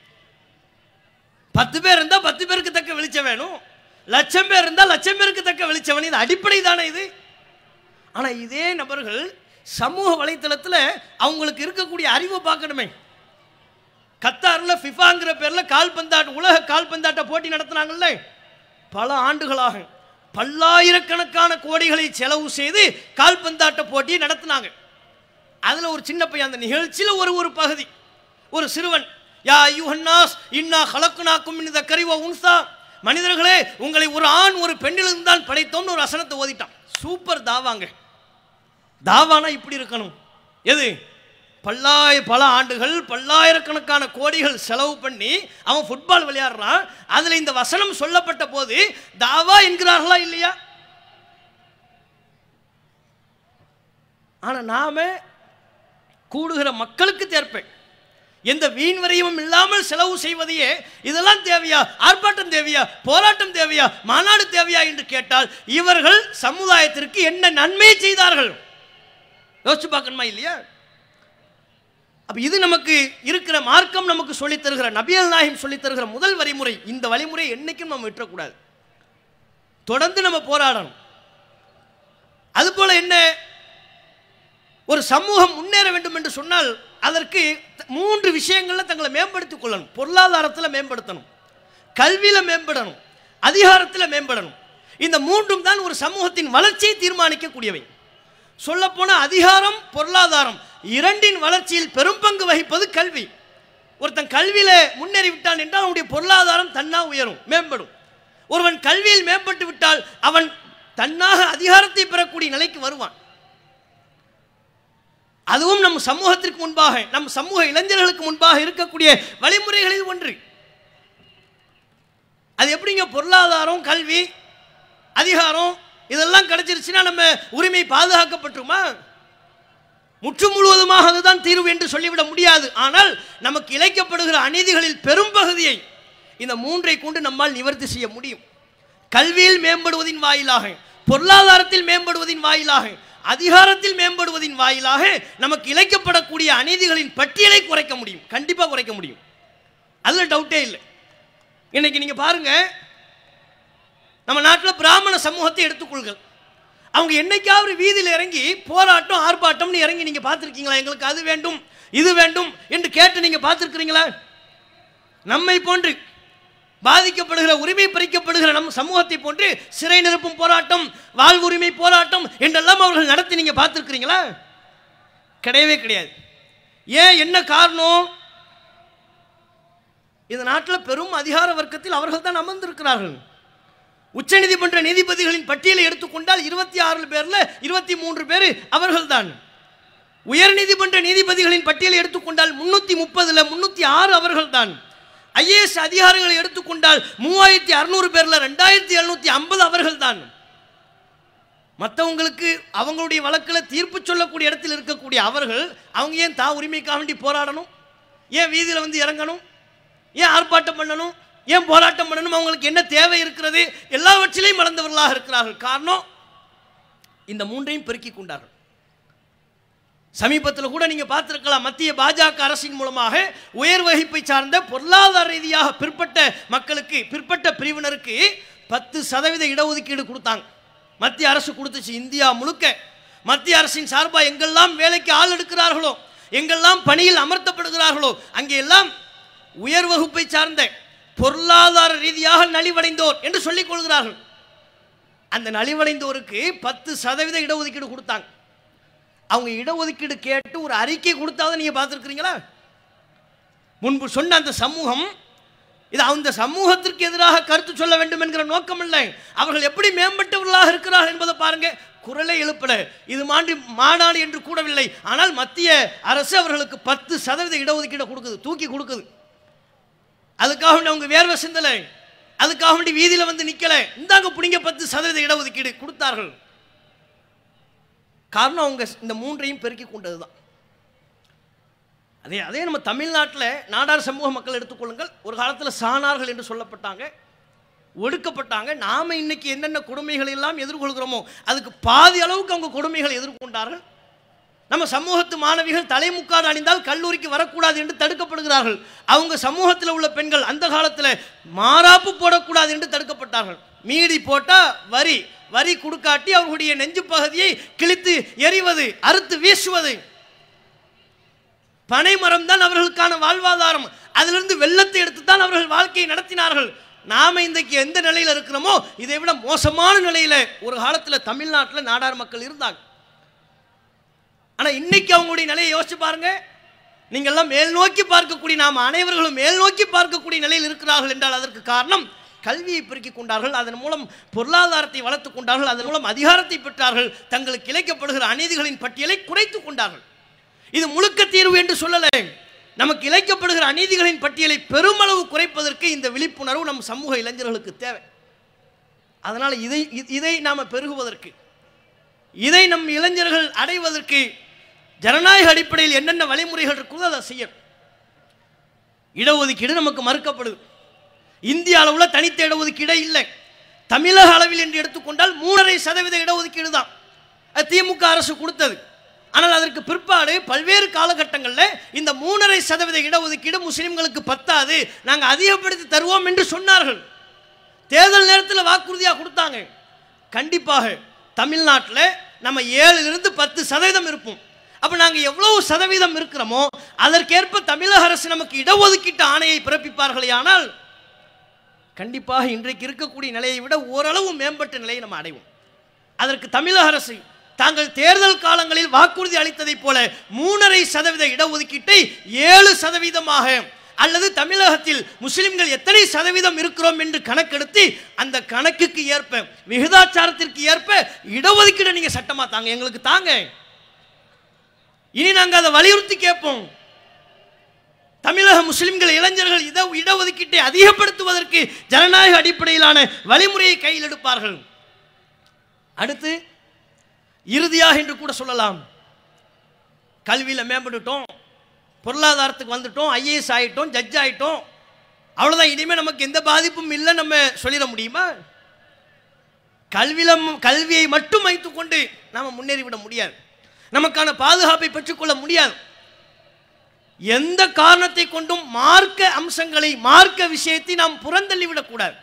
பத்து பேர் இருந்தால் பத்து பேருக்கு தக்க வெளிச்சம் வேணும் லட்சம் பேர் இருந்தால் லட்சம் பேருக்கு தக்க வெளிச்சம் வேணும் இது அடிப்படை தானே இது ஆனால் இதே நபர்கள் சமூக வலைத்தளத்தில் அவங்களுக்கு இருக்கக்கூடிய அறிவை பார்க்கணுமே கத்தாரில் ஃபிஃபாங்கிற பேரில் கால்பந்தாட்ட உலக கால்பந்தாட்ட போட்டி நடத்துனாங்கல்ல பல ஆண்டுகளாக பல்லாயிரக்கணக்கான கோடிகளை செலவு செய்து கால்பந்தாட்ட போட்டியை நடத்தினாங்க அதில் ஒரு சின்ன பையன் அந்த நிகழ்ச்சியில் ஒரு ஒரு பகுதி ஒரு சிறுவன் யா யுஹன்னாஸ் இன்னா ஹலக்குனாக்கும் இந்த கரிவ உன்சா மனிதர்களே உங்களை ஒரு ஆண் ஒரு பெண்ணிலிருந்து தான் படைத்தோம்னு ஒரு வசனத்தை ஓதிட்டான் சூப்பர் தாவாங்க தாவானா இப்படி இருக்கணும் எது பல்லாய பல ஆண்டுகள் பல்லாயிரக்கணக்கான கோடிகள் செலவு பண்ணி அவன் ஃபுட்பால் விளையாடுறான் அதில் இந்த வசனம் சொல்லப்பட்ட போது தாவா என்கிறார்களா இல்லையா ஆனால் நாம கூடுகிற மக்களுக்கு தேர்ப்பேன் எந்த வீண் வரையும் இல்லாமல் செலவு செய்வதையே இதெல்லாம் தேவையா ஆர்ப்பாட்டம் தேவையா போராட்டம் தேவையா மாநாடு தேவையா என்று கேட்டால் இவர்கள் சமுதாயத்திற்கு என்ன நன்மை செய்தார்கள் யோசிச்சு பார்க்கணுமா இல்லையா அப்ப இது நமக்கு இருக்கிற மார்க்கம் நமக்கு சொல்லித் தருகிற நபியல் நாயகம் சொல்லித் தருகிற முதல் வழிமுறை இந்த வழிமுறை என்னைக்கும் நம்ம விட்டுறக்கூடாது தொடர்ந்து நம்ம போராடணும் அதுபோல என்ன ஒரு சமூகம் முன்னேற வேண்டும் என்று சொன்னால் அதற்கு த- மூன்று விஷயங்கள்ல தங்களை மேம்படுத்திக் கொள்ளணும் பொருளாதாரத்தில் மேம்படுத்தணும் கல்வியில் மேம்படணும் அதிகாரத்தில் மேம்படணும் இந்த மூன்றும் தான் ஒரு சமூகத்தின் வளர்ச்சியை தீர்மானிக்கக்கூடியவை சொல்லப்போன அதிகாரம் பொருளாதாரம் இரண்டின் வளர்ச்சியில் பெரும் பங்கு வகிப்பது கல்வி ஒருத்தன் கல்வியில முன்னேறி விட்டான் என்றால் அவனுடைய பொருளாதாரம் தன்னா உயரும் மேம்படும் ஒருவன் கல்வியில் மேம்பட்டு விட்டால் அவன் தன்னாக அதிகாரத்தை பெறக்கூடிய நிலைக்கு வருவான் அதுவும் நம் சமூகத்திற்கு முன்பாக நம் சமூக இளைஞர்களுக்கு முன்பாக இருக்கக்கூடிய வழிமுறைகளில் ஒன்று அது எப்படிங்க பொருளாதாரம் கல்வி அதிகாரம் இதெல்லாம் கிடைச்சிருச்சுன்னா நம்ம உரிமை பாதுகாக்கப்பட்டுருமா முற்று முழுவதுமாக அதுதான் தீர்வு என்று சொல்லிவிட முடியாது ஆனால் நமக்கு இழைக்கப்படுகிற அநீதிகளில் பெரும்பகுதியை இந்த மூன்றை கொண்டு நம்மால் நிவர்த்தி செய்ய முடியும் கல்வியில் மேம்படுவதின் வாயிலாக பொருளாதாரத்தில் மேம்படுவதின் வாயிலாக அதிகாரத்தில் மேம்படுவதின் வாயிலாக நமக்கு இழைக்கப்படக்கூடிய அநீதிகளின் பட்டியலை குறைக்க முடியும் கண்டிப்பாக குறைக்க முடியும் அதில் டவுட்டே இல்லை இன்னைக்கு நீங்க பாருங்க நம்ம நாட்டில் பிராமண சமூகத்தை எடுத்துக்கொள்கள் அவங்க என்னைக்காவது வீதியில் இறங்கி போராட்டம் ஆர்ப்பாட்டம்னு இறங்கி நீங்க பார்த்துருக்கீங்களா எங்களுக்கு அது வேண்டும் இது வேண்டும் என்று கேட்டு நீங்க பார்த்துருக்கிறீங்களா நம்மை போன்று பாதிக்கப்படுகிற உரிமை பறிக்கப்படுகிற நம் சமூகத்தை போன்று சிறை நிரப்பும் போராட்டம் வாழ்வுரிமை போராட்டம் என்றெல்லாம் அவர்கள் நடத்தி நீங்க பார்த்துருக்கிறீங்களா கிடையவே கிடையாது ஏன் என்ன காரணம் இந்த நாட்டில் பெரும் அதிகார வர்க்கத்தில் அவர்கள் தான் அமர்ந்திருக்கிறார்கள் உச்சநீதிமன்ற நீதிபதிகளின் பட்டியலை எடுத்துக்கொண்டால் இருபத்தி ஆறு பேர்ல இருபத்தி மூன்று பேர் அவர்கள்தான் உயர் நீதிமன்ற நீதிபதிகளின் பட்டியலை எடுத்துக்கொண்டால் முன்னூத்தி முப்பதுல முன்னூத்தி ஆறு அவர்கள்தான் ஐஏஎஸ் அதிகாரிகளை எடுத்துக்கொண்டால் மூவாயிரத்தி அறுநூறு பேர்ல ரெண்டாயிரத்தி எழுநூத்தி ஐம்பது அவர்கள்தான் மற்றவங்களுக்கு அவங்களுடைய வழக்கில் தீர்ப்பு சொல்லக்கூடிய இடத்தில் இருக்கக்கூடிய அவர்கள் அவங்க ஏன் தா உரிமைக்காக வேண்டி போராடணும் ஏன் வீதியில் வந்து இறங்கணும் ஏன் ஆர்ப்பாட்டம் பண்ணணும் ஏன் போராட்டம் பண்ணணும் அவங்களுக்கு என்ன தேவை இருக்கிறது எல்லாவற்றிலையும் மறந்தவர்களாக இருக்கிறார்கள் காரணம் இந்த மூன்றையும் பெருக்கிக் கொண்டார்கள் சமீபத்தில் கூட நீங்க பார்த்திருக்கலாம் மத்திய பாஜக அரசின் மூலமாக உயர் வகுப்பை சார்ந்த பொருளாதார ரீதியாக பிற்பட்ட மக்களுக்கு பிற்பட்ட பிரிவினருக்கு பத்து சதவீத இடஒதுக்கீடு கொடுத்தாங்க மத்திய அரசு கொடுத்துச்சு இந்தியா முழுக்க மத்திய அரசின் சார்பாக எங்கெல்லாம் வேலைக்கு ஆள் எடுக்கிறார்களோ எங்கெல்லாம் பணியில் அமர்த்தப்படுகிறார்களோ அங்கே எல்லாம் உயர் வகுப்பை சார்ந்த பொருளாதார ரீதியாக நலிவடைந்தோர் என்று சொல்லிக் கொள்கிறார்கள் அந்த நலிவடைந்தோருக்கு பத்து சதவீத இடஒதுக்கீடு கொடுத்தாங்க அவங்க இடஒதுக்கீடு கேட்டு ஒரு அறிக்கை கொடுத்தாதான் நீங்க பார்த்துருக்கிறீங்களா முன்பு சொன்ன அந்த சமூகம் இது அந்த சமூகத்திற்கு எதிராக கருத்து சொல்ல வேண்டும் என்கிற நோக்கம் இல்லை அவர்கள் எப்படி மேம்பட்டவர்களாக இருக்கிறார்கள் என்பதை பாருங்க குரலை எழுப்பல இது மாண்டி மாநாடு என்று கூடவில்லை ஆனால் மத்திய அரசு அவர்களுக்கு பத்து சதவீத இடஒதுக்கீடு கொடுக்குது தூக்கி கொடுக்குது அதுக்காக வேண்டி அவங்க வேர்வை சிந்தலை அதுக்காக வேண்டி வீதியில வந்து நிக்கல இந்தாங்க புடிங்க பத்து சதவீத இடஒதுக்கீடு கொடுத்தார்கள் காரணம் அவங்க இந்த மூன்றையும் பெருக்கி கொண்டது தான் அதே அதே நம்ம தமிழ்நாட்டில் நாடார் சமூக மக்கள் எடுத்துக்கொள்ளுங்கள் ஒரு காலத்தில் சாணார்கள் என்று சொல்லப்பட்டாங்க ஒடுக்கப்பட்டாங்க நாம இன்னைக்கு என்னென்ன கொடுமைகளை எல்லாம் எதிர்கொள்கிறோமோ அதுக்கு பாதி அளவுக்கு அவங்க கொடுமைகளை எதிர்கொண்டார்கள் நம்ம சமூகத்து மாணவிகள் தலைமுக்காடு அணிந்தால் கல்லூரிக்கு வரக்கூடாது என்று தடுக்கப்படுகிறார்கள் அவங்க சமூகத்தில் உள்ள பெண்கள் அந்த காலத்தில் மாறாப்பு போடக்கூடாது என்று தடுக்கப்பட்டார்கள் மீறி போட்டா வரி வரி கொடுக்காட்டி அவர்களுடைய நெஞ்சு பகுதியை கிழித்து எறிவது அறுத்து வீசுவது பனை மரம் தான் அவர்களுக்கான வாழ்வாதாரம் அதிலிருந்து வெள்ளத்தை எடுத்து தான் அவர்கள் வாழ்க்கையை நடத்தினார்கள் நாம இன்றைக்கு எந்த நிலையில் இருக்கிறோமோ இதை விட மோசமான நிலையில ஒரு காலத்தில் தமிழ்நாட்டில் நாடார் மக்கள் இருந்தாங்க ஆனா இன்னைக்கு அவங்களுடைய நிலையை யோசிச்சு பாருங்க நீங்க எல்லாம் மேல் நோக்கி பார்க்கக்கூடிய நாம் அனைவர்களும் மேல் நோக்கி பார்க்கக்கூடிய நிலையில் இருக்கிறார்கள் என்றால் அதற்கு காரணம் கல்வியை பெருக்கிக் கொண்டார்கள் அதன் மூலம் பொருளாதாரத்தை வளர்த்துக் கொண்டார்கள் அதன் மூலம் அதிகாரத்தை பெற்றார்கள் தங்களுக்கு இழைக்கப்படுகிற அநீதிகளின் பட்டியலை குறைத்துக் கொண்டார்கள் இது முழுக்க தீர்வு என்று சொல்லலை நமக்கு இழைக்கப்படுகிற அநீதிகளின் பட்டியலை பெருமளவு குறைப்பதற்கு இந்த விழிப்புணர்வு நம் சமூக இளைஞர்களுக்கு தேவை அதனால் இதை இ- இதை நாம் பெருகுவதற்கு இதை நம் இளைஞர்கள் அடைவதற்கு ஜனநாயக அடிப்படையில் என்னென்ன வழிமுறைகள் இருக்குதோ அதை செய்யணும் இடஒதுக்கீடு நமக்கு மறுக்கப்படுது இந்திய அளவில் தனித்த இடஒதுக்கீடே இல்லை தமிழக அளவில் என்று எடுத்துக்கொண்டால் மூணரை சதவீத இடஒதுக்கீடு தான் அது திமுக அரசு கொடுத்தது ஆனால் அதற்கு பிற்பாடு பல்வேறு காலகட்டங்களில் இந்த மூணரை சதவீத இடஒதுக்கீடு முஸ்லிம்களுக்கு பத்தாது நாங்கள் அதிகப்படுத்தி தருவோம் என்று சொன்னார்கள் தேர்தல் நேரத்தில் வாக்குறுதியாக கொடுத்தாங்க கண்டிப்பாக தமிழ்நாட்டில் நம்ம ஏழிலிருந்து பத்து சதவீதம் இருப்போம் அப்போ நாங்கள் எவ்வளவு சதவீதம் இருக்கிறோமோ அதற்கேற்ப தமிழக அரசு நமக்கு இடஒதுக்கீட்டு ஆணையை பிறப்பிப்பார்களே ஆனால் கண்டிப்பாக இன்றைக்கு இருக்கக்கூடிய நிலையை விட ஓரளவு மேம்பட்ட நிலையை நம்ம அடைவோம் அதற்கு தமிழக அரசு தாங்கள் தேர்தல் காலங்களில் வாக்குறுதி அளித்ததைப் போல மூணரை சதவீத இடஒதுக்கீட்டை ஏழு சதவீதமாக அல்லது தமிழகத்தில் முஸ்லிம்கள் எத்தனை சதவீதம் இருக்கிறோம் என்று கணக்கெடுத்து அந்த கணக்குக்கு ஏற்ப விகிதாச்சாரத்திற்கு ஏற்ப இடஒதுக்கீடு நீங்க சட்டமா தாங்க எங்களுக்கு தாங்க இனி நாங்கள் அதை வலியுறுத்தி கேட்போம் தமிழக முஸ்லிம்கள் இளைஞர்கள் இட இடஒதுக்கீட்டை அதிகப்படுத்துவதற்கு ஜனநாயக அடிப்படையிலான வழிமுறையை கையில் எடுப்பார்கள் அடுத்து இறுதியாக என்று கூட சொல்லலாம் கல்வியில் மேம்பட்டுட்டோம் பொருளாதாரத்துக்கு வந்துட்டோம் ஐஏஎஸ் ஆயிட்டோம் ஜட்ஜ் ஆயிட்டோம் அவ்வளோதான் இனிமேல் நமக்கு எந்த பாதிப்பும் இல்லை நம்ம சொல்லிட முடியுமா கல்வியில கல்வியை மட்டும் வைத்துக்கொண்டு நாம் முன்னேறிவிட முடியாது நமக்கான பாதுகாப்பை பெற்றுக்கொள்ள முடியாது எந்த காரணத்தை கொண்டும் மார்க்க அம்சங்களை மார்க்க விஷயத்தை நாம் புறந்தள்ளிவிடக்கூடாது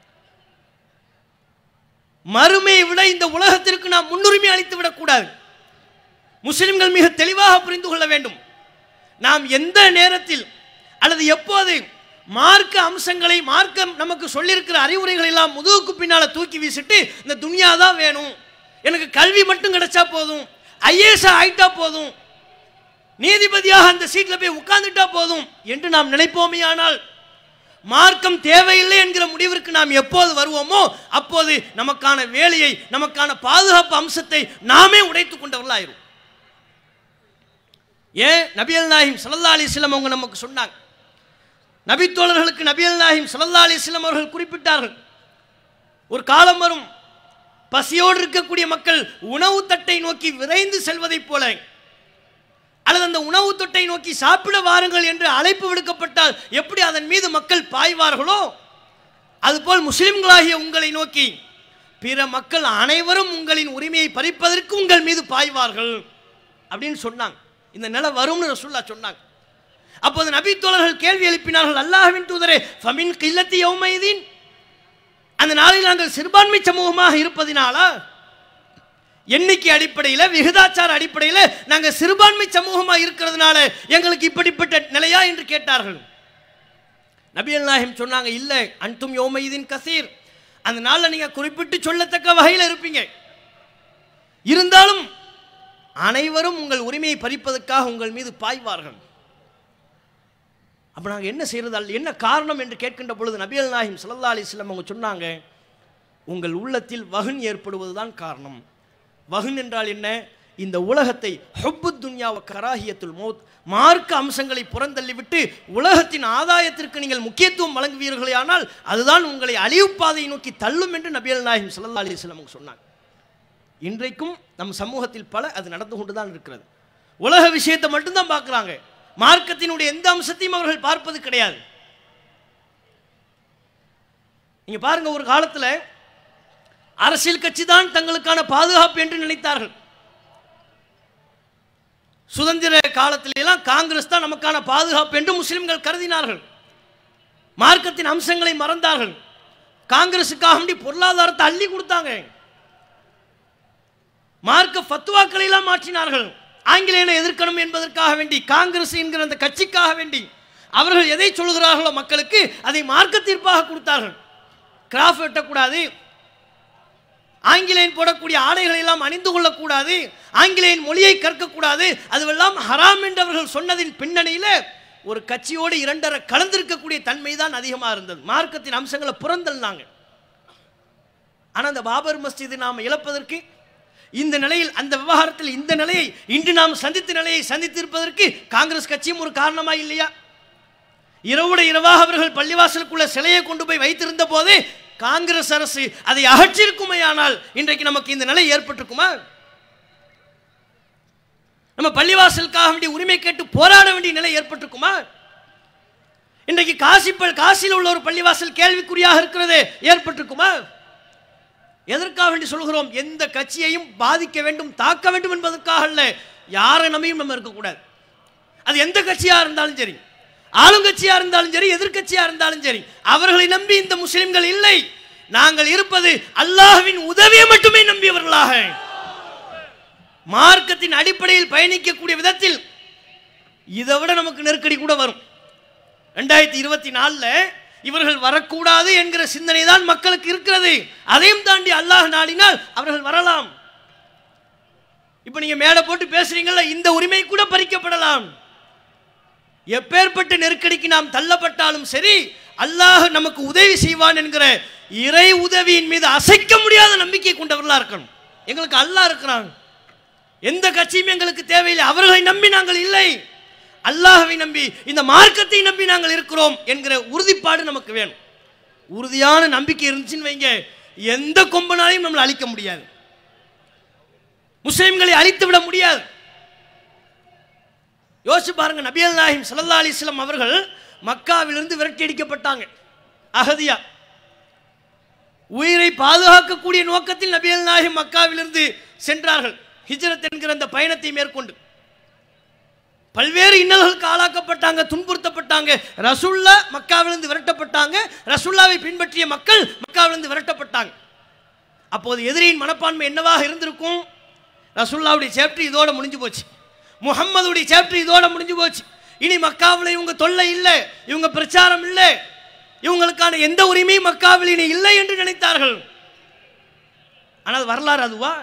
மறுமையை விட இந்த உலகத்திற்கு நாம் முன்னுரிமை அளித்து விடக்கூடாது முஸ்லிம்கள் மிக தெளிவாக புரிந்து கொள்ள வேண்டும் நாம் எந்த நேரத்தில் அல்லது எப்போது மார்க்க அம்சங்களை மார்க்கம் நமக்கு சொல்லியிருக்கிற அறிவுரைகள் எல்லாம் முதுகுக்கு பின்னால தூக்கி வீசிட்டு இந்த துனியா தான் வேணும் எனக்கு கல்வி மட்டும் கிடைச்சா போதும் ஐஏஎஸ் ஆயிட்டா போதும் நீதிபதியாக அந்த சீட்டில் போய் உட்கார்ந்துட்டா போதும் என்று நாம் நினைப்போமேயானால் மார்க்கம் தேவையில்லை என்கிற முடிவிற்கு நாம் எப்போது வருவோமோ அப்போது நமக்கான வேலையை நமக்கான பாதுகாப்பு அம்சத்தை நாமே உடைத்துக் கொண்டவர்களாயிரும் ஏன் நபியல் நாயிம் சல்லா அலிஸ்லாம் அவங்க நமக்கு சொன்னாங்க நபித்தோழர்களுக்கு நபியல் நாயிம் சல்லா அலிஸ்லாம் அவர்கள் குறிப்பிட்டார்கள் ஒரு காலம் வரும் பசியோடு இருக்கக்கூடிய மக்கள் உணவு தட்டை நோக்கி விரைந்து செல்வதைப் போல அல்லது அந்த உணவு தொட்டை நோக்கி சாப்பிட வாருங்கள் என்று அழைப்பு விடுக்கப்பட்டால் எப்படி அதன் மீது மக்கள் பாய்வார்களோ அதுபோல் முஸ்லிம்களாகிய உங்களை நோக்கி பிற மக்கள் அனைவரும் உங்களின் உரிமையை பறிப்பதற்கு உங்கள் மீது பாய்வார்கள் அப்படின்னு சொன்னாங்க இந்த நிலை வரும்னு ரசூல்லா சொன்னாங்க அப்போது நபி தோழர்கள் கேள்வி எழுப்பினார்கள் அல்லாஹ்வின் தூதரே ஃபமின் கில்லத்தி யௌமைதீன் அந்த நாளில் நாங்கள் சிறுபான்மை சமூகமாக இருப்பதினாலா எண்ணிக்கை அடிப்படையில் விகிதாச்சார அடிப்படையில் நாங்கள் சிறுபான்மை சமூகமாக இருக்கிறதுனால எங்களுக்கு இப்படிப்பட்ட நிலையா என்று கேட்டார்கள் நபியல் நாயகம் சொன்னாங்க இல்லை அன்தும் யோமைதீன் கசீர் அந்த நாளில் நீங்கள் குறிப்பிட்டு சொல்லத்தக்க வகையில் இருப்பீங்க இருந்தாலும் அனைவரும் உங்கள் உரிமையை பறிப்பதற்காக உங்கள் மீது பாய்வார்கள் அப்போ நாங்கள் என்ன செய்யறது என்ன காரணம் என்று கேட்கின்ற பொழுது நபியல் நாயகம் சல்லா அலிஸ்லாம் அவங்க சொன்னாங்க உங்கள் உள்ளத்தில் வகுன் ஏற்படுவதுதான் காரணம் வகுன் என்றால் என்ன இந்த உலகத்தை ஹொப்பு துன்யாவ கராகியத்துல் மௌத் மார்க்க அம்சங்களை புறந்தள்ளிவிட்டு உலகத்தின் ஆதாயத்திற்கு நீங்கள் முக்கியத்துவம் வழங்குவீர்களே ஆனால் அதுதான் உங்களை அழிவு பாதையை நோக்கி தள்ளும் என்று நபியல் நாயகம் சல்லா அலிஸ்லாம் அவங்க சொன்னாங்க இன்றைக்கும் நம் சமூகத்தில் பல அது நடந்து கொண்டு தான் இருக்கிறது உலக விஷயத்தை மட்டும்தான் பார்க்குறாங்க மார்க்கத்தினுடைய எந்த அம்சத்தையும் அவர்கள் பார்ப்பது கிடையாது நீங்க பாருங்க ஒரு காலத்தில் அரசியல் கட்சி தான் தங்களுக்கான பாதுகாப்பு என்று நினைத்தார்கள் சுதந்திர காலத்தில எல்லாம் காங்கிரஸ் தான் நமக்கான பாதுகாப்பு என்று முஸ்லிம்கள் கருதினார்கள் மார்க்கத்தின் அம்சங்களை மறந்தார்கள் காங்கிரசுக்காக வேண்டி பொருளாதாரத்தை அள்ளி கொடுத்தாங்க மார்க்க ஃபத்துவாக்களை எல்லாம் மாற்றினார்கள் ஆங்கிலேயனை எதிர்க்கணும் என்பதற்காக வேண்டி காங்கிரஸ் என்கிற அந்த கட்சிக்காக வேண்டி அவர்கள் எதை சொல்கிறார்களோ மக்களுக்கு அதை மார்க்க தீர்ப்பாக கொடுத்தார்கள் கிராஃப் வெட்டக்கூடாது ஆங்கிலேயன் போடக்கூடிய ஆடைகளை எல்லாம் அணிந்து கொள்ளக்கூடாது ஆங்கிலேயன் மொழியை கற்கக்கூடாது அதுவெல்லாம் ஹராம் என்று அவர்கள் சொன்னதின் பின்னணியில் ஒரு கட்சியோடு இரண்டரை கலந்திருக்கக்கூடிய தன்மை தான் அதிகமாக இருந்தது மார்க்கத்தின் அம்சங்களை புறந்தள்னாங்க ஆனால் அந்த பாபர் மஸ்ஜிதை நாம் இழப்பதற்கு இந்த நிலையில் அந்த விவகாரத்தில் இந்த நிலையை இன்று நாம் சந்தித்த நிலையை சந்தித்திருப்பதற்கு காங்கிரஸ் கட்சியும் ஒரு காரணமா இல்லையா இரவுட இரவாக அவர்கள் பள்ளிவாசலுக்குள்ள சிலையை கொண்டு போய் வைத்திருந்த போதே காங்கிரஸ் அரசு அதை அகற்றிருக்குமையானால் இன்றைக்கு நமக்கு இந்த நிலை ஏற்பட்டிருக்குமா நம்ம பள்ளிவாசலுக்காக வேண்டிய உரிமை கேட்டு போராட வேண்டிய நிலை ஏற்பட்டிருக்குமா இன்றைக்கு காசி ப- காசியில் உள்ள ஒரு பள்ளிவாசல் கேள்விக்குறியாக இருக்கிறது ஏற்பட்டிருக்குமா எதற்காக வேண்டி சொல்கிறோம் எந்த கட்சியையும் பாதிக்க வேண்டும் தாக்க வேண்டும் என்பதற்காக அல்ல யாரை நம்பியும் நம்ம இருக்கக்கூடாது அது எந்த கட்சியா இருந்தாலும் சரி ஆளுங்கட்சியா இருந்தாலும் சரி எதிர்க்கட்சியா இருந்தாலும் சரி அவர்களை நம்பி இந்த முஸ்லிம்கள் இல்லை நாங்கள் இருப்பது அல்லாஹ்வின் உதவியை மட்டுமே நம்பியவர்களாக மார்க்கத்தின் அடிப்படையில் பயணிக்கக்கூடிய விதத்தில் இதை விட நமக்கு நெருக்கடி கூட வரும் ரெண்டாயிரத்தி இருபத்தி நாலில் இவர்கள் வரக்கூடாது என்கிற சிந்தனை தான் மக்களுக்கு இருக்கிறது அதையும் தாண்டி அல்லாஹ் நாடினால் அவர்கள் வரலாம் இப்போ நீங்க மேடை போட்டு பேசுறீங்கல்ல இந்த உரிமை கூட பறிக்கப்படலாம் எப்பேற்பட்ட நெருக்கடிக்கு நாம் தள்ளப்பட்டாலும் சரி அல்லாஹ் நமக்கு உதவி செய்வான் என்கிற இறை உதவியின் மீது அசைக்க முடியாத நம்பிக்கை கொண்டவர்களா இருக்கணும் எங்களுக்கு அல்லாஹ் இருக்கிறான் எந்த கட்சியும் எங்களுக்கு தேவையில்லை அவர்களை நம்பி நாங்கள் இல்லை அல்லாஹ்வை நம்பி இந்த மார்க்கத்தை நம்பி நாங்கள் இருக்கிறோம் என்கிற உறுதிப்பாடு நமக்கு வேணும் உறுதியான நம்பிக்கை இருந்துச்சுன்னு வைங்க எந்த கொம்பனாலையும் நம்மளை அழிக்க முடியாது முஸ்லிம்களை அழித்து விட முடியாது யோசிச்சு பாருங்க நபியல் நாஹிம் சல்லா அலிஸ்லாம் அவர்கள் மக்காவிலிருந்து விரட்டி அடிக்கப்பட்டாங்க அகதியா உயிரை பாதுகாக்கக்கூடிய நோக்கத்தில் நபியல் நாஹிம் மக்காவிலிருந்து சென்றார்கள் ஹிஜ்ரத் என்கிற அந்த பயணத்தை மேற்கொண்டு பல்வேறு இன்னல்களுக்கு ஆளாக்கப்பட்டாங்க துன்புறுத்தப்பட்டாங்க ரசுல்லா மக்காவிலிருந்து விரட்டப்பட்டாங்க ரசுல்லாவை பின்பற்றிய மக்கள் மக்காவிலிருந்து விரட்டப்பட்டாங்க அப்போது எதிரியின் மனப்பான்மை என்னவாக இருந்திருக்கும் ரசுல்லாவுடைய சேப்டர் இதோட முடிஞ்சு போச்சு முகம்மதுடைய சேப்டர் இதோட முடிஞ்சு போச்சு இனி மக்காவில் இவங்க தொல்லை இல்லை இவங்க பிரச்சாரம் இல்லை இவங்களுக்கான எந்த உரிமையும் மக்காவில் இனி இல்லை என்று நினைத்தார்கள் ஆனால் வரலாறு அதுவா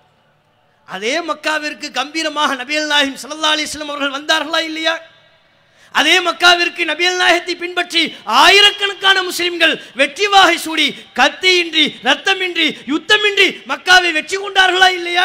அதே மக்காவிற்கு கம்பீரமாக நபியல் நாயகம் சல்லா அலிஸ்லாம் அவர்கள் வந்தார்களா இல்லையா அதே மக்காவிற்கு நபியல் நாயகத்தை பின்பற்றி ஆயிரக்கணக்கான முஸ்லிம்கள் வெற்றி வாகை சூடி கத்தியின்றி ரத்தமின்றி யுத்தமின்றி மக்காவை வெற்றி கொண்டார்களா இல்லையா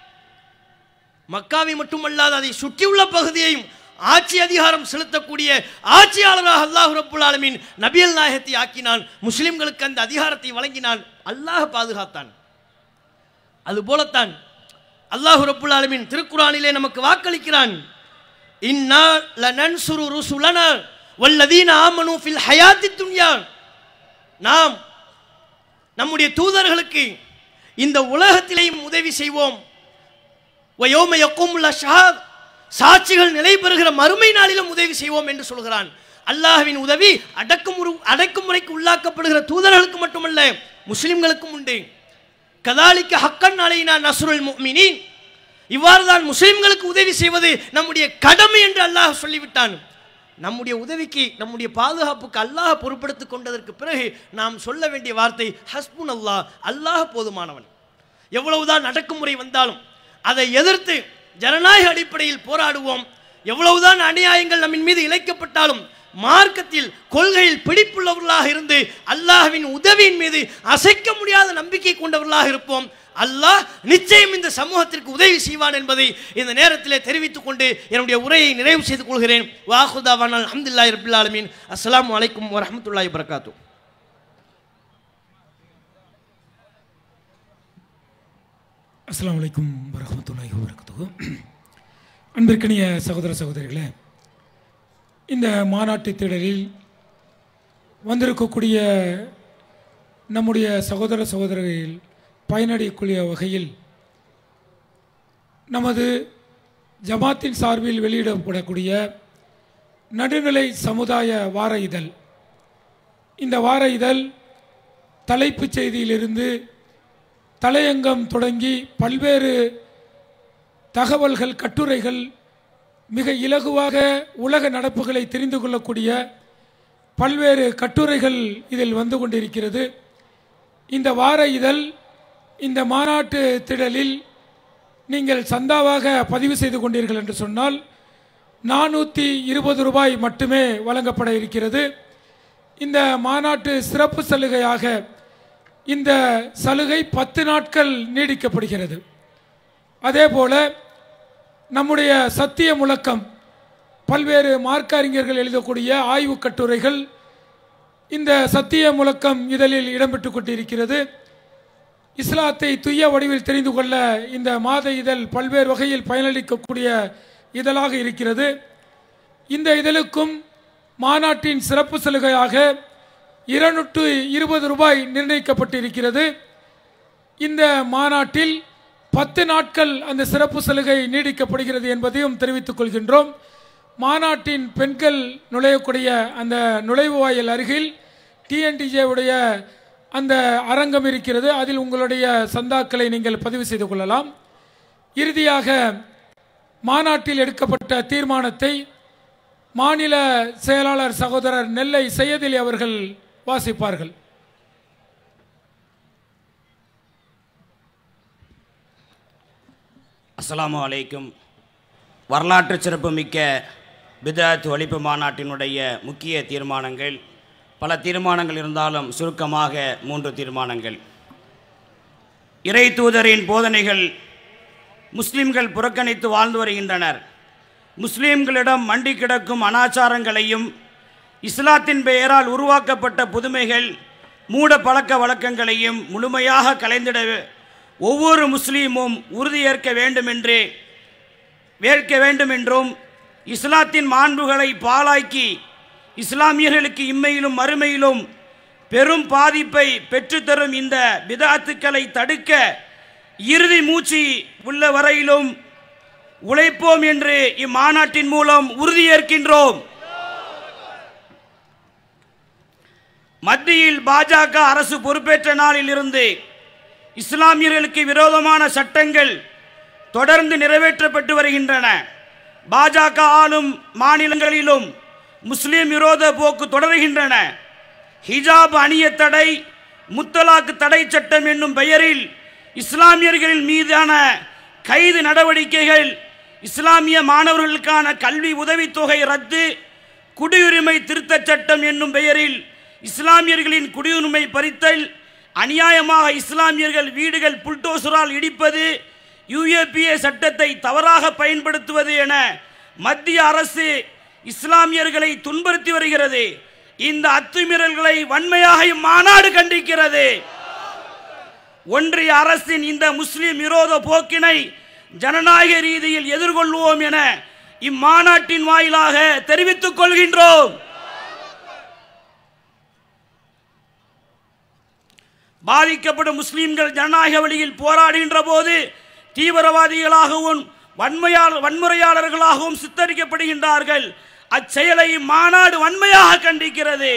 மக்காவை மட்டுமல்லாது அதை சுற்றியுள்ள பகுதியையும் ஆட்சி அதிகாரம் செலுத்தக்கூடிய ஆட்சியாளராக அல்லாஹ் ரப்புல் ஆலமீன் நபியல் நாயகத்தை ஆக்கினான் முஸ்லிம்களுக்கு அந்த அதிகாரத்தை வழங்கினான் அல்லாஹ் பாதுகாத்தான் அதுபோலத்தான் அல்லாஹ் ரப்புல் ஆலமீன் திருக்குறானிலே நமக்கு வாக்களிக்கிறான் இன்னா லனன்சுரு ருசுலனா வல்லதீன ஆமனு ஃபில் ஹயாத்தி துன்யா நாம் நம்முடைய தூதர்களுக்கு இந்த உலகத்திலேயும் உதவி செய்வோம் வயோம யக்குமுல்ல ஷஹாத் சாட்சிகள் நிலை பெறுகிற மறுமை நாளிலும் உதவி செய்வோம் என்று சொல்கிறான் அல்லாஹ்வின் உதவி அடக்குமுறை அடக்குமுறைக்கு உள்ளாக்கப்படுகிற தூதர்களுக்கு மட்டுமல்ல முஸ்லிம்களுக்கும் உண்டு கதாலிக்க ஹக்கன் அலைனா நஸ்ருல் முஃமினீன் இவ்வாறு தான் முஸ்லிம்களுக்கு உதவி செய்வது நம்முடைய கடமை என்று அல்லாஹ் சொல்லிவிட்டான் நம்முடைய உதவிக்கு நம்முடைய பாதுகாப்புக்கு அல்லாஹ் பொறுப்படுத்திக் கொண்டதற்கு பிறகு நாம் சொல்ல வேண்டிய வார்த்தை ஹஸ்புன் அல்லாஹ் அல்லாஹ் போதுமானவன் எவ்வளவுதான் அடக்குமுறை வந்தாலும் அதை எதிர்த்து ஜனநாயக அடிப்படையில் போராடுவோம் எவ்வளவுதான் அநியாயங்கள் நம்மின் மீது இழைக்கப்பட்டாலும் மார்க்கத்தில் கொள்கையில் பிடிப்புள்ளவர்களாக இருந்து அல்லாஹ்வின் உதவியின் மீது அசைக்க முடியாத நம்பிக்கை கொண்டவர்களாக இருப்போம் அல்லாஹ் நிச்சயம் இந்த சமூகத்திற்கு உதவி செய்வான் என்பதை இந்த நேரத்தில் தெரிவித்துக் கொண்டு என்னுடைய உரையை நிறைவு செய்து கொள்கிறேன் வாஹுதாவான் அஹமதுல்லாஹி ரபில் ஆலமீன் அஸ்ஸலாமு அலைக்கும் வரஹ்மத்துல்லாஹி வரகாத்து அஸ்ஸலாமு அலைக்கும் வரஹ்மத்துல்லாஹி வபரகாத்துஹு அன்பிற்கினிய சகோதர சகோதரிகளே இந்த மாநாட்டு திடலில் வந்திருக்கக்கூடிய நம்முடைய சகோதர சகோதரிகள் பயனடையக்கூடிய வகையில் நமது ஜமாத்தின் சார்பில் வெளியிடப்படக்கூடிய நடுநிலை சமுதாய வார இதழ் இந்த வார இதழ் தலைப்புச் செய்தியிலிருந்து தலையங்கம் தொடங்கி பல்வேறு தகவல்கள் கட்டுரைகள் மிக இலகுவாக உலக நடப்புகளை தெரிந்து கொள்ளக்கூடிய பல்வேறு கட்டுரைகள் இதில் வந்து கொண்டிருக்கிறது இந்த வார இதழ் இந்த மாநாட்டு திடலில் நீங்கள் சந்தாவாக பதிவு செய்து கொண்டீர்கள் என்று சொன்னால் நானூற்றி இருபது ரூபாய் மட்டுமே வழங்கப்பட இருக்கிறது இந்த மாநாட்டு சிறப்பு சலுகையாக இந்த சலுகை பத்து நாட்கள் நீடிக்கப்படுகிறது அதே போல நம்முடைய சத்திய முழக்கம் பல்வேறு மார்க்க அறிஞர்கள் எழுதக்கூடிய ஆய்வுக் கட்டுரைகள் இந்த சத்திய முழக்கம் இதழில் இடம்பெற்று கொண்டிருக்கிறது இஸ்லாத்தை துய்ய வடிவில் தெரிந்து கொள்ள இந்த மாத இதழ் பல்வேறு வகையில் பயனளிக்கக்கூடிய இதழாக இருக்கிறது இந்த இதழுக்கும் மாநாட்டின் சிறப்பு சலுகையாக இருநூற்று இருபது ரூபாய் நிர்ணயிக்கப்பட்டிருக்கிறது இந்த மாநாட்டில் பத்து நாட்கள் அந்த சிறப்பு சலுகை நீடிக்கப்படுகிறது என்பதையும் தெரிவித்துக் கொள்கின்றோம் மாநாட்டின் பெண்கள் நுழையக்கூடிய அந்த நுழைவு வாயில் அருகில் டிஎன்டிஜே உடைய அந்த அரங்கம் இருக்கிறது அதில் உங்களுடைய சந்தாக்களை நீங்கள் பதிவு செய்து கொள்ளலாம் இறுதியாக மாநாட்டில் எடுக்கப்பட்ட தீர்மானத்தை மாநில செயலாளர் சகோதரர் நெல்லை சையதிலி அவர்கள் வாசிப்பார்கள் அஸ்ஸலாமு அலைக்கும் வரலாற்று சிறப்புமிக்க பிதாத் ஒழிப்பு மாநாட்டினுடைய முக்கிய தீர்மானங்கள் பல தீர்மானங்கள் இருந்தாலும் சுருக்கமாக மூன்று தீர்மானங்கள் இறை தூதரின் போதனைகள் முஸ்லிம்கள் புறக்கணித்து வாழ்ந்து வருகின்றனர் முஸ்லிம்களிடம் மண்டி கிடக்கும் அனாச்சாரங்களையும் இஸ்லாத்தின் பெயரால் உருவாக்கப்பட்ட புதுமைகள் மூட பழக்க வழக்கங்களையும் முழுமையாக கலைந்திட ஒவ்வொரு முஸ்லீமும் உறுதியேற்க வேண்டும் என்று வேட்க வேண்டும் என்றும் இஸ்லாத்தின் மாண்புகளை பாழாக்கி இஸ்லாமியர்களுக்கு இம்மையிலும் மறுமையிலும் பெரும் பாதிப்பை பெற்றுத்தரும் இந்த பிதாத்துக்களை தடுக்க இறுதி மூச்சு உள்ள வரையிலும் உழைப்போம் என்று இம்மாநாட்டின் மூலம் உறுதியேற்கின்றோம் மத்தியில் பாஜக அரசு பொறுப்பேற்ற நாளில் இருந்து இஸ்லாமியர்களுக்கு விரோதமான சட்டங்கள் தொடர்ந்து நிறைவேற்றப்பட்டு வருகின்றன பாஜக ஆளும் மாநிலங்களிலும் முஸ்லிம் விரோத போக்கு தொடர்கின்றன ஹிஜாப் அணிய தடை முத்தலாக்கு தடை சட்டம் என்னும் பெயரில் இஸ்லாமியர்களின் மீதான கைது நடவடிக்கைகள் இஸ்லாமிய மாணவர்களுக்கான கல்வி உதவித்தொகை ரத்து குடியுரிமை திருத்தச் சட்டம் என்னும் பெயரில் இஸ்லாமியர்களின் குடியுரிமை பறித்தல் அநியாயமாக இஸ்லாமியர்கள் வீடுகள் புல்டோசரால் இடிப்பது யுஏபிஏ சட்டத்தை தவறாக பயன்படுத்துவது என மத்திய அரசு இஸ்லாமியர்களை துன்புறுத்தி வருகிறது இந்த அத்துமீறல்களை வன்மையாக இம்மாநாடு கண்டிக்கிறது ஒன்றிய அரசின் இந்த முஸ்லிம் விரோத போக்கினை ஜனநாயக ரீதியில் எதிர்கொள்வோம் என இம்மாநாட்டின் வாயிலாக தெரிவித்துக் கொள்கின்றோம் பாதிக்கப்படும் முஸ்லிம்கள் ஜனநாயக வழியில் போராடுகின்ற போது தீவிரவாதிகளாகவும் வன்மையாள வன்முறையாளர்களாகவும் சித்தரிக்கப்படுகின்றார்கள் அச்செயலை மாநாடு வன்மையாக கண்டிக்கிறது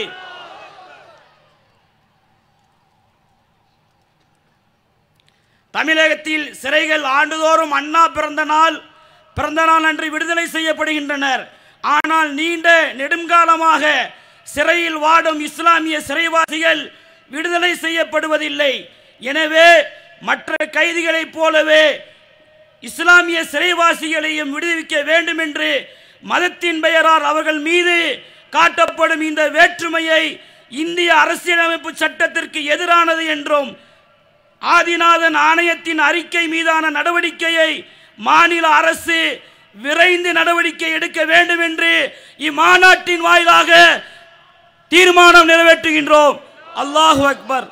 தமிழகத்தில் சிறைகள் ஆண்டுதோறும் அண்ணா பிறந்த நாள் பிறந்த நாள் அன்று விடுதலை செய்யப்படுகின்றனர் ஆனால் நீண்ட நெடுங்காலமாக சிறையில் வாடும் இஸ்லாமிய சிறைவாசிகள் விடுதலை செய்யப்படுவதில்லை எனவே மற்ற கைதிகளைப் போலவே இஸ்லாமிய சிறைவாசிகளையும் விடுவிக்க வேண்டும் என்று மதத்தின் பெயரால் அவர்கள் மீது காட்டப்படும் இந்த வேற்றுமையை இந்திய அரசியலமைப்பு சட்டத்திற்கு எதிரானது என்றும் ஆதிநாதன் ஆணையத்தின் அறிக்கை மீதான நடவடிக்கையை மாநில அரசு விரைந்து நடவடிக்கை எடுக்க வேண்டும் என்று இம்மாநாட்டின் வாயிலாக தீர்மானம் நிறைவேற்றுகின்றோம் அல்லாஹு அக்பர்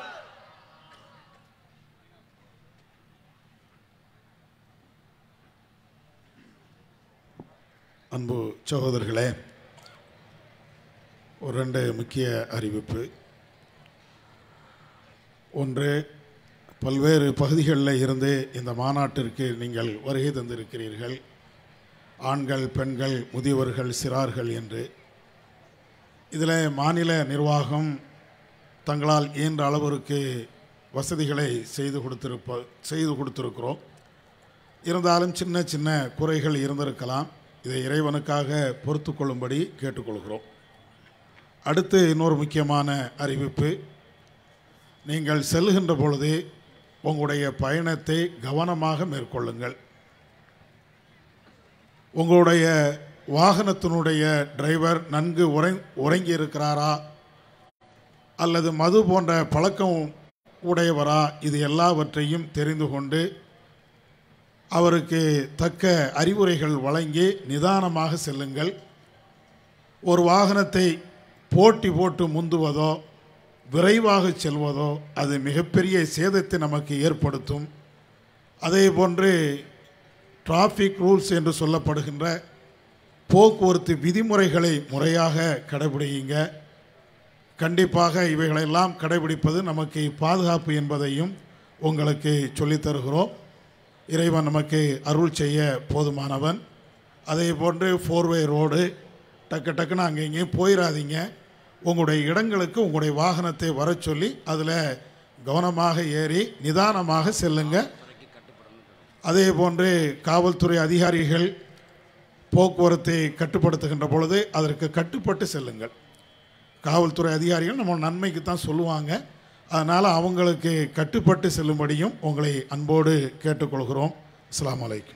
அன்பு சகோதரர்களே ஒரு ரெண்டு முக்கிய அறிவிப்பு ஒன்று பல்வேறு பகுதிகளில் இருந்து இந்த மாநாட்டிற்கு நீங்கள் வருகை தந்திருக்கிறீர்கள் ஆண்கள் பெண்கள் முதியவர்கள் சிறார்கள் என்று இதில் மாநில நிர்வாகம் தங்களால் இயன்ற அளவிற்கு வசதிகளை செய்து கொடுத்திருப்ப செய்து கொடுத்திருக்கிறோம் இருந்தாலும் சின்ன சின்ன குறைகள் இருந்திருக்கலாம் இதை இறைவனுக்காக பொறுத்து கொள்ளும்படி கேட்டுக்கொள்கிறோம் அடுத்து இன்னொரு முக்கியமான அறிவிப்பு நீங்கள் செல்கின்ற பொழுது உங்களுடைய பயணத்தை கவனமாக மேற்கொள்ளுங்கள் உங்களுடைய வாகனத்தினுடைய டிரைவர் நன்கு உறை உறங்கி இருக்கிறாரா அல்லது மது போன்ற பழக்கம் உடையவரா இது எல்லாவற்றையும் தெரிந்து கொண்டு அவருக்கு தக்க அறிவுரைகள் வழங்கி நிதானமாக செல்லுங்கள் ஒரு வாகனத்தை போட்டி போட்டு முந்துவதோ விரைவாக செல்வதோ அது மிகப்பெரிய சேதத்தை நமக்கு ஏற்படுத்தும் அதே போன்று டிராஃபிக் ரூல்ஸ் என்று சொல்லப்படுகின்ற போக்குவரத்து விதிமுறைகளை முறையாக கடைபிடியுங்க கண்டிப்பாக இவைகளெல்லாம் கடைபிடிப்பது நமக்கு பாதுகாப்பு என்பதையும் உங்களுக்கு சொல்லித் தருகிறோம் இறைவன் நமக்கு அருள் செய்ய போதுமானவன் அதே போன்று ஃபோர்வே ரோடு டக்கு டக்குன்னு அங்கே இங்கேயும் போயிடாதீங்க உங்களுடைய இடங்களுக்கு உங்களுடைய வாகனத்தை வர சொல்லி அதில் கவனமாக ஏறி நிதானமாக செல்லுங்க அதே போன்று காவல்துறை அதிகாரிகள் போக்குவரத்தை கட்டுப்படுத்துகின்ற பொழுது அதற்கு கட்டுப்பட்டு செல்லுங்கள் காவல்துறை அதிகாரிகள் நம்ம நன்மைக்கு தான் சொல்லுவாங்க அதனால் அவங்களுக்கு கட்டுப்பட்டு செல்லும்படியும் உங்களை அன்போடு கேட்டுக்கொள்கிறோம் அஸ்ஸலாமு அலைக்கும்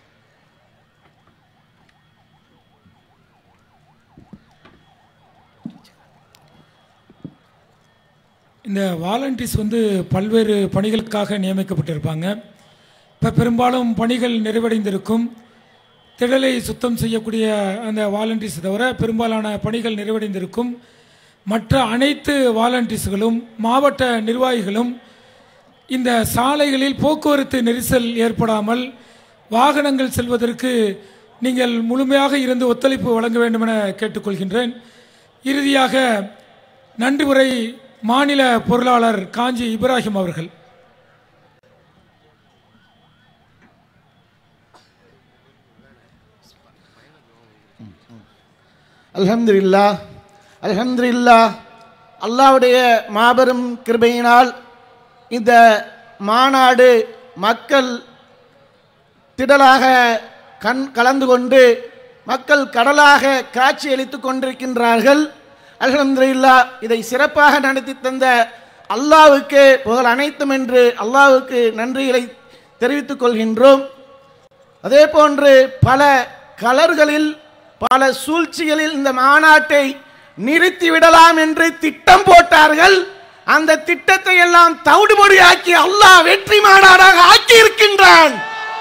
இந்த வாலண்டியர்ஸ் வந்து பல்வேறு பணிகளுக்காக நியமிக்கப்பட்டிருப்பாங்க இப்போ பெரும்பாலும் பணிகள் நிறைவடைந்திருக்கும் திடலை சுத்தம் செய்யக்கூடிய அந்த வாலண்டியர்ஸ் தவிர பெரும்பாலான பணிகள் நிறைவடைந்திருக்கும் மற்ற அனைத்து வாலண்டியர்ஸ்களும் மாவட்ட நிர்வாகிகளும் இந்த சாலைகளில் போக்குவரத்து நெரிசல் ஏற்படாமல் வாகனங்கள் செல்வதற்கு நீங்கள் முழுமையாக இருந்து ஒத்துழைப்பு வழங்க வேண்டும் என கேட்டுக்கொள்கின்றேன் இறுதியாக நன்றி உரை மாநில பொருளாளர் காஞ்சி இப்ராஹிம் அவர்கள் அல்ஹம்துலில்லா அல்ஹம்துலில்லா அல்லாஹ்வுடைய மாபெரும் கிருபையினால் இந்த மாநாடு மக்கள் திடலாக கண் கலந்து கொண்டு மக்கள் கடலாக காட்சியளித்துக் கொண்டிருக்கின்றார்கள் அல்ஹம்துலில்லா இதை சிறப்பாக நடத்தி தந்த அல்லாஹ்வுக்கு புகழ் அனைத்தும் என்று அல்லாஹ்வுக்கு நன்றிகளை தெரிவித்துக் கொள்கின்றோம் அதே போன்று பல கலர்களில் பல சூழ்ச்சிகளில் இந்த மாநாட்டை நிறுத்தி விடலாம் என்று திட்டம் போட்டார்கள் அந்த திட்டத்தை எல்லாம் தவிடுபொடியாக்கி அல்லாஹ் வெற்றி மாநாடாக ஆக்கி இருக்கின்றான்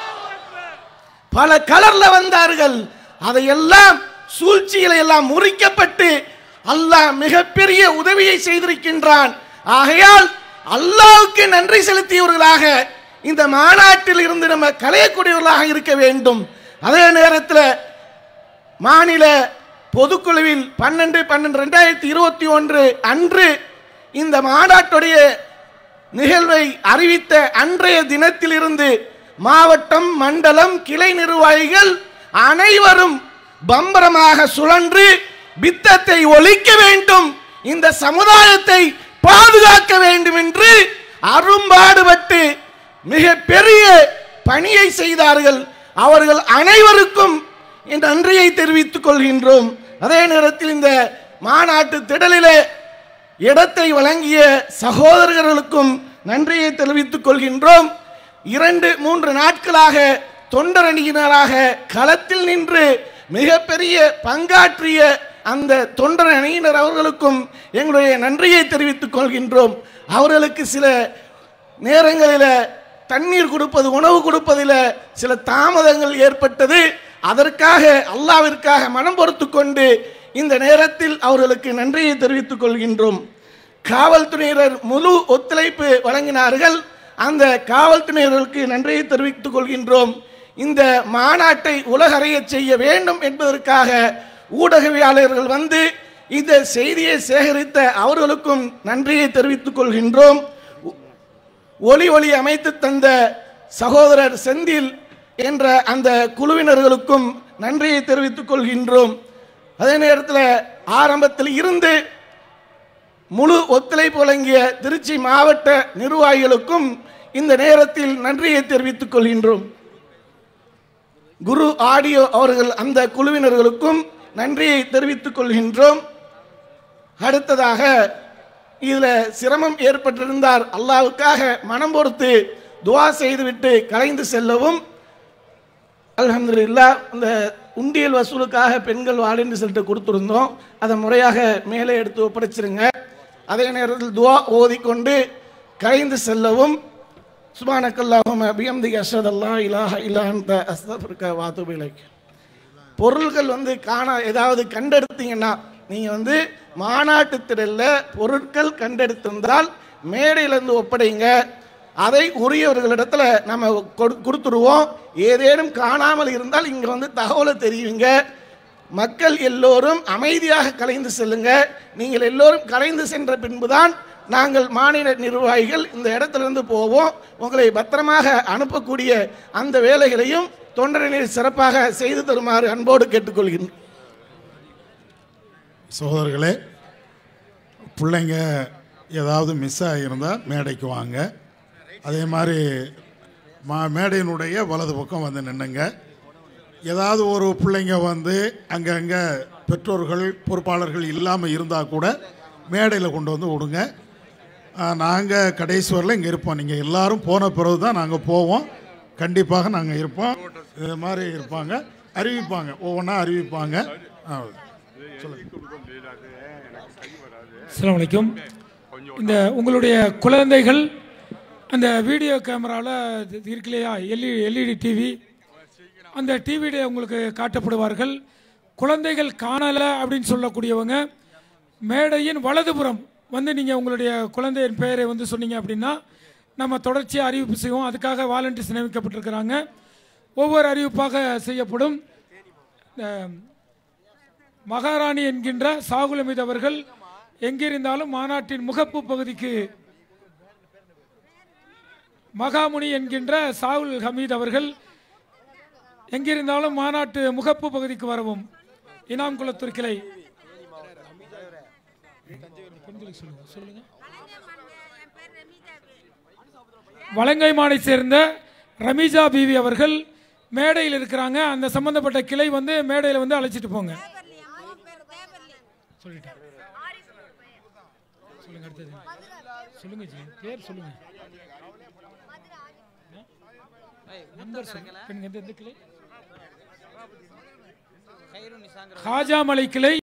பல கலர்ல வந்தார்கள் அதையெல்லாம் சூழ்ச்சிகளை எல்லாம் முறிக்கப்பட்டு அல்லாஹ் மிகப்பெரிய உதவியை செய்திருக்கின்றான் ஆகையால் அல்லாஹ்வுக்கு நன்றி செலுத்தியவர்களாக இந்த மாநாட்டில் இருந்து நம்ம கலையக்கூடியவர்களாக இருக்க வேண்டும் அதே நேரத்தில் மாநில பொதுக்குழுவில் பன்னெண்டு பன்னெண்டு ரெண்டாயிரத்தி இருபத்தி ஒன்று அன்று இந்த மாநாட்டுடைய நிகழ்வை அறிவித்த அன்றைய தினத்திலிருந்து மாவட்டம் மண்டலம் கிளை நிர்வாகிகள் அனைவரும் பம்பரமாக சுழன்று பித்தத்தை ஒழிக்க வேண்டும் இந்த சமுதாயத்தை பாதுகாக்க வேண்டும் என்று அரும்பாடுபட்டு மிக பெரிய பணியை செய்தார்கள் அவர்கள் அனைவருக்கும் என் நன்றியை தெரிவித்துக் கொள்கின்றோம் அதே நேரத்தில் இந்த மாநாட்டு திடலிலே இடத்தை வழங்கிய சகோதரர்களுக்கும் நன்றியை தெரிவித்துக் கொள்கின்றோம் இரண்டு மூன்று நாட்களாக தொண்டரணியினராக களத்தில் நின்று மிகப்பெரிய பங்காற்றிய அந்த தொண்டர் அணியினர் அவர்களுக்கும் எங்களுடைய நன்றியை தெரிவித்துக் கொள்கின்றோம் அவர்களுக்கு சில நேரங்களில் தண்ணீர் கொடுப்பது உணவு கொடுப்பதில் சில தாமதங்கள் ஏற்பட்டது அதற்காக அல்லாவிற்காக மனம் பொறுத்து கொண்டு இந்த நேரத்தில் அவர்களுக்கு நன்றியை தெரிவித்துக் கொள்கின்றோம் காவல்துறையினர் முழு ஒத்துழைப்பு வழங்கினார்கள் அந்த காவல்துறையினருக்கு நன்றியை தெரிவித்துக் கொள்கின்றோம் இந்த மாநாட்டை உலகறியச் செய்ய வேண்டும் என்பதற்காக ஊடகவியாளர்கள் வந்து இந்த செய்தியை சேகரித்த அவர்களுக்கும் நன்றியை தெரிவித்துக் கொள்கின்றோம் ஒளி ஒளி அமைத்து தந்த சகோதரர் செந்தில் என்ற அந்த குழுவினர்களுக்கும் நன்றியை தெரிவித்துக் கொள்கின்றோம் அதே நேரத்தில் ஆரம்பத்தில் இருந்து முழு ஒத்துழைப்பு வழங்கிய திருச்சி மாவட்ட நிர்வாகிகளுக்கும் இந்த நேரத்தில் நன்றியை தெரிவித்துக் கொள்கின்றோம் குரு ஆடியோ அவர்கள் அந்த குழுவினர்களுக்கும் நன்றியை தெரிவித்துக் கொள்கின்றோம் அடுத்ததாக இதுல சிரமம் ஏற்பட்டிருந்தார் அல்லாவுக்காக மனம் பொறுத்து துவா செய்துவிட்டு கலைந்து செல்லவும் அல்ஹம்துலில்லா இந்த உண்டியல் வசூலுக்காக பெண்கள் வாலின்னு சொல்லிட்டு கொடுத்துருந்தோம் அதை முறையாக மேலே எடுத்து ஒப்படைச்சிருங்க அதே நேரத்தில் துவா ஓதிக்கொண்டு கலைந்து செல்லவும் சுபானக்கல்லாஹும் அபியம்தி அஷத் அல்லா இலாஹ இல்லா அந்த அஸ்தபிற்க வாத்துபிலை பொருள்கள் வந்து காண ஏதாவது கண்டெடுத்தீங்கன்னா நீங்கள் வந்து மாநாட்டு திடலில் பொருட்கள் கண்டெடுத்திருந்தால் மேடையிலேருந்து ஒப்படைங்க அதை உரியவர்களிடத்துல நம்ம கொடு- கொடுத்துருவோம் ஏதேனும் காணாமல் இருந்தால் இங்கே வந்து தகவலை தெரிவிங்க மக்கள் எல்லோரும் அமைதியாக கலைந்து செல்லுங்க நீங்கள் எல்லோரும் கலைந்து சென்ற பின்புதான் நாங்கள் மாநில நிர்வாகிகள் இந்த இடத்திலிருந்து போவோம் உங்களை பத்திரமாக அனுப்பக்கூடிய அந்த வேலைகளையும் தொண்டரினர் சிறப்பாக செய்து தருமாறு அன்போடு கேட்டுக்கொள்கின்றோம் சகோதரர்களே பிள்ளைங்க ஏதாவது மிஸ் ஆகியிருந்தால் மேடைக்கு வாங்க அதே மாதிரி மா மேடையினுடைய வலது பக்கம் வந்து நின்னுங்க ஏதாவது ஒரு பிள்ளைங்க வந்து அங்கங்கே பெற்றோர்கள் பொறுப்பாளர்கள் இல்லாமல் இருந்தால் கூட மேடையில் கொண்டு வந்து விடுங்க நாங்கள் கடைசி வரல இங்கே இருப்போம் நீங்கள் எல்லாரும் போன பிறகு தான் நாங்கள் போவோம் கண்டிப்பாக நாங்கள் இருப்போம் இது மாதிரி இருப்பாங்க அறிவிப்பாங்க ஒவ்வொன்றா அறிவிப்பாங்க ஆ அஸ்ஸலாமு அலைக்கும் இந்த உங்களுடைய குழந்தைகள் அந்த வீடியோ கேமராவில் இருக்கு இல்லையா எல்இ எல்இடி டிவி அந்த டிவியில் உங்களுக்கு காட்டப்படுவார்கள் குழந்தைகள் காணலை அப்படின்னு சொல்லக்கூடியவங்க மேடையின் வலதுபுறம் வந்து நீங்கள் உங்களுடைய குழந்தையின் பெயரை வந்து சொன்னீங்க அப்படின்னா நம்ம தொடர்ச்சியாக அறிவிப்பு செய்வோம் அதுக்காக வாலண்டியர்ஸ் நியமிக்கப்பட்டிருக்கிறாங்க ஒவ்வொரு அறிவிப்பாக செய்யப்படும் இந்த மகாராணி என்கின்ற சாகுல் அமீத் அவர்கள் எங்கிருந்தாலும் மாநாட்டின் முகப்பு பகுதிக்கு மகாமுனி என்கின்ற சாகுல் ஹமீத் அவர்கள் எங்கிருந்தாலும் மாநாட்டு முகப்பு பகுதிக்கு வரவும் இனாம் குளத்தூர் கிளை பெண்களுக்கு சொல்லுங்க சொல்லுங்க வலங்கைமானை சேர்ந்த ரமீஜா பீவி அவர்கள் மேடையில் இருக்கிறாங்க அந்த சம்பந்தப்பட்ட கிளை வந்து மேடையில் வந்து அழைச்சிட்டு போங்க சொல்லிட்டேன் சொல்லுங்க அடுத்தது சொல்லுங்க ஜி பேர் சொல்லுங்க நம்பர் சொல்லுங்க பெண்கள் எந்த- எந்த கிளை ஹாஜா மலை கிளை